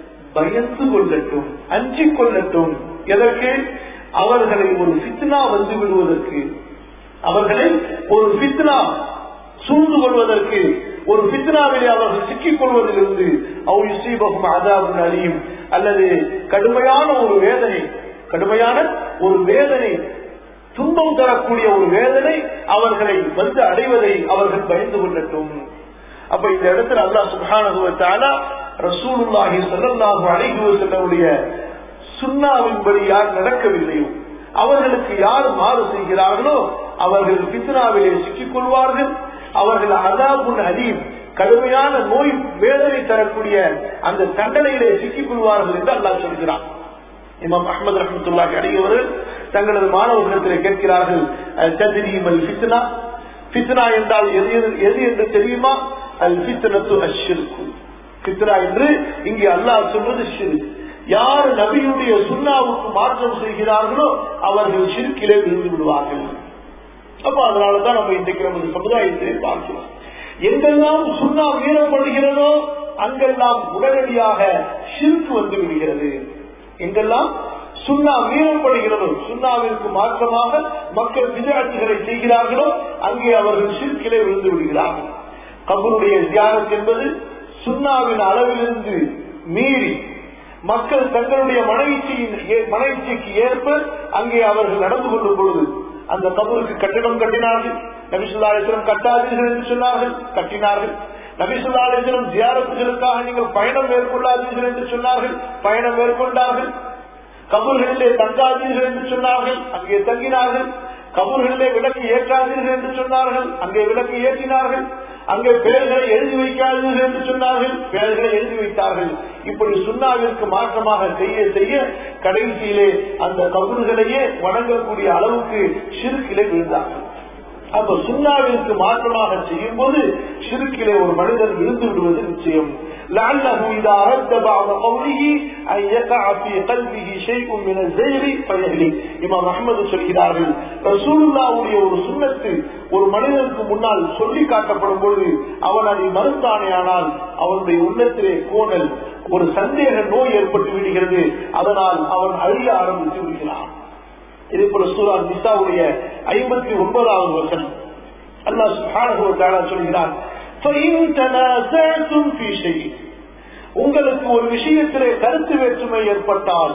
Speaker 1: பயந்து கொள்ளட்டும் அஞ்சிக் கொள்ளட்டும் எதற்கு அவர்களை ஒரு ஃபித்னா வந்து விடுவதற்கு அவர்களை ஒரு ஃபித்னா சூழ்ந்து கொள்வதற்கு ஒரு பித்னாவிலே அவர்கள் சிக்கிக் கொள்வதிலிருந்து அவர் இசைபகும் அதாவது அழியும் அல்லது கடுமையான ஒரு வேதனை கடுமையான ஒரு வேதனை துன்பம் தரக்கூடிய ஒரு வேதனை அவர்களை வந்து அடைவதை அவர்கள் பயந்து கொள்ளட்டும் அப்ப இந்த இடத்துல அல்லா சுபானுவத்தால ரசூலுல்லாஹி ஸல்லல்லாஹு அலைஹி வஸல்லமுடைய சுன்னாவின்படி யார் நடக்கவில்லையோ அவர்களுக்கு யார் மாறு செய்கிறார்களோ அவர்கள் பித்னாவிலே சிக்கிக் கொள்வார்கள் அவர்கள் அதாபுன் அலீம் கடுமையான நோய் வேதனை தரக்கூடிய அந்த தண்டனையிலே சிக்கிக் கொள்வார்கள் என்று அல்லாஹ் சொல்கிறார் இமாம் அஹமது ரஹமத்துல்லாஹி அடையவர்கள் தங்களது மாணவர்களிடத்தில் கேட்கிறார்கள் தஜ்ரீமல் ஃபித்னா ஃபித்னா என்றால் எது எது- எது என்று தெரியுமா அல் ஃபித்னத்து அஷ்ஷிர்கு ஃபித்னா என்று இங்கே அல்லாஹ் சொல்வது ஷிர்க் யார் நபியுடைய சுண்ணாவுக்கு மாற்றம் செய்கிறார்களோ அவர்கள் ஷிர்கிலே விழுந்து விடுவார்கள் அப்ப அதனாலதான் நம்ம இன்றைக்கு நமது சமுதாயத்தை பார்க்கிறோம் எங்கெல்லாம் சுண்ணா மீறப்படுகிறதோ அங்கெல்லாம் உடனடியாக ஷிர்க் வந்து விடுகிறது எங்கெல்லாம் சுண்ணா மீறப்படுகிறதோ சுண்ணாவிற்கு மாற்றமாக மக்கள் விஜயாட்சிகளை செய்கிறார்களோ அங்கே அவர்கள் ஷிர்கிலே விழுந்து விடுகிறார்கள் கபருடைய தியானம் என்பது சுண்ணாவின் அளவிலிருந்து மீறி மக்கள் தங்களுடைய மனைவிச்சியின் மனைவிச்சிக்கு ஏற்ப அங்கே அவர்கள் நடந்து கொள்ளும் பொழுது அந்த கபருக்கு கட்டிடம் கட்டினார்கள் நபிசுல்லாசனம் கட்டாதீர்கள் என்று சொன்னார்கள் கட்டினார்கள் நபிசுல்லாசனம் ஜியாரத்துகளுக்காக நீங்கள் பயணம் மேற்கொள்ளாதீர்கள் என்று சொன்னார்கள் பயணம் மேற்கொண்டார்கள் கபூர்களிலே தங்காதீர்கள் என்று சொன்னார்கள் அங்கே தங்கினார்கள் கபூர்களிலே விளக்கு ஏற்றாதீர்கள் என்று சொன்னார்கள் அங்கே விளக்கு ஏற்றினார்கள் அங்கே பெயர்களை எழுதி வைக்காதீர்கள் என்று சொன்னார்கள் பெயர்களை எழுதி வைத்தார்கள் இப்படி சுண்ணாவிற்கு மாற்றமாக செய்ய செய்ய கடைசியிலே அந்த கபூர்களையே வணங்கக்கூடிய அளவுக்கு சிறுக்கிலே விழுந்தார்கள் அப்ப சுண்ணாவிற்கு மாற்றமாக செய்யும் போது சிறுக்கிலே ஒரு மனிதன் இருந்து விடுவது நிச்சயம் لعله إذا رد بعض قوله أن يقع في قلبه شيء من الزيغ فيهلك இமாம் அஹ்மது சொல்கிறார்கள் ரசூலுல்லாவுடைய ஒரு சுண்ணத்து ஒரு மனிதனுக்கு முன்னால் சொல்லி காட்டப்படும் பொழுது அவன் அதை மறுத்தானே ஆனால் அவனுடைய உள்ளத்திலே கோணல் ஒரு சந்தேக நோய் ஏற்பட்டு விடுகிறது அதனால் அவன் அழிய ஆரம்பித்து விடுகிறான் இதே போல சூரா நிசாவுடைய ஐம்பத்தி ஒன்பதாவது வசனம் அல்லாஹ் சுப்ஹானஹு வ தஆலா சொல்கிறான் فَإِن تَنَازَعْتُمْ فِي شَيْءٍ உங்களுக்கு ஒரு விஷயத்திலே கருத்து வேற்றுமை ஏற்பட்டால்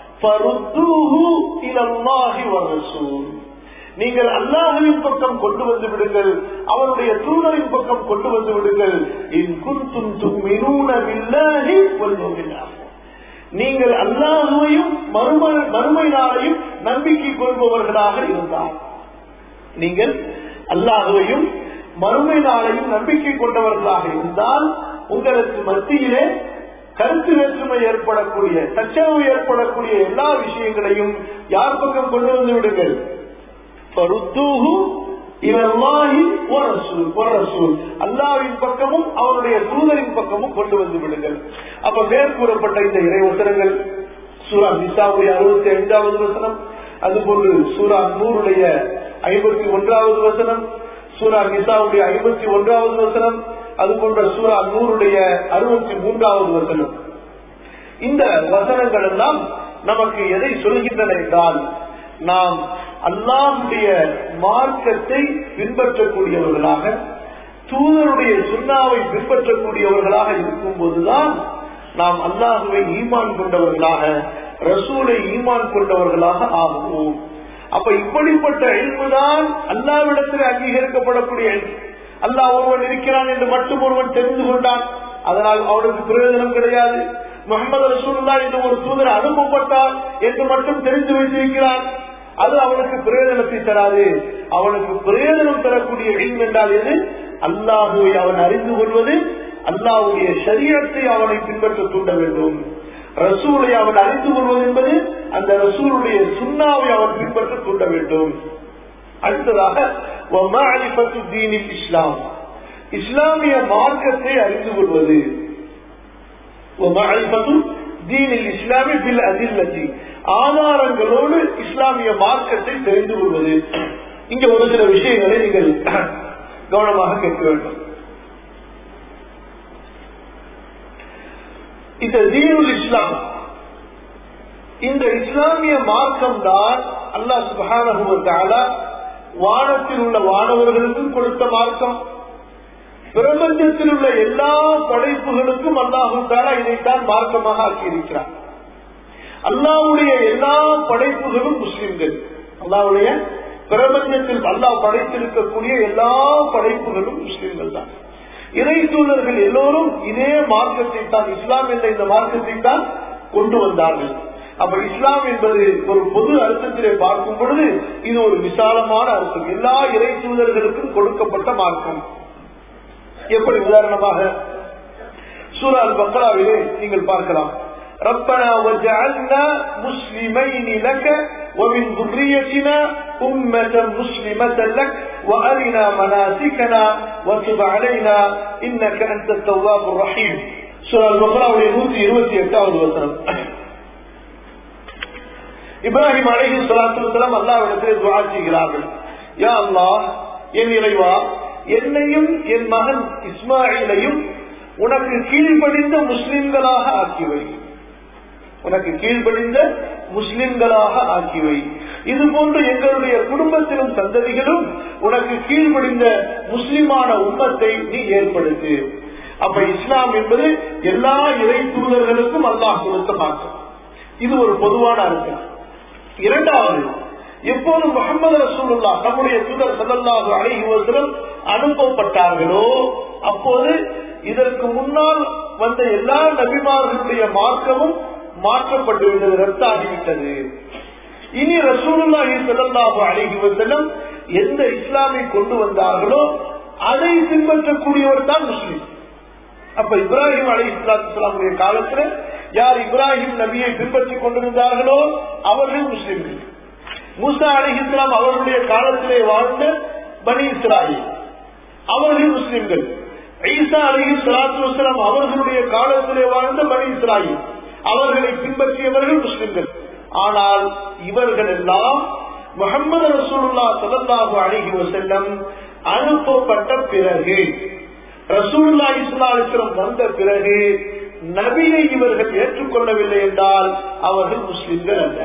Speaker 1: فَرُدُّوهُ إِلَى اللَّهِ وَالرَّسُولِ நீங்கள் அல்லாஹுவின் பக்கம் கொண்டு வந்து விடுங்கள் அவருடைய தூதரின் பக்கம் கொண்டு வந்து விடுங்கள் இன் குன்தும் துமினூன பில்லாஹி வல் யௌமில் ஆஹிர் நீங்கள் அல்லாஹுவையும் மறுமை மறுமை நாளையும் நம்பிக்கை கொள்பவர்களாக இருந்தால் நீங்கள் அல்லாஹுவையும் மறுமை நாளையும் நம்பிக்கை கொண்டவர்களாக இருந்தால் உங்களுக்கு மத்தியிலே கருத்து வேற்றுமை ஏற்படக்கூடிய சச்சரவு ஏற்படக்கூடிய எல்லா விஷயங்களையும் யார் பக்கம் கொண்டு வந்து விடுங்கள் فَرُدُّوهُ إِلَى اللَّهِ وَرَسُولِ وَالرَّسُولِ அல்லாஹ்வின் பக்கமும் அவருடைய தூதரின் பக்கமும் கொண்டு வந்து விடுங்கள் அப்ப மேற்கூறப்பட்ட இந்த இறைவசனங்கள் சூரா நிசாவுடைய அறுபத்தி ஐந்தாவது வசனம் அதுபோன்று சூரா நூறுடைய ஐம்பத்தி ஒன்றாவது வசனம் சூரா நிசாவுடைய ஐம்பத்தி ஒன்றாவது வசனம் அதுபோன்ற சூரா நூறுடைய அறுபத்தி மூன்றாவது வசனம் இந்த வசனங்கள் எல்லாம் நமக்கு எதை சொல்கின்றன என்றால் நாம் அல்லாஹுடைய மார்க்கத்தை பின்பற்றக்கூடியவர்களாக தூதருடைய சுண்ணாவை பின்பற்றக்கூடியவர்களாக இருக்கும் போதுதான் நாம் அல்லாஹுவை ஈமான் கொண்டவர்களாக ரசூலை ஈமான் கொண்டவர்களாக ஆகுவோம் அப்ப இப்படிப்பட்ட எல்முதான் அல்லாவிடத்தில் அங்கீகரிக்கப்படக்கூடிய எல்மு அல்லாஹ் ஒருவன் இருக்கிறான் என்று மட்டும் ஒருவன் தெரிந்து கொண்டான் அதனால் அவனுக்கு பிரயோஜனம் கிடையாது முகமது ரசூல்லா என்று ஒரு தூதர் அனுப்பப்பட்டார் என்று மட்டும் தெரிந்து வைத்திருக்கிறான் அது அவனுக்கு பிரயோஜனத்தை தராது அவனுக்கு பிரயோஜனம் தரக்கூடிய எல்ம் என்றால் எது அல்லாஹுவை அவன் அறிந்து கொள்வது அல்லாஹுடைய சரீரத்தை அவனை பின்பற்ற தூண்ட வேண்டும் ரசூலை அவன் அறிந்து கொள்வது என்பது அந்த ரசூலுடைய சுண்ணாவை அவன் பின்பற்ற தூண்ட வேண்டும் அடுத்ததாக ومعرفة دين الإسلام இஸ்லாமிய மார்க்கத்தை அறிந்து கொள்வது ومعرفة دين الإسلام بالأدلة ஆதாரங்களோடு இஸ்லாமிய மார்க்கத்தை தெரிந்து கொள்வது இங்க ஒரு சில விஷயங்களை நீங்கள் கவனமாக கேட்க வேண்டும் இந்த தீனுல் இஸ்லாம் இந்த இஸ்லாமிய மார்க்கம் தான் அல்லாஹ் சுபான வானத்தில் உள்ள வானவர்களுக்கும் கொடுத்த மார்க்கம் பிரபஞ்சத்தில் உள்ள எல்லா படைப்புகளுக்கும் அல்லாஹு தாலா இதைத்தான் மார்க்கமாக ஆக்கியிருக்கிறார் அல்லாவுடைய எல்லா படைப்புகளும் முஸ்லிம்கள் அல்லாவுடைய பிரபஞ்சத்தில் அல்லாஹ் படைத்திருக்கக்கூடிய எல்லா படைப்புகளும் முஸ்லிம்கள் தான் இறை தூதர்கள் எல்லோரும் இதே மார்க்கத்தை தான் இஸ்லாம் என்ற இந்த மார்க்கத்தை தான் கொண்டு வந்தார்கள் அப்ப இஸ்லாம் என்பது ஒரு பொது அர்த்தத்திலே பார்க்கும் பொழுது இது ஒரு விசாலமான அர்த்தம் எல்லா இறை தூதர்களுக்கும் கொடுக்கப்பட்ட மார்க்கம் எப்படி உதாரணமாக சூரால் பக்ராவிலே நீங்கள் பார்க்கலாம் ربنا وجعلنا مسلمين لك ومن ذريتنا أمة مسلمة لك وأرنا مناسكنا وتب علينا إنك أنت التواب الرحيم سورة البقرة ونوتي يروتي يكتاود وسلم இப்ராஹிம் அலஹி சலாத்து வலாம் அல்லாவிடத்திலே துவா செய்கிறார்கள் யா அல்லாஹ் என் இறைவா என்னையும் என் மகன் இஸ்மாயிலையும் உனக்கு கீழ்ப்படிந்த முஸ்லிம்களாக ஆக்கிவை உனக்கு கீழ்ப்படிந்த முஸ்லிம்களாக ஆக்கிவை இது போன்று எங்களுடைய குடும்பத்திலும் சந்ததிகளும் உனக்கு கீழ்ப்படிந்த முஸ்லிமான உம்மத்தை நீ ஏற்படுத்து அப்ப இஸ்லாம் என்பது எல்லா இறை தூதர்களுக்கும் அல்லாஹ் கொடுத்த மாற்றம் இது ஒரு பொதுவான அர்த்தம் இரண்டாவது எப்போது முகமது ரசூலுல்லா நம்முடைய தூதர் சதல்லாஹு அழகி ஒருத்தரும் அனுப்பப்பட்டார்களோ அப்போது இதற்கு முன்னால் வந்த எல்லா நபிமார்களுடைய மார்க்கமும் மாற்றப்பட்டுவிட்டது ரத்தாகிவிட்டது இனி ரசூலுல்லாஹி சதல்லாஹு அழகி வசலம் எந்த இஸ்லாமை கொண்டு வந்தார்களோ அதை பின்பற்றக்கூடியவர் தான் முஸ்லீம் அப்ப இப்ராஹிம் அலி இஸ்லாத்துடைய காலத்துல யார் இப்ராஹிம் நபியை பின்பற்றிக் கொண்டிருந்தார்களோ அவர்கள் முஸ்லிம்கள் மூசா அலி இஸ்லாம் அவர்களுடைய காலத்திலே வாழ்ந்த பனி இஸ்ராயில் அவர்கள் முஸ்லிம்கள் ஈசா அலி சலாத்து வசலாம் அவர்களுடைய காலத்திலே வாழ்ந்த பனி இஸ்ராயில் அவர்களை பின்பற்றியவர்கள் முஸ்லிம்கள் ஆனால் இவர்கள் எல்லாம் முகமது ரசூல்லா சல்லாஹு அலிஹி வசல்லம் அனுப்பப்பட்ட பிறகு ரசூல்லா இஸ்லாலிஸ்லம் வந்த பிறகு நபியை இவர்கள் ஏற்றுக்கொள்ளவில்லை என்றால் அவர்கள் முஸ்லிம்கள் அல்ல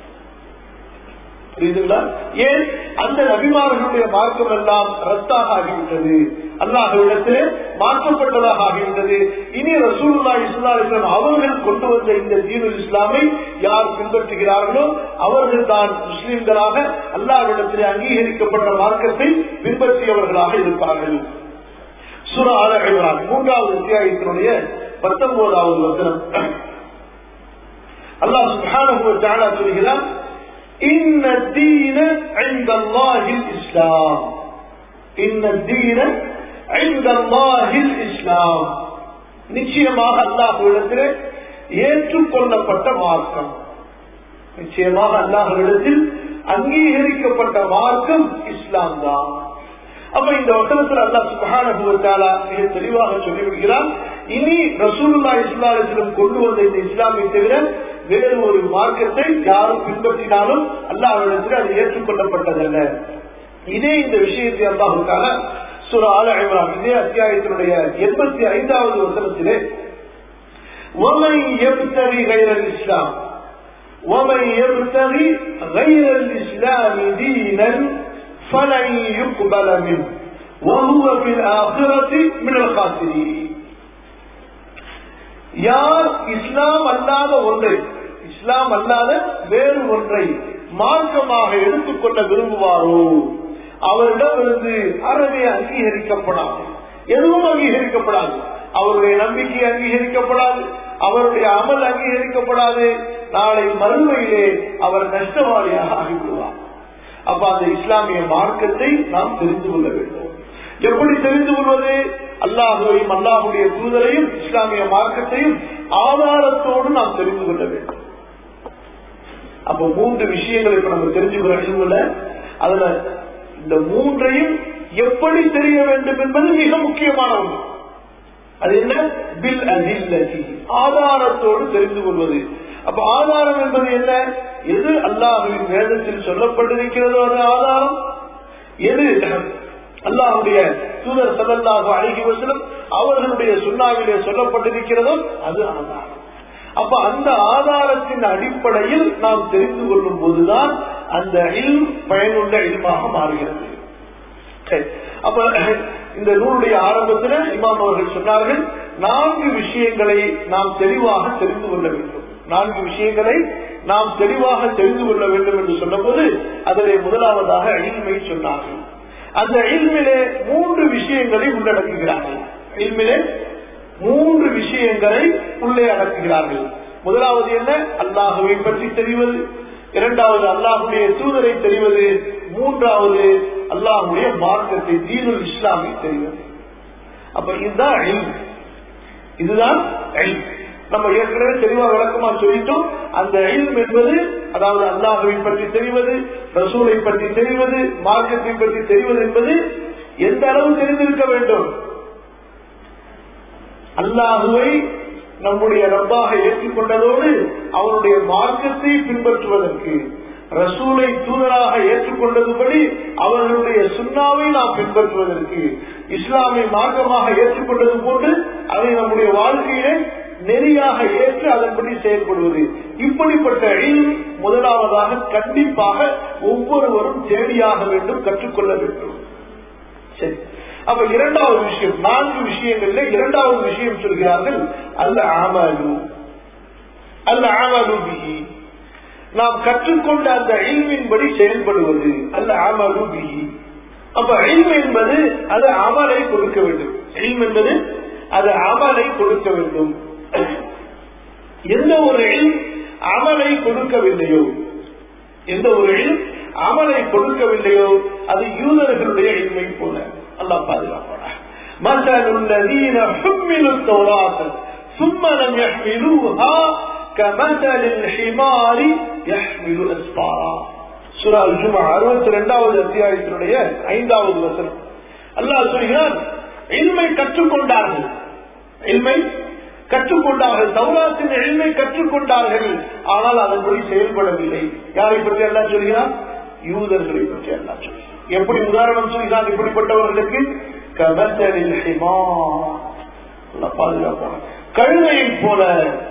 Speaker 1: புரியுதுங்களா ஏன் அந்த நபிமார்களுடைய மார்க்கம் எல்லாம் ரத்தாக ஆகிவிட்டது அல்லாஹிடத்திலே மாற்றப்பட்டதாக ஆகிவிட்டது இனி ரசூல்லா இஸ்லாம் அவர்கள் கொண்டு வந்த இந்த தீனுல் இஸ்லாமை யார் பின்பற்றுகிறார்களோ அவர்கள் தான் முஸ்லிம்களாக அல்லாஹிடத்திலே அங்கீகரிக்கப்பட்ட மார்க்கத்தை பின்பற்றியவர்களாக இருப்பார்கள் சுரா ஆல இம்ரான் மூன்றாவது அத்தியாயத்தினுடைய பத்தொன்பதாவது வசனம் அல்லாஹ் சுப்ஹானஹு வ தஆலா சொல்கிறார் இன்ன தீன عند الله الاسلام இன்ன தீன عند الله الاسلام நிச்சயமாக அல்லாஹ்விடத்திலே ஏற்றுக்கொள்ளப்பட்ட மார்க்கம் நிச்சயமாக அல்லாஹ்விடத்தில் அங்கீகரிக்கப்பட்ட மார்க்கம் இஸ்லாம் தான் அப்ப இந்த வசனத்தில் அல்லா சுபகான மிக தெளிவாக சொல்லிவிடுகிறார் இனி ரசூல்லா இஸ்லாத்திலும் கொண்டு வந்த இந்த இஸ்லாமை தவிர வேறு ஒரு மார்க்கத்தை யாரும் பின்பற்றினாலும் அல்லாஹிடத்தில் அது ஏற்றுக்கொள்ளப்பட்டதல்ல இதே இந்த விஷயத்தை அல்லாஹுக்கான சுர ஆல இம்ரான் இதே அத்தியாயத்தினுடைய எண்பத்தி ஐந்தாவது வசனத்திலே ومن يبتغي غير الإسلام ومن يبتغي غير الإسلام دينا فلن يقبل منه وهو في الآخرة من الخاسرين யார் இஸ்லாம் அல்லாத ஒன்றை இஸ்லாம் அல்லாத வேறு ஒன்றை மார்க்கமாக எடுத்துக்கொள்ள விரும்புவாரோ அவரிடமிருந்து அறவே அங்கீகரிக்கப்படாது எதுவும் அங்கீகரிக்கப்படாது அவருடைய நம்பிக்கை அங்கீகரிக்கப்படாது அவருடைய அமல் அங்கீகரிக்கப்படாது நாளை மறுமையிலே அவர் நஷ்டவாளியாக ஆகிவிடுவார் அப்ப அந்த இஸ்லாமிய மார்க்கத்தை நாம் தெரிந்து கொள்ள வேண்டும் எப்படி தெரிந்து கொள்வது அல்லாஹுவையும் அல்லாஹுடைய தூதரையும் இஸ்லாமிய மார்க்கத்தையும் ஆதாரத்தோடு நாம் தெரிந்து கொள்ள வேண்டும் அப்ப மூன்று விஷயங்கள் இப்ப நம்ம தெரிஞ்சுக்கிறோம் அதுல இந்த மூன்றையும் எப்படி தெரிய வேண்டும் என்பது மிக முக்கியமான ஒன்று அது என்ன பில் அதில்லதி ஆதாரத்தோடு தெரிந்து கொள்வது அப்ப ஆதாரம் என்பது என்ன எது அல்லாஹுவின் வேதத்தில் சொல்லப்பட்டிருக்கிறதோ அது ஆதாரம் எது அல்லாஹுடைய தூதர் சல்லல்லாஹு அழகி வசனம் அவர்களுடைய சுண்ணாவிலே சொல்லப்பட்டிருக்கிறதோ அது ஆதாரம் அப்ப அந்த ஆதாரத்தின் அடிப்படையில் நாம் தெரிந்து கொள்ளும் போதுதான் அந்த இல் பயனுள்ள இல்மாக மாறுகிறது சரி. அப்ப இந்த நூலுடைய ஆரம்பத்தில் இமாம் அவர்கள் சொன்னார்கள் நான்கு விஷயங்களை நாம் தெளிவாக தெரிந்து கொள்ள வேண்டும் நான்கு விஷயங்களை நாம் தெளிவாக தெரிந்து கொள்ள வேண்டும் என்று சொன்னபோது அதிலே முதலாவதாக இல்மை சொன்னார்கள் அந்த இல்மிலே மூன்று விஷயங்களை உள்ளடக்குகிறார்கள் இல்மிலே மூன்று விஷயங்களை உள்ளே அடக்குகிறார்கள் முதலாவது என்ன அல்லாஹுவை பற்றி தெரிவது இரண்டாவது அல்லாஹுடைய தூதரை தெரிவது மூன்றாவது அல்லாஹுடைய மார்க்கத்தை தீனுல் இஸ்லாமை தெரிவது அப்ப இதுதான் இல்ம். இதுதான் இல்ம். நம்ம ஏற்கனவே தெளிவா விளக்கமா சொல்லிட்டோம் அந்த இல்ம் என்பது அதாவது அல்லாஹுவை பற்றி தெரிவது ரசூலை பற்றி தெரிவது மார்க்கத்தை பற்றி தெரிவது என்பது எந்த அளவு தெரிந்திருக்க வேண்டும் அல்லாஹுவை நம்முடைய ரப்பாக ஏற்றுக்கொண்டதோடு அவருடைய மார்க்கத்தை பின்பற்றுவதற்கு ரசூலை தூதராக ஏற்றுக்கொண்டதுபடி அவர்களுடைய சுண்ணாவை நாம் பின்பற்றுவதற்கு இஸ்லாமை மார்க்கமாக ஏற்றுக்கொண்டது போன்று அதை நம்முடைய வாழ்க்கையிலே நெறியாக ஏற்று அதன்படி செயல்படுவது இப்படிப்பட்ட இல்ம் முதலாவதாக கண்டிப்பாக ஒவ்வொருவரும் தேடியாக வேண்டும் கற்றுக்கொள்ள வேண்டும் சரி அப்ப இரண்டாவது விஷயம் நான்கு விஷயங்கள்ல இரண்டாவது விஷயம் சொல்கிறார்கள் அல்ல ஆமலு அல்ல ஆமலு பிஹி நாம் கற்றுக்கொண்ட அந்த இல்மின்படி செயல்படுவது அல்ல ஆமலு பிஹி அப்ப இல்ம் என்பது அது அமலை கொடுக்க வேண்டும் இல்ம் என்பது அது அமலை கொடுக்க வேண்டும் எந்த ஒரு இல்ம் அமலை கொடுக்கவில்லையோ எந்த ஒரு இல்ம் அமலை கொடுக்கவில்லையோ அது யூதர்களுடைய இல்மை போல அல்லாஹ் பாதுகாப்பான مثل الذين حملوا التوراة ثم لم يحملوها كمثل الحمار يحمل أسفارا சுரா ஜுமா அறுபத்தி ரெண்டாவது அத்தியாயத்தினுடைய ஐந்தாவது வசனம் அல்லாஹ் சொல்கிறான் இல்மை கற்றுக்கொண்டார்கள் இல்மை கற்றுக்கொண்டார்கள் தௌராத்தின் எளிமை கற்றுக்கொண்டார்கள் ஆனால் அதன்படி செயல்படவில்லை யாரை பற்றி எல்லாம் சொல்கிறான் யூதர்களை பற்றி எல்லாம் சொல்கிறான் எப்படி உதாரணம் சொல்கிறான் இப்படிப்பட்டவர்களுக்கு கபத்தரில் ஹிமா பாதுகாப்பான கழுதையை போல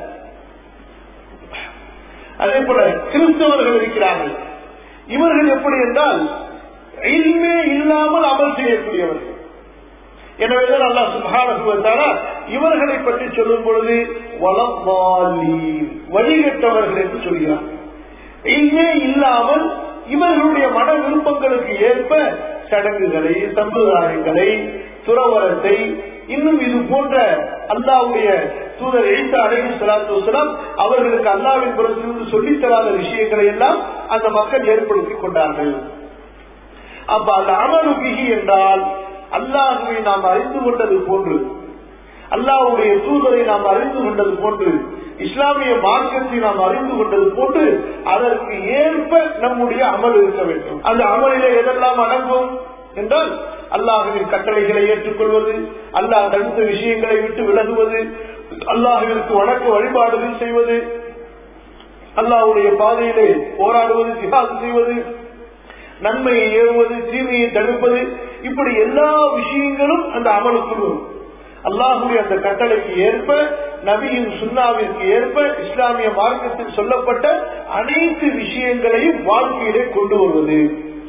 Speaker 1: அதே போல கிறிஸ்தவர்கள் இருக்கிறார்கள் இவர்கள் எப்படி என்றால் இல்மே இல்லாமல் அமல் செய்யக்கூடியவர்கள் எனவேதான் அல்லா சுபான இவர்களை பற்றி சொல்லும் பொழுது வளவாலி வழிகட்டவர்கள் என்று சொல்கிறார் இல்மே இல்லாமல் இவர்களுடைய மன விருப்பங்களுக்கு ஏற்ப சடங்குகளை சம்பிரதாயங்களை துறவரத்தை இன்னும் இது போன்ற அல்லாவுடைய தூதர் எழுத்த அலைஹி சலாத்து வசலாம் அவர்களுக்கு அல்லாவின் புறத்திலிருந்து சொல்லித்தராத விஷயங்களை எல்லாம் அந்த மக்கள் ஏற்படுத்தி கொண்டார்கள் அப்ப அந்த அமலுபிகி என்றால் அல்லாஹுவை நாம் அறிந்து கொண்டது போன்று அல்லாஹுடைய தூதரை நாம் அறிந்து கொண்டது போன்று இஸ்லாமிய மார்க்கத்தை நாம் அறிந்து கொண்டது போன்று அதற்கு ஏற்ப நம்முடைய அமல் இருக்க வேண்டும் அந்த அமலிலே எதெல்லாம் அடங்கும் என்றால் அல்லாஹுவின் கட்டளைகளை ஏற்றுக்கொள்வது அல்லாஹ் தடுத்த விஷயங்களை விட்டு விலகுவது அல்லாஹுவிற்கு வணக்க வழிபாடுகள் செய்வது அல்லாஹுடைய பாதையிலே போராடுவது ஜிஹாது செய்வது நன்மையை ஏவுவது தீமையை தடுப்பது இப்படி எல்லா விஷயங்களும் அந்த அமலுக்குள் வரும் அல்லாஹுடைய அந்த கட்டளைக்கு ஏற்ப நபியின் சுண்ணாவிற்கு ஏற்ப இஸ்லாமிய மார்க்கத்தில் சொல்லப்பட்ட அனைத்து விஷயங்களையும் வாழ்க்கையிலே கொண்டு வருவது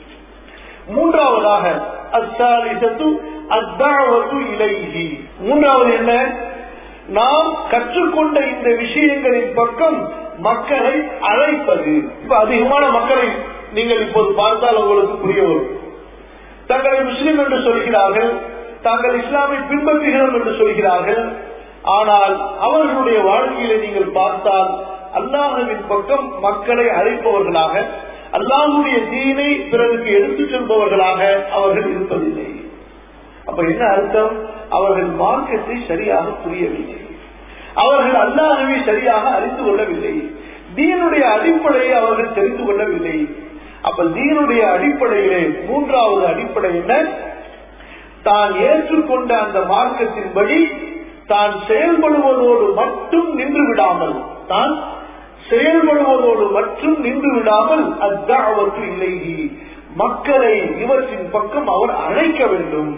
Speaker 1: மூன்றாவதாக அஸ்தாலிசத்து அத்தாவத்து இலைஹி மூன்றாவது என்ன நாம் கற்றுக்கொண்ட இந்த விஷயங்களின் பக்கம் மக்களை அழைப்பது இப்ப அதிகமான மக்களை நீங்கள் இப்போது பார்த்தால் உங்களுக்கு புரிய வரும் தங்களை முஸ்லிம் என்று சொல்கிறார்கள் தாங்கள் இஸ்லாமை பின்பற்றுகிறோம் என்று சொல்கிறார்கள் ஆனால் அவர்களுடைய வாழ்க்கையில நீங்கள் பார்த்தால் அல்லாஹுவின் பக்கம் மக்களை அழைப்பவர்களாக அல்லாஹுடைய தீனை பிறருக்கு எடுத்துச் செல்பவர்களாக அவர்கள் இருப்பதில்லை அப்ப என்ன அர்த்தம் அவர்கள் மார்க்கத்தை சரியாக புரியவில்லை அவர்கள் அல்லாஹுவை சரியாக அறிந்து கொள்ளவில்லை தீனுடைய அடிப்படையை அவர்கள் தெரிந்து கொள்ளவில்லை அப்ப தீனுடைய அடிப்படையிலே மூன்றாவது அடிப்படை என்ன தான் ஏற்றுக்கொண்ட அந்த மார்க்கத்தின்படி தான் செயல்படுவதோடு மட்டும் நின்று விடாமல் தான் செயல்படுவதோடு மட்டும் நின்று விடாமல் அத்தாவத்து இல்லை மக்களை இவற்றின் பக்கம் அவர் அழைக்க வேண்டும்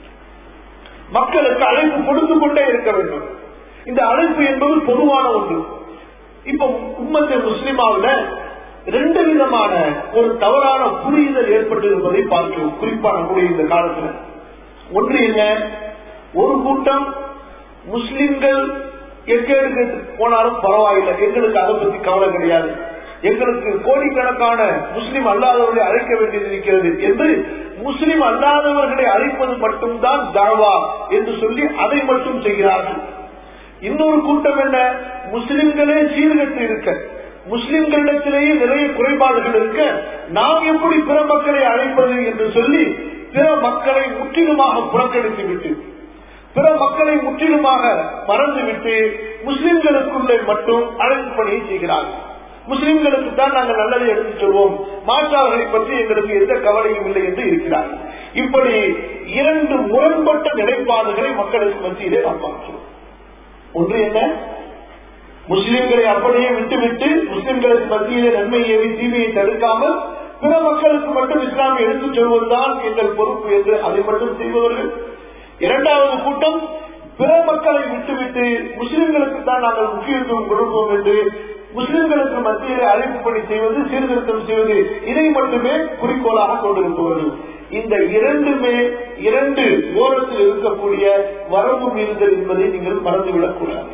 Speaker 1: மக்களுக்கு அழைப்பு கொடுத்து கொண்டே இருக்க வேண்டும் இந்த அழைப்பு என்பது பொதுவான ஒன்று இப்ப உம்மத்தை முஸ்லிமாவில ரெண்டு விதமான ஒரு தவறான புரிதல் ஏற்பட்டிருப்பதை பார்க்கிறோம் குறிப்பா நம்முடைய இந்த காலத்துல ஒன்று என்ன ஒரு கூட்டம் முஸ்லிம்கள் எங்களுக்கு போனாலும் பரவாயில்லை எங்களுக்கு அதை பத்தி கவலை கிடையாது எங்களுக்கு கோடிக்கணக்கான முஸ்லிம் அல்லாதவர்களை அழைக்க வேண்டியது இருக்கிறது என்று முஸ்லிம் அல்லாதவர்களை அழைப்பது மட்டும்தான் தாவா என்று சொல்லி அதை மட்டும் செய்கிறார்கள் இன்னொரு கூட்டம் என்ன முஸ்லிம்களே சீர்கட்டு இருக்க முஸ்லிம்களிடத்திலேயே நிறைய குறைபாடுகள் இருக்க நாம் எப்படி பிற மக்களை அழைப்பது என்று சொல்லி பிற மக்களை முற்றிலுமாக புறக்கணித்து விட்டு பிற மக்களை முற்றிலுமாக மறந்துவிட்டு முஸ்லிம்களுக்குள்ளே மட்டும் அழைப்பு பணியை செய்கிறார்கள் முஸ்லிம்களுக்கு தான் நாங்கள் நல்லதை எடுத்துச் சொல்வோம் மாற்றார்களை பற்றி எங்களுக்கு எந்த கவலையும் இல்லை என்று இருக்கிறார் இப்படி இரண்டு முரண்பட்ட நிலைப்பாடுகளை மக்களுக்கு மத்தியிலே நாம் பார்க்கிறோம் ஒன்று என்ன முஸ்லிம்களை அப்படியே விட்டுவிட்டு முஸ்லிம்களுக்கு மத்தியிலே நன்மை ஏவி தீமையை தடுக்காமல் பிற மக்களுக்கு மட்டும் இஸ்லாமை எடுத்துச் சொல்வதுதான் எங்கள் பொறுப்பு என்று அதை மட்டும் செய்பவர்கள் இரண்டாவது கூட்டம் பிற மக்களை விட்டுவிட்டு முஸ்லிம்களுக்கு தான் நாங்கள் முக்கியத்துவம் கொடுப்போம் என்று முஸ்லிம்களுக்கு மத்தியிலே அழைப்பு பணி செய்வது சீர்திருத்தம் செய்வது இதை மட்டுமே குறிக்கோளாக கொண்டிருப்பவர்கள் இந்த இரண்டுமே இரண்டு ஓரத்தில் இருக்கக்கூடிய வரம்பு மீறுதல் என்பதை நீங்கள் மறந்துவிடக் கூடாது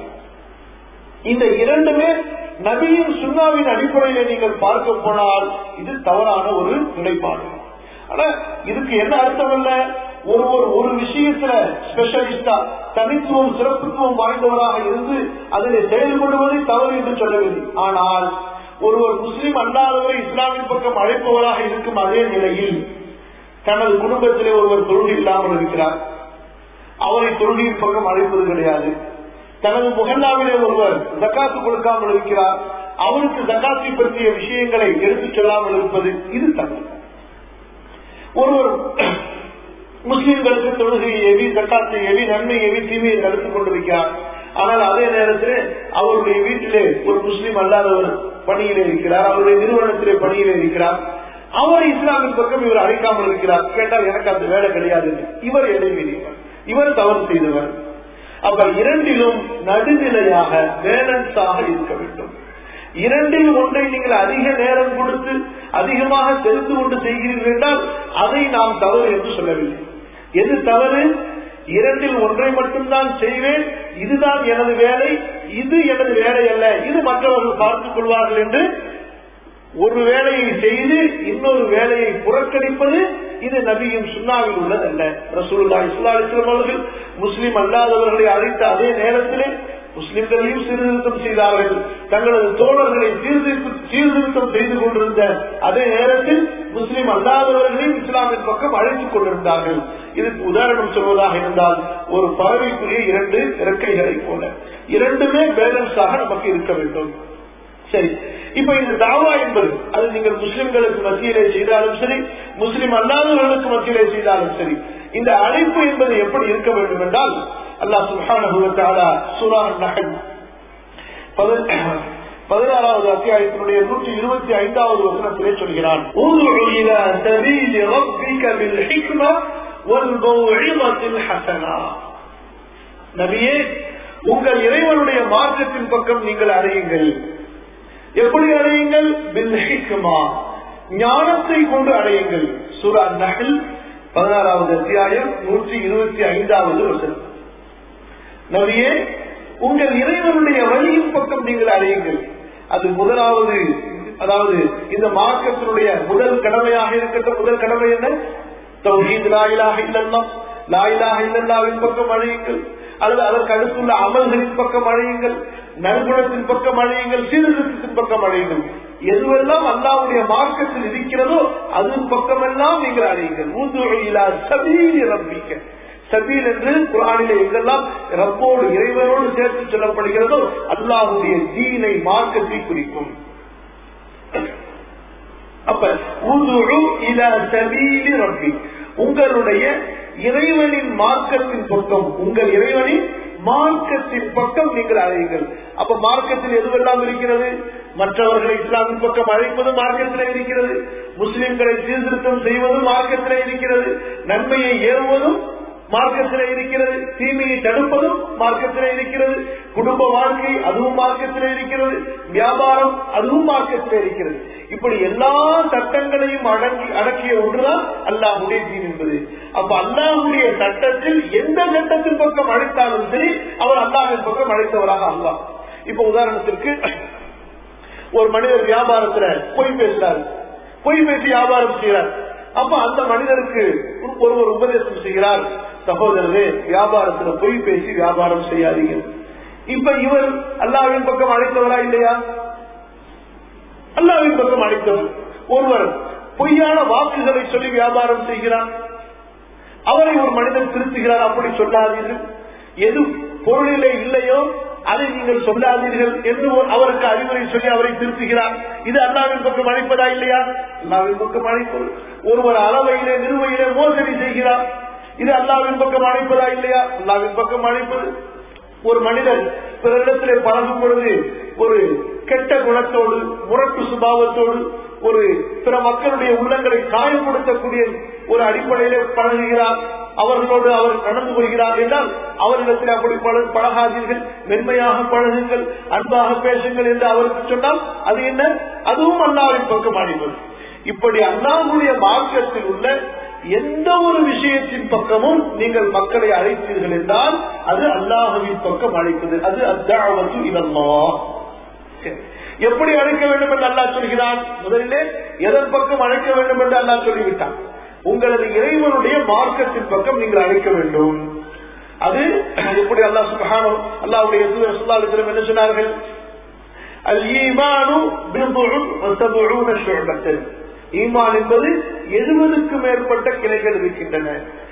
Speaker 1: இந்த இரண்டுமே நபியின் சுண்ணாவின் அடிப்படையில நீங்கள் பார்க்க போனால் இது தவறான ஒரு நிலைப்பாடு ஆனா இதுக்கு என்ன அர்த்தம் இல்ல ஒருவர் ஒரு விஷயத்துல ஸ்பெஷலிஸ்டா தனித்துவம் சிறப்புத்துவம் வாய்ந்தவராக இருந்து அதில் செயல்படுவதை தவறு என்று சொல்லவில்லை ஆனால் ஒருவர் முஸ்லிம் அல்லாதவரை இஸ்லாமின் பக்கம் அழைப்பவராக இருக்கும் அதே நிலையில் தனது குடும்பத்திலே ஒருவர் தொழில் இல்லாமல் இருக்கிறார் அவரை தொழுகையின் பக்கம் அழைப்பது கிடையாது தனது முகல்லாவிலே ஒருவர் ஜக்காத்து கொடுக்காமல் இருக்கிறார் அவருக்கு ஜக்காத்தை பற்றிய விஷயங்களை எடுத்துச் சொல்லாமல் இருப்பது இது தவறு ஒருவர் முஸ்லிம்களுக்கு தொழுகையை ஏவி ஜக்காத்தை ஏவி நன்மை ஏவி தீமையை தடுத்துக் கொண்டிருக்கிறார் ஆனால் அதே நேரத்தில் அவருடைய வீட்டிலே ஒரு முஸ்லீம் அல்லாதவர் பணியிலே இருக்கிறார் அவருடைய நிறுவனத்திலே பணியிலே இருக்கிறார் அவரை இஸ்லாமின் பக்கம் இவர் அழைக்காமல் இருக்கிறார் கேட்டால் எனக்கு அந்த வேலை கிடையாது இவர் இடைவெளியவர் இவர் தவறு செய்தவர் அப்ப இரண்டிலும் நடுநிலையாக பேலன்ஸாக இருக்க வேண்டும் இரண்டில் ஒன்றை நீங்கள் அதிக நேரம் கொடுத்து அதிகமாக தெரிந்து கொண்டு செய்கிறீர்கள் என்றால் அதை நாம் தவறு என்று சொல்லவில்லை எது தவறு இரண்டில் ஒன்றை மட்டும்தான் செய்வேன் இதுதான் எனது வேலை இது எனது வேலை அல்ல இது மற்றவர்கள் பார்த்துக் கொள்வார்கள் என்று ஒரு வேலையை செய்து இன்னொரு வேலையை புறக்கணிப்பது இது நபியின் சுண்ணாவில் உள்ளதல்ல ரசூல்லா இஸ்லா இஸ்லாம் அவர்கள் முஸ்லிம் அல்லாதவர்களை அழைத்த அதே நேரத்திலே முஸ்லிம்களையும் சீர்திருத்தம் செய்தார்கள் தங்களது தோழர்களை சீர்திருத்தம் சீர்திருத்தம் செய்து கொண்டிருந்த அதே நேரத்தில் முஸ்லிம் அல்லாதவர்களையும் இஸ்லாமின் பக்கம் அழைத்துக் கொண்டிருந்தார்கள் இதுக்கு உதாரணம் சொல்வதாக இருந்தால் ஒரு பறவைக்குரிய இரண்டு இறக்கைகளை போல இரண்டுமே பேலன்ஸாக நமக்கு இருக்க வேண்டும் சரி இப்ப இந்த தாவா என்பது அது நீங்கள் முஸ்லிம்களுக்கு மத்தியிலே செய்தாலும் சரி முஸ்லிம் அல்லாதவர்களுக்கு மத்தியிலே செய்தாலும் சரி இந்த அழைப்பு என்பது எப்படி இருக்க வேண்டும் என்றால் அல்லாஹ் சுல்ஹான சுரா நகன் பதினாறாவது அத்தியாயத்தினுடைய நூற்றி இருபத்தி ஐந்தாவது வசனத்திலே சொல்கிறான் நபியே உங்கள் இறைவனுடைய மார்க்கத்தின் பக்கம் நீங்கள் அறையுங்கள் எப்படி அடையுங்கள் பில்ஹிக்மா ஞானத்தை கொண்டு அடையுங்கள் சுரா நகல் பதினாறாவது அத்தியாயம் நூற்றி இருபத்தி ஐந்தாவது வசனம் நபியே உங்கள் இறைவனுடைய வழியின் பக்கம் நீங்கள் அடையுங்கள் அது முதலாவது அதாவது இந்த மார்க்கத்தினுடைய முதல் கடமையாக இருக்கட்டும் முதல் கடமை என்ன தௌஹீத் லாயிலாக இல்லல்லாம் லாயிலாக இல்லல்லாவின் பக்கம் அழையுங்கள் அல்லது அதற்கு அடுத்துள்ள அமல்களின் பக்கம் அழையுங்கள் நற்குணத்தின் பக்கம் அழையுங்கள் சீர்திருத்தத்தின் பக்கம் அழையுங்கள் எதுவெல்லாம் அல்லாவுடைய மார்க்கத்தில் இருக்கிறதோ அதன் பக்கமெல்லாம் நீங்கள் அழையுங்கள் ஊந்துழையிலா சபீல் ரம்பிக்க சபீல் என்று குரானிலே எங்கெல்லாம் ரப்போடு இறைவனோடு சேர்த்து சொல்லப்படுகிறதோ அல்லாஹுடைய தீனை மார்க்கத்தை குறிக்கும் அப்ப உதுஉ இலா சபீலி ரப்பி உங்களுடைய இறைவனின் மார்க்கத்தின் பக்கம் உங்கள் இறைவனின் மார்க்கத்தின் பக்கம் நீங்கள் அழையுங்கள் அப்ப மார்க்கத்தில் எதுவெல்லாம் இருக்கிறது மற்றவர்களை இஸ்லாமின் பக்கம் அழைப்பது மார்க்கத்திலே இருக்கிறது முஸ்லிம்களை சீர்திருத்தம் செய்வதும் மார்க்கத்திலே இருக்கிறது நன்மையை ஏறுவதும் மார்க்கத்திலே இருக்கிறது தீமையை தடுப்பதும் மார்க்கத்திலே இருக்கிறது குடும்ப வாழ்க்கை அதுவும் மார்க்கத்திலே இருக்கிறது வியாபாரம் அதுவும் மார்க்கத்திலே இருக்கிறது இப்படி எல்லா சட்டங்களையும் அடங்கி அடக்கிய ஒன்றுதான் அல்லாஹுடைய தீன் என்பது அப்ப அல்லாஹுடைய சட்டத்தில் எந்த சட்டத்தின் பக்கம் அழைத்தாலும் சரி அவர் அல்லாஹின் பக்கம் அழைத்தவராக அல்லாஹ் இப்ப உதாரணத்திற்கு ஒரு மனிதர் வியாபாரத்துல பொய் பேசுறாரு பொய் பேசி வியாபாரம் செய்யறார் அப்ப அந்த மனிதருக்கு ஒருவர் உபதேசம் செய்கிறார் சகோதரரே வியாபாரத்துல பொய் பேசி வியாபாரம் செய்யாதீங்க இப்ப இவர் அல்லாவின் பக்கம் அழைத்தவரா இல்லையா அல்லாவின் பக்கம் அழைத்தவர் ஒருவர் பொய்யான வாக்குகளை சொல்லி வியாபாரம் செய்கிறார் அவரை ஒரு மனிதன் திருத்துகிறார் அப்படி சொல்லாதீர்கள் எது பொருளிலே இல்லையோ அதை நீங்கள் சொல்லாதீர்கள் என்று அவருக்கு அறிவுரை சொல்லி அவரை திருத்துகிறார் இது அல்லாவின் பக்கம் அழைப்பதா இல்லையா அல்லாவின் பக்கம் அழைப்பது ஒருவர் அளவையிலே நிறுவையிலே மோசடி செய்கிறார் இது அல்லாவின் பக்கம் அழைப்பதா இல்லையா அல்லாவின் பக்கம் அழைப்பது ஒரு மனிதன் பிறரிடத்திலே பழகும் பொழுது ஒரு கெட்ட குணத்தோடு முரட்டு சுபாவத்தோடு ஒரு பிற மக்களுடைய உள்ளங்களை காயப்படுத்தக்கூடிய ஒரு அடிப்படையிலே பழகுகிறார் அவர்களோடு அவர் நடந்து கொள்கிறார் என்றால் அவரிடத்தில் அப்படி பழகாதீர்கள் மென்மையாக பழகுங்கள் அன்பாக பேசுங்கள் என்று அவருக்கு சொன்னால் அது என்ன அதுவும் அல்லாவின் பக்கம் அடைவது இப்படி அல்லாவுடைய மார்க்கத்தில் உள்ள எந்த ஒரு விஷயத்தின் பக்கமும் நீங்கள் மக்களை அழைத்தீர்கள் என்றால் அது அல்லாஹுவின் பக்கம் அழைப்பது அது அத்தாவத்து இதல்லா எப்படி அழைக்க வேண்டும் என்று அல்லா சொல்கிறான் முதலிலே எதன் பக்கம் அழைக்க வேண்டும் என்று அல்லா சொல்லிவிட்டான் உங்களது இறைவனுடைய மார்க்கத்தின் பக்கம் நீங்கள் அழைக்க வேண்டும் அது எப்படி அல்லா சுகானோ அல்லாவுடைய சுல்லாத்திரம் என்ன சொன்னார்கள் அல் ஈமானு ஈமான் என்பது எழுபதுக்கு மேற்பட்ட கிளைகள் இருக்கின்றன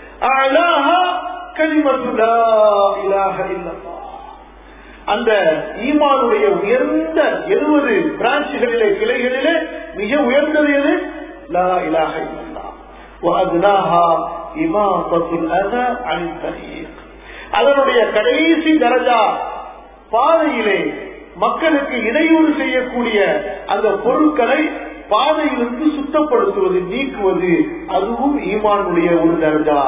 Speaker 1: அந்த ஈமானுடைய உயர்ந்த எழுபது பிரான்ச்சுகளிலே கிளைகளிலே மிக உயர்ந்தது எது லா இலாக இல்லல்லா وأدناها إماطة الأذى عن الطريق அதனுடைய கடைசி தரஜா பாதையிலே மக்களுக்கு இடையூறு செய்யக்கூடிய அந்த பொருட்களை பாதையிலிருந்து சுத்தப்படுத்துவது நீக்குவது அதுவும் ஈமானுடைய ஒரு தரஜா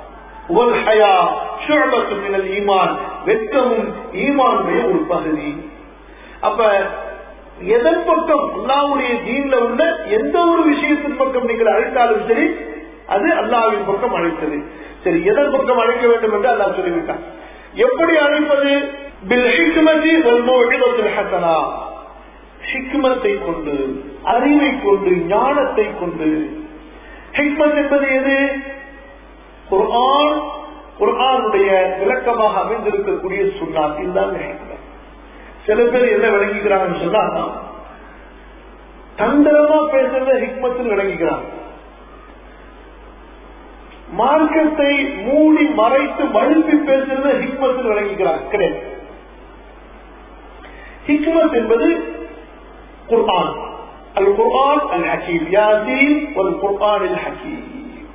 Speaker 1: ஈமான் வெட்கமும் ஈமானுடைய ஒரு பகுதி அப்ப எதன் பக்கம் அல்லாவுடைய தீன்ல உள்ள எந்த ஒரு விஷயத்தின் பக்கம் நீங்கள் அழைத்தாலும் சரி அது அல்லாவின் பக்கம் அழைத்தது சரி எதன் பக்கம் அழைக்க வேண்டும் என்று அல்லா சொல்லிவிட்டான் எப்படி அழைப்பது ஹிக்மத்தை கொண்டு அறிவை கொண்டு ஞானத்தை கொண்டு ஹிக்மத் என்பது எது குர்ஆன் குர்ஆனுடைய விளக்கமாக அமைந்திருக்கக்கூடிய சுண்ணா இதுதான் ஹிக்மத் சில பேர் என்ன விளங்கிக்கிறாங்கன்னு சொன்னா தந்திரமா பேசுறத ஹிக்மத்தில் விளங்கிக்கிறாங்க மார்க்கத்தை மூடி மறைத்து மழுப்பி பேசுறத ஹிக்மத்தில் விளங்கிக்கிறாங்க கிடையாது ஹிக்மத் என்பது குர்ஆன் அல் குர்ஆன் அல் ஹக்கீம் யாசீன் வல் குர்ஆன் அல் ஹக்கீம்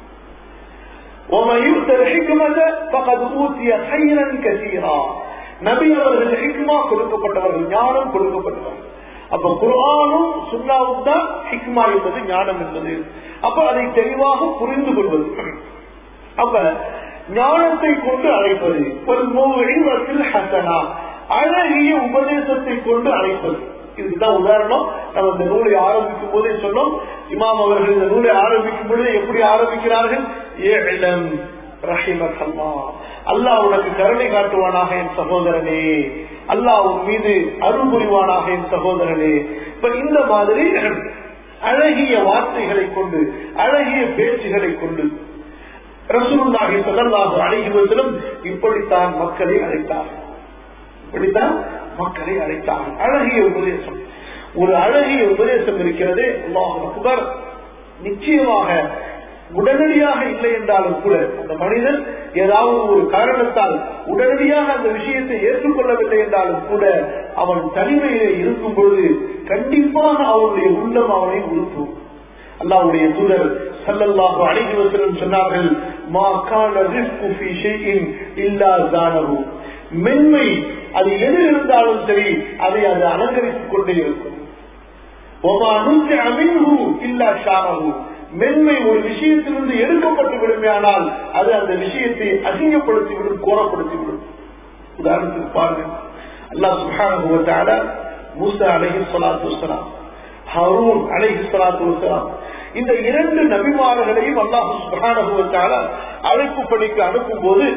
Speaker 1: ومن يؤت الحكمة فقد أوتي خيرا كثيرا நபி அவர்கள் ஹிக்மா கொடுக்கப்பட்டவர்கள் ஞானம் கொடுக்கப்பட்டவர்கள் அப்ப குர்ஆனும் சுண்ணாவும் தான் ஹிக்மா என்பது ஞானம் என்பது அப்ப அதை தெளிவாக புரிந்து கொள்வது அப்ப ஞானத்தை கொண்டு அழைப்பது ஒரு மூவின் ஹசனா அழகிய உபதேசத்தை கொண்டு அழைப்பது இதுதான் உதாரணம் நம்ம இந்த நூலை ஆரம்பிக்கும் போதே சொன்னோம் இமாம் அவர்கள் இந்த நூலை ஆரம்பிக்கும் பொழுது எப்படி ஆரம்பிக்கிறார்கள் ஏழம் ரஹிமக்கல்லா அல்லாஹ் உனக்கு கருணை காட்டுவானாக என் சகோதரனே அல்லாஹ் உன் மீது அருள் புரிவானாக என் சகோதரனே இப்ப இந்த மாதிரி அழகிய வார்த்தைகளை கொண்டு அழகிய பேச்சுகளை கொண்டு ரசூலுல்லாஹி ஸல்லல்லாஹு அலைஹி வஸல்லம் இப்படித்தான் மக்களை அழைத்தார்கள் இப்படித்தான் மக்களை அழைத்தார்கள் அழகிய உபதேசம் ஒரு அழகிய உபதேசம் இருக்கிறது அல்லாஹ் அக்பர் நிச்சயமாக உடனடியாக இல்லை என்றாலும் கூட அந்த மனிதன் ஏதாவது ஒரு காரணத்தால் உடனடியாக அந்த விஷயத்தை ஏற்றுக்கொள்ளவில்லை என்றாலும் கூட அவன் தனிமையிலே இருக்கும் பொழுது கண்டிப்பாக அவனுடைய உள்ளம் அவனை உறுத்தும் அல்லாஹ்வுடைய தூதர் ஸல்லல்லாஹு அலைஹி வஸல்லம் சொன்னார்கள் மா கான ரிஸ்கு ஃபீ ஷைஇன் இல்லா ஜானஹு மென்மை அது எது இருந்தாலும் சரி அதை அது அலங்கரித்துக் கொண்டே இருக்கும் ஒமா நுசிஅ மின்ஹு இல்லா ஷானஹு மென்மை ஒரு விஷயத்திலிருந்து எடுக்கப்பட்டு விடுமையானால் அது அந்த விஷயத்தை அசிங்கப்படுத்திவிடும் கோரப்படுத்திவிடும் உதாரணத்துக்கு பாருங்க அல்லாஹ் சுப்ஹானஹு வ தஆலா மூசா அலைஹி ஸலாத்து வஸலாம் ஹாரூன் அலைஹி ஸலாத்து வஸலாம் இந்த இரண்டு நபிமார்களையும் அல்லாஹ் சுப்ஹானஹு வ தஆலா அழைப்பு பணிக்கு அனுப்பும்போது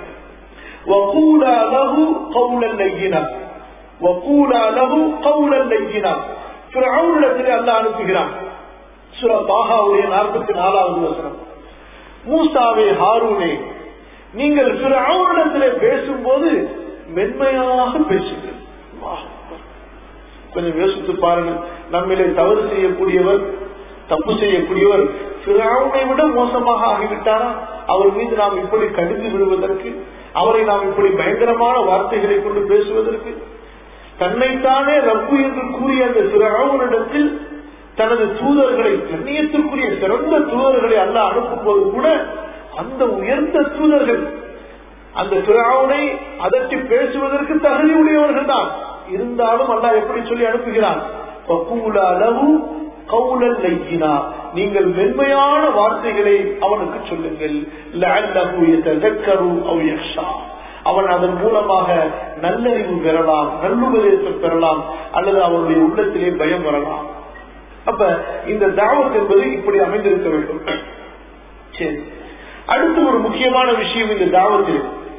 Speaker 1: وقولا له قولا لينا وقولا له قولا لينا فرعونிடத்திலே அல்லாஹ் அனுப்புகிறான் சூரா தாஹாவுடைய நாற்பத்தி நாலாவது வசனம் மூசாவே ஹாரூனே நீங்கள் பிறவுடத்திலே பேசும்போது மென்மையாக பேசுங்கள் அல்லாஹ் அக்பர். கொஞ்சம் யோசித்து பாருங்கள் நம்மிலே தவறு செய்யக்கூடியவர் தப்பு செய்யக்கூடியவர் பிறவுனை விட மோசமாக ஆகிவிட்டாரா அவர் மீது நாம் இப்படி கடிந்து விடுவதற்கு அவரை நாம் இப்படி பயங்கரமான வார்த்தைகளை கொண்டு பேசுவதற்கு தன்னைத்தானே ரப்பு என்று கூறிய அந்த பிறவுனிடத்தில் தனது தூதர்களை கண்ணியத்திற்குரிய சிறந்த தூதர்களை அல்ல அனுப்பும் போது கூட அந்த உயர்ந்த தூதர்கள் அந்த பிராவுனை அதற்கு பேசுவதற்கு தகுதி உடையவர்கள் தான் இருந்தாலும் அல்லாஹ் எப்படி சொல்லி அனுப்புகிறான் "வக்கூல லஹு கௌலன் லையினா." நீங்கள் மென்மையான வார்த்தைகளை அவனுக்கு சொல்லுங்கள் லஅல்லஹு யதذكரு அவ் யக்ஷா அவன் அதன் மூலமாக நல்லறிவு பெறலாம் நல்லுபதேசம் பெறலாம் அல்லது அவனுடைய உள்ளத்திலே பயம் வரலாம் அப்ப இந்த தாவத் என்பது இப்படி அமைந்திருக்க வேண்டும் சரி அடுத்து ஒரு முக்கியமான விஷயம் இந்த தாவத்தில்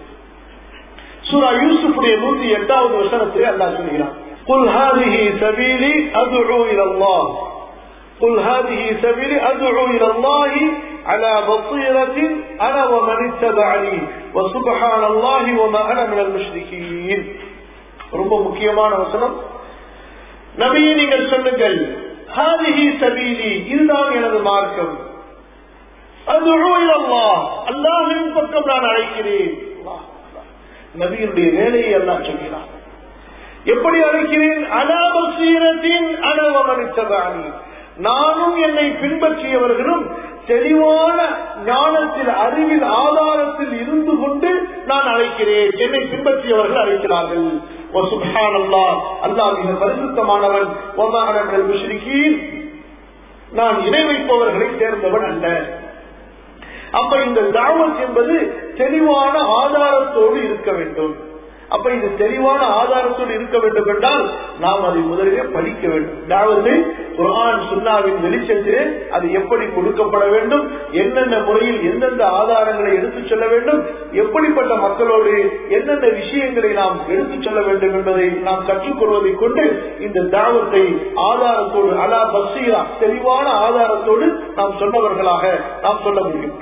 Speaker 1: சூரா யூசுஃபுடைய நூத்தி எட்டாவது வசனத்திலே அல்லாஹ் சொல்கிறான் قل هذه سبيلي أدعو إلى الله قل هذه سبيلي أدعو إلى الله على بصيرة أنا ومن اتبعني وسبحان الله وما أنا من المشركين ரொம்ப முக்கியமான வசனம் நபியை நீங்கள் சொல்லுங்கள் ஹாதிஹி சபீலி இதுதான் எனது மார்க்கம் அது அல்லாஹின் பக்கம் நான் அழைக்கிறேன் அல்லாஹ், அல்லாஹ். நபியினுடைய வேலையை அல்லாஹ் சொல்கிறான் எப்படி அழைக்கிறேன் அனாபசீரத்தின் அனவமனித்ததானி நானும் என்னை பின்பற்றியவர்களும் தெளிவான ஞானத்தில் அறிவில் ஆதாரத்தில் இருந்து கொண்டு நான் அழைக்கிறேன் என்னை பின்பற்றியவர்கள் அழைக்கிறார்கள் சுப்ஹான் அல்லாஹ் அல்லாஹ் மிக பரிசுத்தமானவன் ஒமானவர்கள் முஷ்ரிகீன் நான் இணை வைப்பவர்களை சேர்ந்தவன் அல்ல அப்ப இந்த தாவத் என்பது தெளிவான ஆதாரத்தோடு இருக்க வேண்டும் அப்ப இது தெளிவான ஆதாரத்தோடு இருக்க வேண்டும் என்றால் நாம் அதை முதலிலே படிக்க வேண்டும் அதாவது குரான் சுன்னாவின் வெளிச்சத்திலே அது எப்படி கொடுக்கப்பட வேண்டும் என்னென்ன முறையில் எந்தெந்த ஆதாரங்களை எடுத்துச் சொல்ல வேண்டும் எப்படிப்பட்ட மக்களோடு எந்தெந்த விஷயங்களை நாம் எடுத்துச் சொல்ல வேண்டும் என்பதை நாம் கற்றுக்கொள்வதை கொண்டு இந்த தாவத்தை ஆதாரத்தோடு அலா பசீரா தெளிவான ஆதாரத்தோடு நாம் சொன்னவர்களாக நாம் சொல்ல முடியும்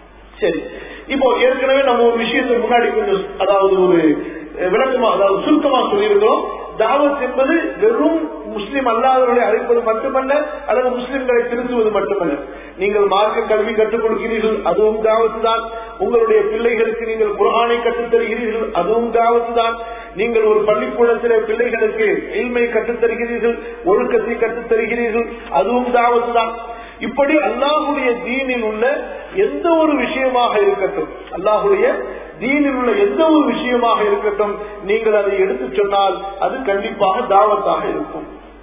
Speaker 1: சரி இப்போ ஏற்கனவே நம்ம ஒரு விஷயத்தை முன்னாடி கொஞ்சம் அதாவது ஒரு விளக்கமா அதாவது சுருக்கமா சொல்லியிருக்கிறோம் தாவத் என்பது வெறும் முஸ்லிம் அல்லாதவர்களை அழைப்பது மட்டுமல்ல அல்லது முஸ்லிம்களை திருத்துவது மட்டுமல்ல நீங்கள் மார்க்க கல்வி கற்றுக் கொடுக்கிறீர்கள் அதுவும் தாவத்து தான் உங்களுடைய பிள்ளைகளுக்கு நீங்கள் குரானை கற்றுத் தருகிறீர்கள் அதுவும் தாவத்து தான் நீங்கள் ஒரு பள்ளிக்கூடத்திலே பிள்ளைகளுக்கு இல்மை கற்றுத் தருகிறீர்கள் ஒழுக்கத்தை கற்றுத் தருகிறீர்கள் அதுவும் தாவத்து தான் இப்படி அல்லாஹுடைய தீனில் உள்ள எந்த ஒரு விஷயமாக இருக்கட்டும் அல்லாஹுடைய தீனில் உள்ள எந்த ஒரு விஷயமாக இருக்கட்டும் நீங்கள் அதை எடுத்து சொன்னால் அது கண்டிப்பாக தாவத்தாக இருக்கும்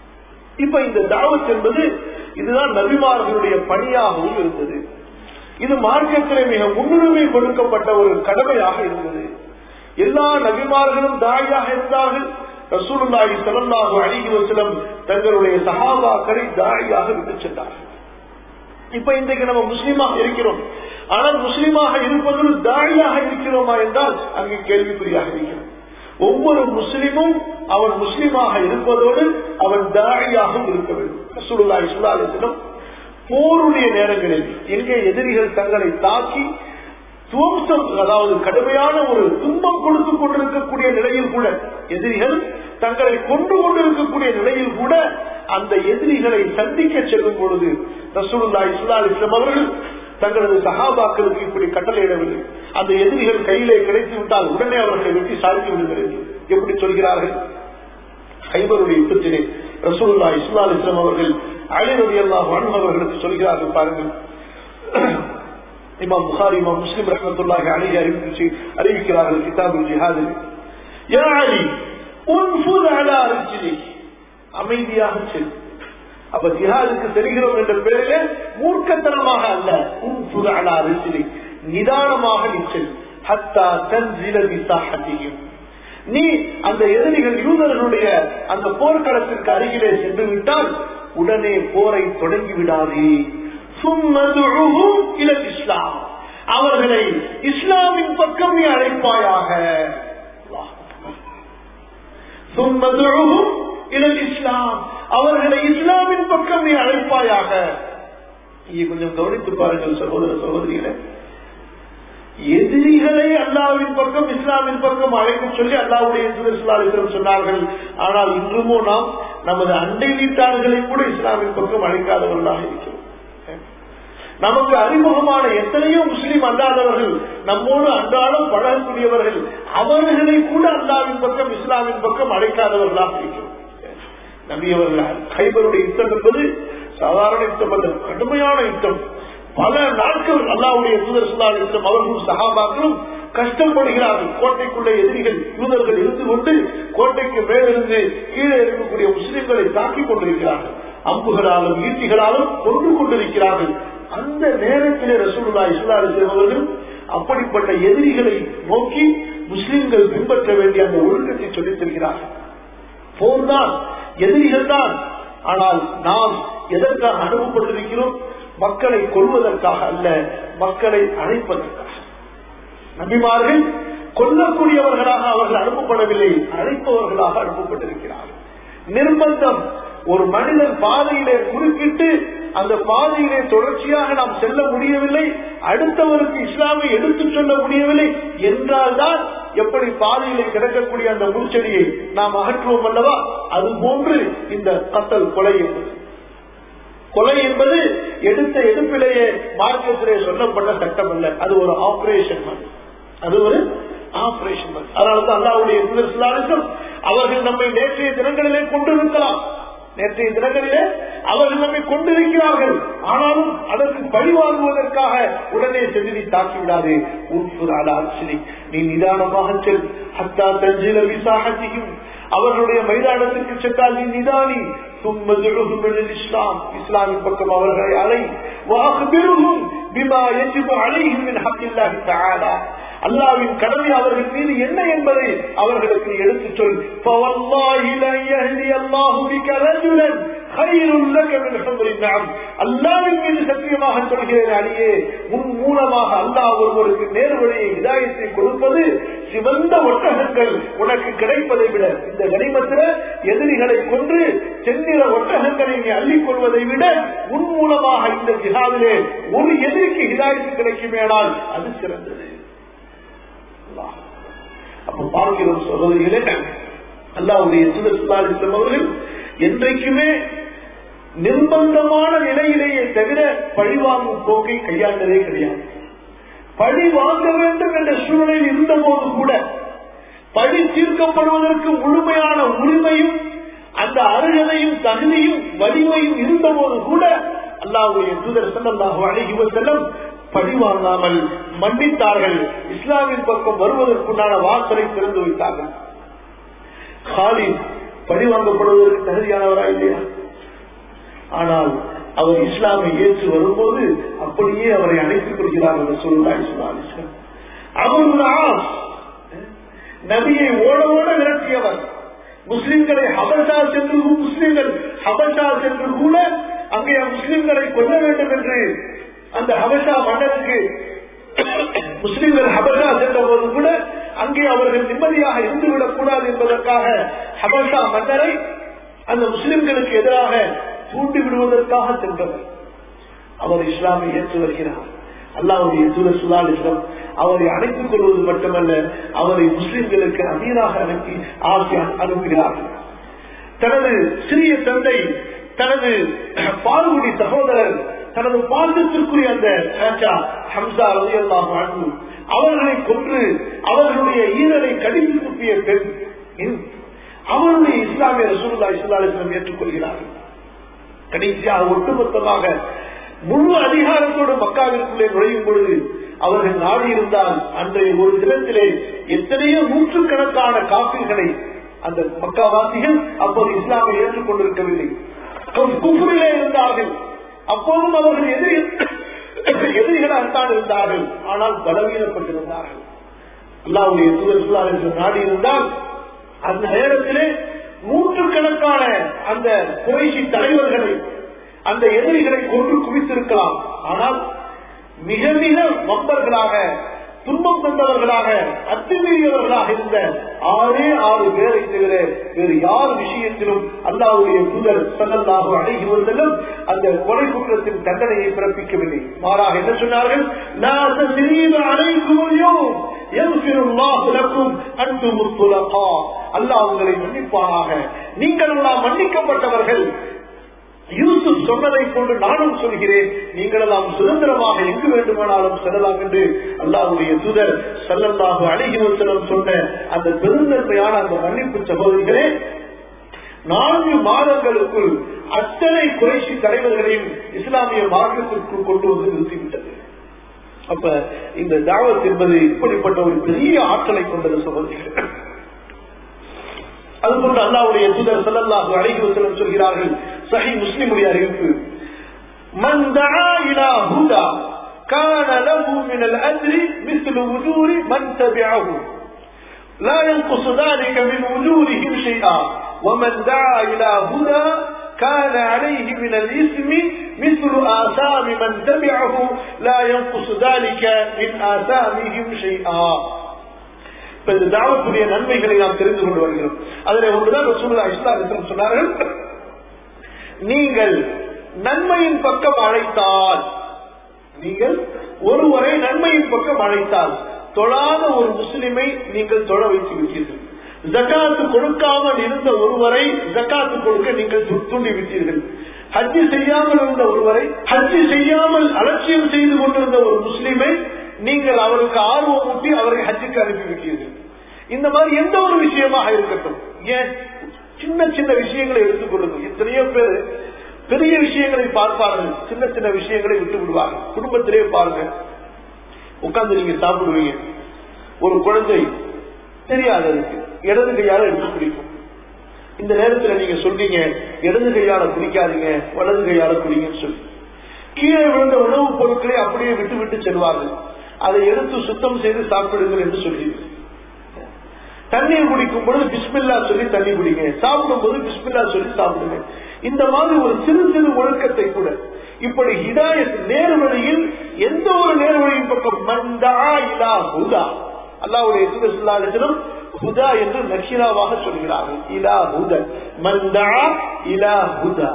Speaker 1: இப்ப இந்த தாவத் என்பது இதுதான் நபிமார்களுடைய பணியாகவும் இருந்தது இது மார்க்கத்திலே மிக முன்னுரிமை கொடுக்கப்பட்ட ஒரு கடமையாக இருந்தது எல்லா நபிமார்களும் தாயாக இருந்தார்கள் ரசூலுல்லாஹி ஸல்லல்லாஹு அலைஹி வஸல்லம் தங்களுடைய சஹாபாக்களை தாயாக விட்டு சென்றார்கள் இப்ப இன்றைக்கு நம்ம முஸ்லீமாக இருக்கிறோம் ஆனால் முஸ்லீமாக இருப்பதில் தாழியாக இருக்கிறோமா என்றால் அங்கு கேள்விக்குறியாக இருக்கிறோம் ஒவ்வொரு முஸ்லிமும் அவன் முஸ்லீமாக இருப்பதோடு அவன் தாழியாகவும் இருக்க வேண்டும் ரசூலுல்லாஹி ஸல்லல்லாஹு அலைஹி வஸல்லம் போருடைய நேரங்களில் எங்கே எதிரிகள் தங்களை தாக்கி துவம்சம் அதாவது கடுமையான ஒரு துன்பம் கொடுத்து கொண்டிருக்கக்கூடிய நிலையில் கூட எதிரிகள் தங்களை கொண்டு கொண்டிருக்கக்கூடிய நிலையில் கூட அந்த எதிரிகளை சந்திக்க செல்லும் பொழுது ரசூலுல்லா இஸ்லா இஸ்லாம் அவர்கள் தங்களது சகாபாக்களுக்கு இப்படி கட்டளையிடவில்லை அந்த எதிரிகள் கையிலே கிடைத்து விட்டால் உடனே அவர்களை வெட்டி சாய்த்து விடுகிறது எப்படி சொல்கிறார்கள் ஹைபருடைய யுத்தத்திலே ரசூலுல்லா இஸ்லா இஸ்லாம் அவர்கள் அலிரதி அல்லாஹ் அவர்களுக்கு சொல்கிறார்கள் பாருங்கள் இமாம் புகாரி இமாம் முஸ்லிம் ரஹமத்துல்லாஹி அலி அறிவிச்சு அறிவிக்கிறார்கள் கிதாபுல் ஜிஹாதில் யா அலி உன்ஃபுல் அலா ரிஜ்லிக் அமைதியாக செல் அப்ப ஜிஹாதுக்கு செல்கிறோம் என்ற பெயரிலே மூர்க்கத்தனமாக அல்ல உன்ஃபுல் அலா ரிஜ்லிக் நிதானமாக நீ செல் ஹத்தா தன்சில பிசாஹத்தியும் நீ அந்த எதிரிகள் யூதர்களுடைய அந்த போர்க்களத்திற்கு அருகிலே சென்று விட்டால் உடனே போரை தொடங்கி விடாதே சும்மதுஹும் இலல் இஸ்லாம் அவர்களை இஸ்லாமின் பக்கம் நீ அழைப்பாயாக அல்லாஹ் அக்பர். சும்மதுஹும் இலல் இஸ்லாம் அவர்களை இஸ்லாமின் பக்கம் நீ அழைப்பாயாக இங்கே கொஞ்சம் கவனித்து பாருங்கள் சகோதர சகோதரிகளே எதிரிகளை அல்லாவின் பக்கம் இஸ்லாமின் பக்கம் அழைக்க சொல்லி அல்லாவுடைய இஸ்லாம் சொன்னார்கள் ஆனால் இன்றுமோ நாம் நமது அண்டை வீட்டார்களை கூட இஸ்லாமின் பக்கம் அழைக்காதவர்களாக இருக்கிறோம் நமக்கு அறிமுகமான எத்தனையோ முஸ்லீம் அல்லாதவர்கள் நம்மோடு அன்றாடம் பழகக்கூடியவர்கள் அவர்களை கூட அல்லாவின் பக்கம் இஸ்லாமின் பக்கம் அழைக்காதவர்களாக இருக்கிறோம் நபி அவர்கள் கைபருடைய யுத்தம் என்பது சாதாரண யுத்தம் அல்ல கடுமையான யுத்தம் பல நாட்கள் அல்லாவுடைய தூதர் சுல்லா யுத்தம் அவர்களும் சகாபாக்களும் கஷ்டப்படுகிறார்கள் கோட்டைக்குள்ள எதிரிகள் யூதர்கள் இருந்து கொண்டு கோட்டைக்கு மேலிருந்து கீழே இருக்கக்கூடிய முஸ்லிம்களை தாக்கிக் கொண்டிருக்கிறார்கள் அம்புகளாலும் ஈட்டிகளாலும் கொண்டு கொண்டிருக்கிறார்கள் அந்த நேரத்திலே ரசூலுல்லா இஸ்லா அலிஸ்லாம் அவர்கள் அப்படிப்பட்ட எதிரிகளை நோக்கி முஸ்லிம்கள் பின்பற்ற வேண்டிய அந்த ஒழுக்கத்தை சொல்லித் தருகிறார்கள் போர்தான் எதிரிகள் தான் ஆனால் நாம் எதற்காக அனுப்பப்பட்டிருக்கிறோம் மக்களை கொள்வதற்காக அல்ல மக்களை அழைப்பதற்காக நபிமார்கள் கொல்லக்கூடியவர்களாக அவர்கள் அனுப்பப்படவில்லை அழைப்பவர்களாக அனுப்பப்பட்டிருக்கிறார்கள் நிர்பந்தம் ஒரு மனிதன் பாதையிலே குறுக்கிட்டு அந்த பாதையிலே தொடர்ச்சியாக நாம் செல்ல முடியவில்லை அடுத்தவருக்கு இஸ்லாமை எடுத்துச் சொல்ல முடியவில்லை என்றால்தான் எப்படி பாதையிலே கிடக்கக்கூடிய அந்த முன்செடியை நாம் அகற்றுவோம் அல்லவா அது போன்று இந்த கத்தல் கொலை என்பது கொலை என்பது எடுத்த எடுப்பிலேயே மார்க்கத்திலே சொல்லப்பட்ட சட்டம் அல்ல அது ஒரு ஆபரேஷன் அது ஒரு ஆபரேஷன் அதனால்தான் அல்லாவுடைய அவர்கள் நம்மை நேற்றைய தினங்களிலே கொண்டிருக்கலாம் நேற்றைய தினங்களிலே அவர்கள் நம்மை கொண்டிருக்கிறார்கள் ஆனாலும் அதற்கு பழிவாங்குவதற்காக உடனே சென்று தாக்கி விடாதே நீ நிதானமாக செல் ஹத்தா தஞ்சில விசாகத்தையும் அவர்களுடைய மைதானத்திற்கு சென்றால் நீ நிதானி இஸ்லாம் இஸ்லாமின் பக்கம் அவர்களை அலை வாக்குபிருகும் பிமா எஜிபு அலைஹிம் மின் ஹக்கில்லாஹி தஆலா அல்லாவின் கடமை அவர்கள் மீது என்ன என்பதை அவர்களுக்கு எடுத்துச் சொல் அல்லாவின் மீது சத்தியமாக சொல்கிறேன் அடியே உன் மூலமாக அல்லாஹ் ஒருவருக்கு நேர்வழியை இதாயத்தை கொடுப்பது சிவந்த ஒட்டகங்கள் உனக்கு கிடைப்பதை விட இந்த கனிமத்தில எதிரிகளை கொன்று செந்நிற ஒட்டகங்களை நீ அள்ளிக் கொள்வதை விட உன் மூலமாக இந்த ஜிஹாவிலே ஒரு எதிரிக்கு ஹிதாயத்து கிடைக்குமேனால் அது சிறந்தது அப்ப பார்க்கிறோம் சகோதரிகளே அல்லாவுடைய சுதர்சலாலிசம் அவர்கள் என்றைக்குமே நிர்பந்தமான நிலையிலேயே தவிர பழிவாங்கும் போக்கை கையாண்டதே கிடையாது பழி வாங்க வேண்டும் என்ற சூழ்நிலையில் இருந்த போது கூட பழி தீர்க்கப்படுவதற்கு முழுமையான உரிமையும் அந்த அருகதையும் தகுதியும் வலிமையும் இருந்த போது கூட அல்லாவுடைய தூதர் செல்லல்லாஹு அழகி செல்லம் பழி வாங்காமல் மன்னித்தார்கள் இஸ்லாமின் பக்கம் வருவதற்குண்டான வாசலை திறந்து வைத்தார்கள் காலின் பழி வாங்கப்படுவதற்கு தகுதியானவரா இல்லையா ஆனால் அவர் இஸ்லாமை ஏற்று வரும்போது அப்படியே அவரை அழைத்துக் கொள்கிறார்கள் சொல்லுவாய் அவர் நபியை ஓட ஓட விரட்டியவர் முஸ்லிம்களை ஹபஷா சென்று முஸ்லிம்கள் ஹபஷா சென்று கூட அங்கே முஸ்லிம்களை கொல்ல வேண்டும் என்று அந்த ஹபஷா மன்னருக்கு முஸ்லிம்கள் ஹபஷா சென்ற போது கூட அங்கே அவர்கள் நிம்மதியாக இருந்துவிடக் கூடாது என்பதற்காக ஹபஷா மன்னரை அந்த முஸ்லிம்களுக்கு எதிராக தூண்டி விடுவதற்காக சென்றவர் அவர் இஸ்லாமை ஏற்று வருகிறார் அல்லாவுடைய தூதர் சுலால் இஸ்லாம் அவரை அழைத்துக் கொள்வது மட்டுமல்ல அவரை முஸ்லிம்களுக்கு அமீராக அனுப்பி ஆசியா அனுப்புகிறார்கள் தனது சிறிய தந்தை தனது பால்குடி சகோதரர் தனது பாசத்திற்குரிய அந்த ராஜா ஹம்சா ரலியல்லாஹு அன்ஹு அவர்களை கொன்று அவர்களுடைய ஈரலை கடித்து துப்பிய பெண் அவருடைய இஸ்லாமிய ரசூலுல்லாஹி ஸல்லல்லாஹு அலைஹி வஸல்லம் ஏற்றுக்கொள்கிறார்கள் கடைசியாக ஒட்டுமொத்தமாக முழு அதிகாரத்தோடு மக்காவிற்குள்ளே நுழையும் பொழுது அவர்கள் நாடி இருந்தால் அன்றைய ஒரு தினத்திலே எத்தனையோ நூற்றுக்கணக்கான காப்பீர்களை அந்த மக்காவாசிகள் அப்போது இஸ்லாமை ஏற்றுக்கொண்டிருக்கவில்லை குஃபுரிலே இருந்தார்கள் அப்போதும் அவர்கள் எதிரி எதிரிகளாகத்தான் இருந்தார்கள் ஆனால் பலவீனப்பட்டிருந்தார்கள் அல்லாவுடைய தூதர் நாடி இருந்தால் அந்த நேரத்திலே நூற்றுக்கணக்கான அந்த குறைசி தலைவர்களை அந்த எதிரிகளை கொன்று குவித்திருக்கலாம் ஆனால் மிக மிக வம்பர்களாக துன்பம் தந்தவர்களாக அத்துமீறியவர்களாக இருந்த ஆறே ஆறு பேரை தவிர வேறு யார் விஷயத்திலும் அல்லாவுடைய தூதர் சகல்லாக அழகி வந்தாலும் அந்த கொலை குற்றத்தின் தண்டனையை பிறப்பிக்கவில்லை மாறாக என்ன சொன்னார்கள் அல்லாஹ் உங்களை மன்னிப்பானாக நீங்கள் எல்லாம் மன்னிக்கப்பட்டவர்கள் யூசுப் சொன்னதை கொண்டு நானும் சொல்கிறேன் நீங்கள் எல்லாம் சுதந்திரமாக எங்கு வேண்டுமானாலும் செல்லலாம் என்று அல்லாவுடைய தூதர் செல்லல்லாக அழகி செல்லம் சொன்ன அந்த பெருந்தன்மையான அந்த மன்னிப்பு சகோதரிகளே நான்கு மாதங்களுக்குள் அத்தனை குறைசி தலைவர்களையும் இஸ்லாமிய மார்க்கத்திற்குள் கொண்டு வந்து நிறுத்திவிட்டது அப்ப இந்த தாவத் என்பது இப்படிப்பட்ட ஒரு பெரிய ஆற்றலை கொண்டது சகோதரிகள் அதுபோன்று அல்லாவுடைய தூதர் செல்லல்லாக அழகி செல்லம் சொல்கிறார்கள் சஹி முஸ்லிமுடைய அறிவிப்பு من دعا إلى هدى كان له من الأجر مثل وجور من تبعه لا ينقص ذلك من وجورهم شيئا ومن دعا إلى هدى كان عليه من الإثم مثل آثام من تبعه لا ينقص ذلك من آثامهم شيئا இந்த தாவத்துடைய நன்மைகளை நாம் தெரிந்து கொண்டு வருகிறோம் அதில் ஒன்றுதான் ரசூல்லா இஸ்லாம் சொன்னார்கள் நீங்கள் நன்மையின் பக்கம் அழைத்தால் நீங்கள் ஒருவரை நன்மையின் பக்கம் அழைத்தால் தொழாத ஒரு முஸ்லிமை நீங்கள் தொழ வைத்து விட்டீர்கள் ஜக்காத்து கொடுக்காமல் இருந்த ஒருவரை ஜக்காத்து கொடுக்க நீங்கள் தூண்டி விட்டீர்கள் ஹஜ்ஜி செய்யாமல் இருந்த ஒருவரை ஹஜ்ஜி செய்யாமல் அலட்சியம் செய்து கொண்டிருந்த ஒரு முஸ்லிமை நீங்கள் அவருக்கு ஆர்வம் ஊட்டி அவரை ஹஜ்ஜுக்கு அனுப்பிவிட்டீர்கள் இந்த மாதிரி எந்த ஒரு விஷயமாக இருக்கட்டும் ஏன் சின்ன சின்ன விஷயங்களை எடுத்துக்கொள்ளுங்க எத்தனையோ பேர் பெரிய விஷயங்களை பார்ப்பார்கள் சின்ன சின்ன விஷயங்களை விட்டு விடுவார்கள் குடும்பத்திலே பாருங்க உட்கார்ந்து நீங்க சாப்பிடுவீங்க ஒரு குழந்தை தெரியாது அதுக்கு இடது கையால எடுத்து குடிக்கும் இந்த நேரத்துல நீங்க சொல்றீங்க இடது கையால குடிக்காதீங்க வலது கையால குடிங்கன்னு சொல்லி கீழே விழுந்த உணவுப் பொருட்களை அப்படியே விட்டு விட்டு செல்வார்கள் அதை எடுத்து சுத்தம் செய்து சாப்பிடுங்கள் என்று சொல்கிறீர்கள் தண்ணீர் குடிக்கும் பொழுது பிஸ்மில்லா சொல்லி தண்ணி குடிங்க சாப்பிடும் போது பிஸ்மில்லா சொல்லி சாப்பிடுங்க இந்த மாதிரி ஒரு சிறு சிறு ஒழுக்கத்தை கூட இப்படி ஹிதாயத் நேர்வழியில் எந்த ஒரு நேர்வழியின் பக்கம் மந்தா இலா ஹுதா அல்லாவுடைய சுல்லாலும் ஹுதா என்று நக்கீராவாக சொல்கிறார்கள் இலா ஹுதன் மந்தா இலா ஹுதா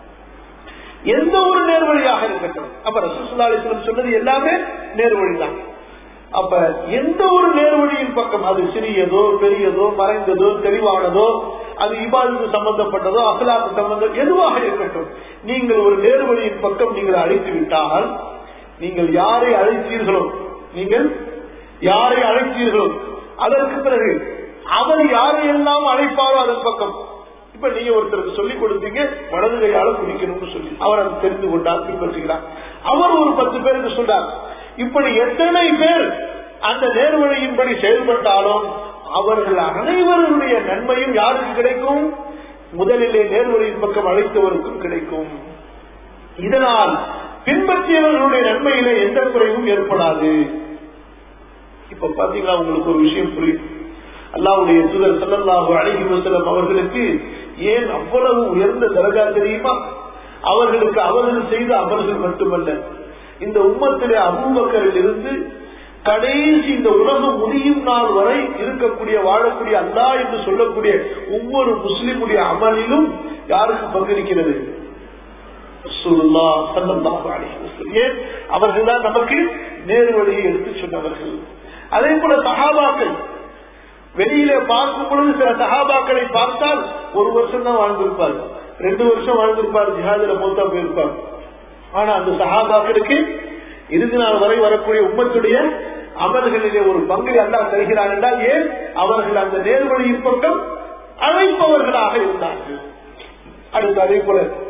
Speaker 1: எந்த ஒரு நேர்வழியாக இருக்கட்டும் அப்ப ரசூசுல்லாஸ்லம் சொன்னது எல்லாமே நேர்வழிதான் அப்ப எந்த ஒரு நேர்வழியின் பக்கம் அது சிறியதோ பெரியதோ மறைந்ததோ தெளிவானதோ அது இபாதுக்கு சம்பந்தப்பட்டதோ அகலாக்கு சம்பந்தம் எதுவாக இருக்கட்டும் நீங்கள் ஒரு நேர்வழியின் பக்கம் நீங்கள் அழைத்து விட்டால் நீங்கள் யாரை அழைத்தீர்களோ நீங்கள் யாரை அழைத்தீர்களோ அதற்கு பிறகு அவர் யாரையெல்லாம் அழைப்பாரோ அதன் பக்கம் இப்ப நீங்க ஒருத்தருக்கு சொல்லிக் கொடுத்தீங்க வலது கையால குடிக்கணும்னு சொல்லி அவர் அதை தெரிந்து கொண்டார் பின்பற்றுகிறார் அவர் ஒரு பத்து பேருக்கு சொல்றார் இப்படி எத்தனை பேர் அந்த நேர்வழியின்படி செயல்பட்டாலும் அவர்கள் அனைவருடைய நன்மையும் யாருக்கு கிடைக்கும் முதலிலே நேர்வழியின் பக்கம் அழைத்தவருக்கும் கிடைக்கும் இதனால் பின்பற்றியவர்களுடைய நன்மையில எந்த குறைவும் ஏற்படாது இப்ப பாத்தீங்களா உங்களுக்கு ஒரு விஷயம் புரியும் அல்லாவுடைய தூதர் சல்லல்லாஹு அழகி வசலம் அவர்களுக்கு ஏன் அவ்வளவு உயர்ந்த தரகா தெரியுமா அவர்களுக்கு அவர்கள் செய்த அமல்கள் மட்டுமல்ல இந்த உம்மத்திலே அபூபக்கரில் இருந்து கடைசி இந்த உலகம் முடியும் நாள் வரை இருக்கக்கூடிய வாழக்கூடிய அல்லா என்று சொல்லக்கூடிய ஒவ்வொரு முஸ்லிமுடைய அமலிலும் யாருக்கு பங்கிருக்கிறது அவர்கள் தான் நமக்கு நேர்வழியை எடுத்து சொன்னவர்கள் அதே போல சகாபாக்கள் வெளியில பார்க்கும் பொழுது சில சகாபாக்களை பார்த்தால் ஒரு வருஷம் தான் வாழ்ந்திருப்பார் ரெண்டு வருஷம் வாழ்ந்திருப்பார் ஜிஹாதில மூத்தா போயிருப்பார் ஆனா அந்த சகாபாக்களுக்கு இறுதி நாள் வரை வரக்கூடிய உம்மத்துடைய அமல்களிலே ஒரு பங்கை அல்லா தருகிறார் என்றால் ஏன் அவர்கள் அந்த நேர்வழியின் பக்கம் அழைப்பவர்களாக இருந்தார்கள் அடுத்து அதே போல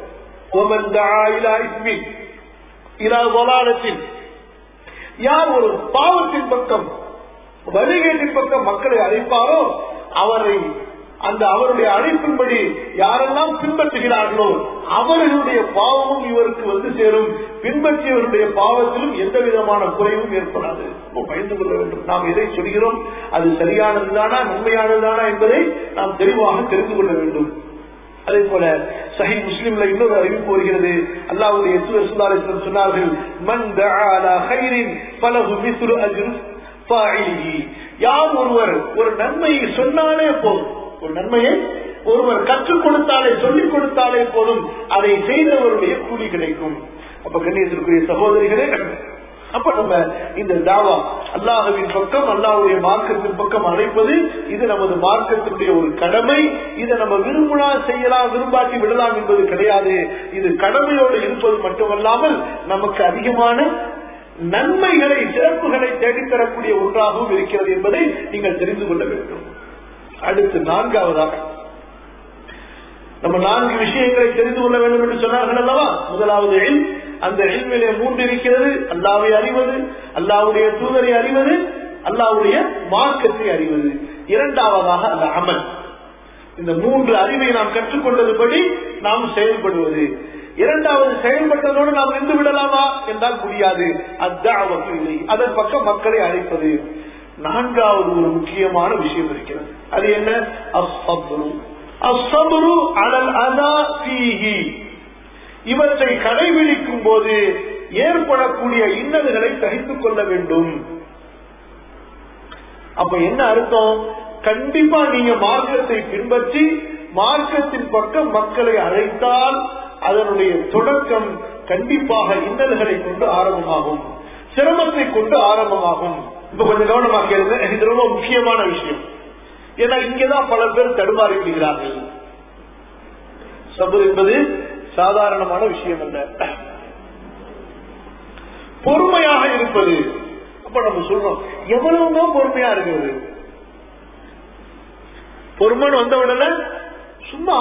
Speaker 1: ஒமன் இலா இஸ்மின் இலா வலாலத்தின் யார் ஒரு பாவத்தின் பக்கம் வழிகேட்டின் பக்கம் மக்களை அழைப்பாரோ அவரை அந்த அவருடைய அழைப்பின்படி யாரெல்லாம் பின்பற்றுகிறார்களோ அவர்களுடைய பாவமும் இவருக்கு வந்து சேரும் பின்பற்றியவருடைய பாவத்திலும் எந்த விதமான குறைவும் ஏற்படாது இப்போ பயந்து கொள்ள வேண்டும் நாம் எதை சொல்கிறோம் அது சரியானதுதானா நன்மையானதுதானா என்பதை நாம் தெளிவாக தெரிந்து கொள்ள வேண்டும் அதே போல சஹி முஸ்லிம்ல இன்னொரு அறிவிப்பு வருகிறது அல்லாவுடைய சுல்லாஸ்லம் சொன்னார்கள் மன் ஹைரின் பலகு மிஸ்ரு அஜ்ரு ஃபாயிலிஹி யார் ஒருவர் ஒரு நன்மையை சொன்னாலே போதும் ஒரு நன்மையை ஒருவர் கற்றுக் கொடுத்தாலே சொல்லிக் கொடுத்தாலே போதும் அதை செய்தவருடைய கூலி கிடைக்கும் அப்ப கண்ணியத்திற்குரிய சகோதரிகளே அப்ப நம்ம இந்த தாவா அல்லாஹவின் பக்கம் அல்லாஹுடைய மார்க்கத்தின் பக்கம் அழைப்பது இது நமது மார்க்கத்தினுடைய ஒரு கடமை இதை நம்ம விரும்பினா செய்யலாம் விரும்பாட்டி விடலாம் என்பது கிடையாது இது கடமையோடு இருப்பது மட்டுமல்லாமல் நமக்கு அதிகமான நன்மைகளை சிறப்புகளை தேடித்தரக்கூடிய ஒன்றாகவும் இருக்கிறது என்பதை நீங்கள் தெரிந்து கொள்ள வேண்டும் அடுத்து நான்காவதாக நம்ம நான்கு விஷயங்களை தெரிந்து கொள்ள வேண்டும் என்று சொன்னார்கள் அல்லவா முதலாவது எண் அந்த எண்ணிலே மூன்று இருக்கிறது அல்லாவை அறிவது அல்லாவுடைய தூதரை அறிவது அல்லாவுடைய மார்க்கத்தை அறிவது இரண்டாவதாக அந்த அமல் இந்த மூன்று அறிவை நாம் கற்றுக்கொண்டதுபடி நாம் செயல்படுவது இரண்டாவது செயல்பட்டதோடு நாம் நின்று விடலாமா என்றால் முடியாது அத்தாவத்து இல்லை அதன் பக்கம் மக்களை அழைப்பது நான்காவது ஒரு முக்கியமான விஷயம் இருக்கிறது அது என்ன அசபரு அசபரு அடல் அதா பீஹி இவற்றை கடைபிடிக்கும் போது ஏற்படக்கூடிய இன்னல்களை சகித்துக் கொள்ள வேண்டும் அப்ப என்ன அர்த்தம் கண்டிப்பா நீங்க மார்க்கத்தை பின்பற்றி மார்க்கத்தின் பக்கம் மக்களை அழைத்தால் அதனுடைய தொடக்கம் கண்டிப்பாக இன்னல்களை கொண்டு ஆரம்பமாகும் சிரமத்தை கொண்டு ஆரம்பமாகும் இப்ப கொஞ்சம் கவனமா கேளுங்க இது ரொம்ப முக்கியமான விஷயம் ஏன்னா இங்கதான் பல பேர் தடுமாறி விடுகிறார்கள் சபு என்பது சாதாரணமான விஷயம் அல்ல பொறுமையாக இருப்பது அப்ப நம்ம சொல்றோம் எவ்வளவுதான் பொறுமையா இருக்கிறது பொறுமைன்னு வந்த உடனே சும்மா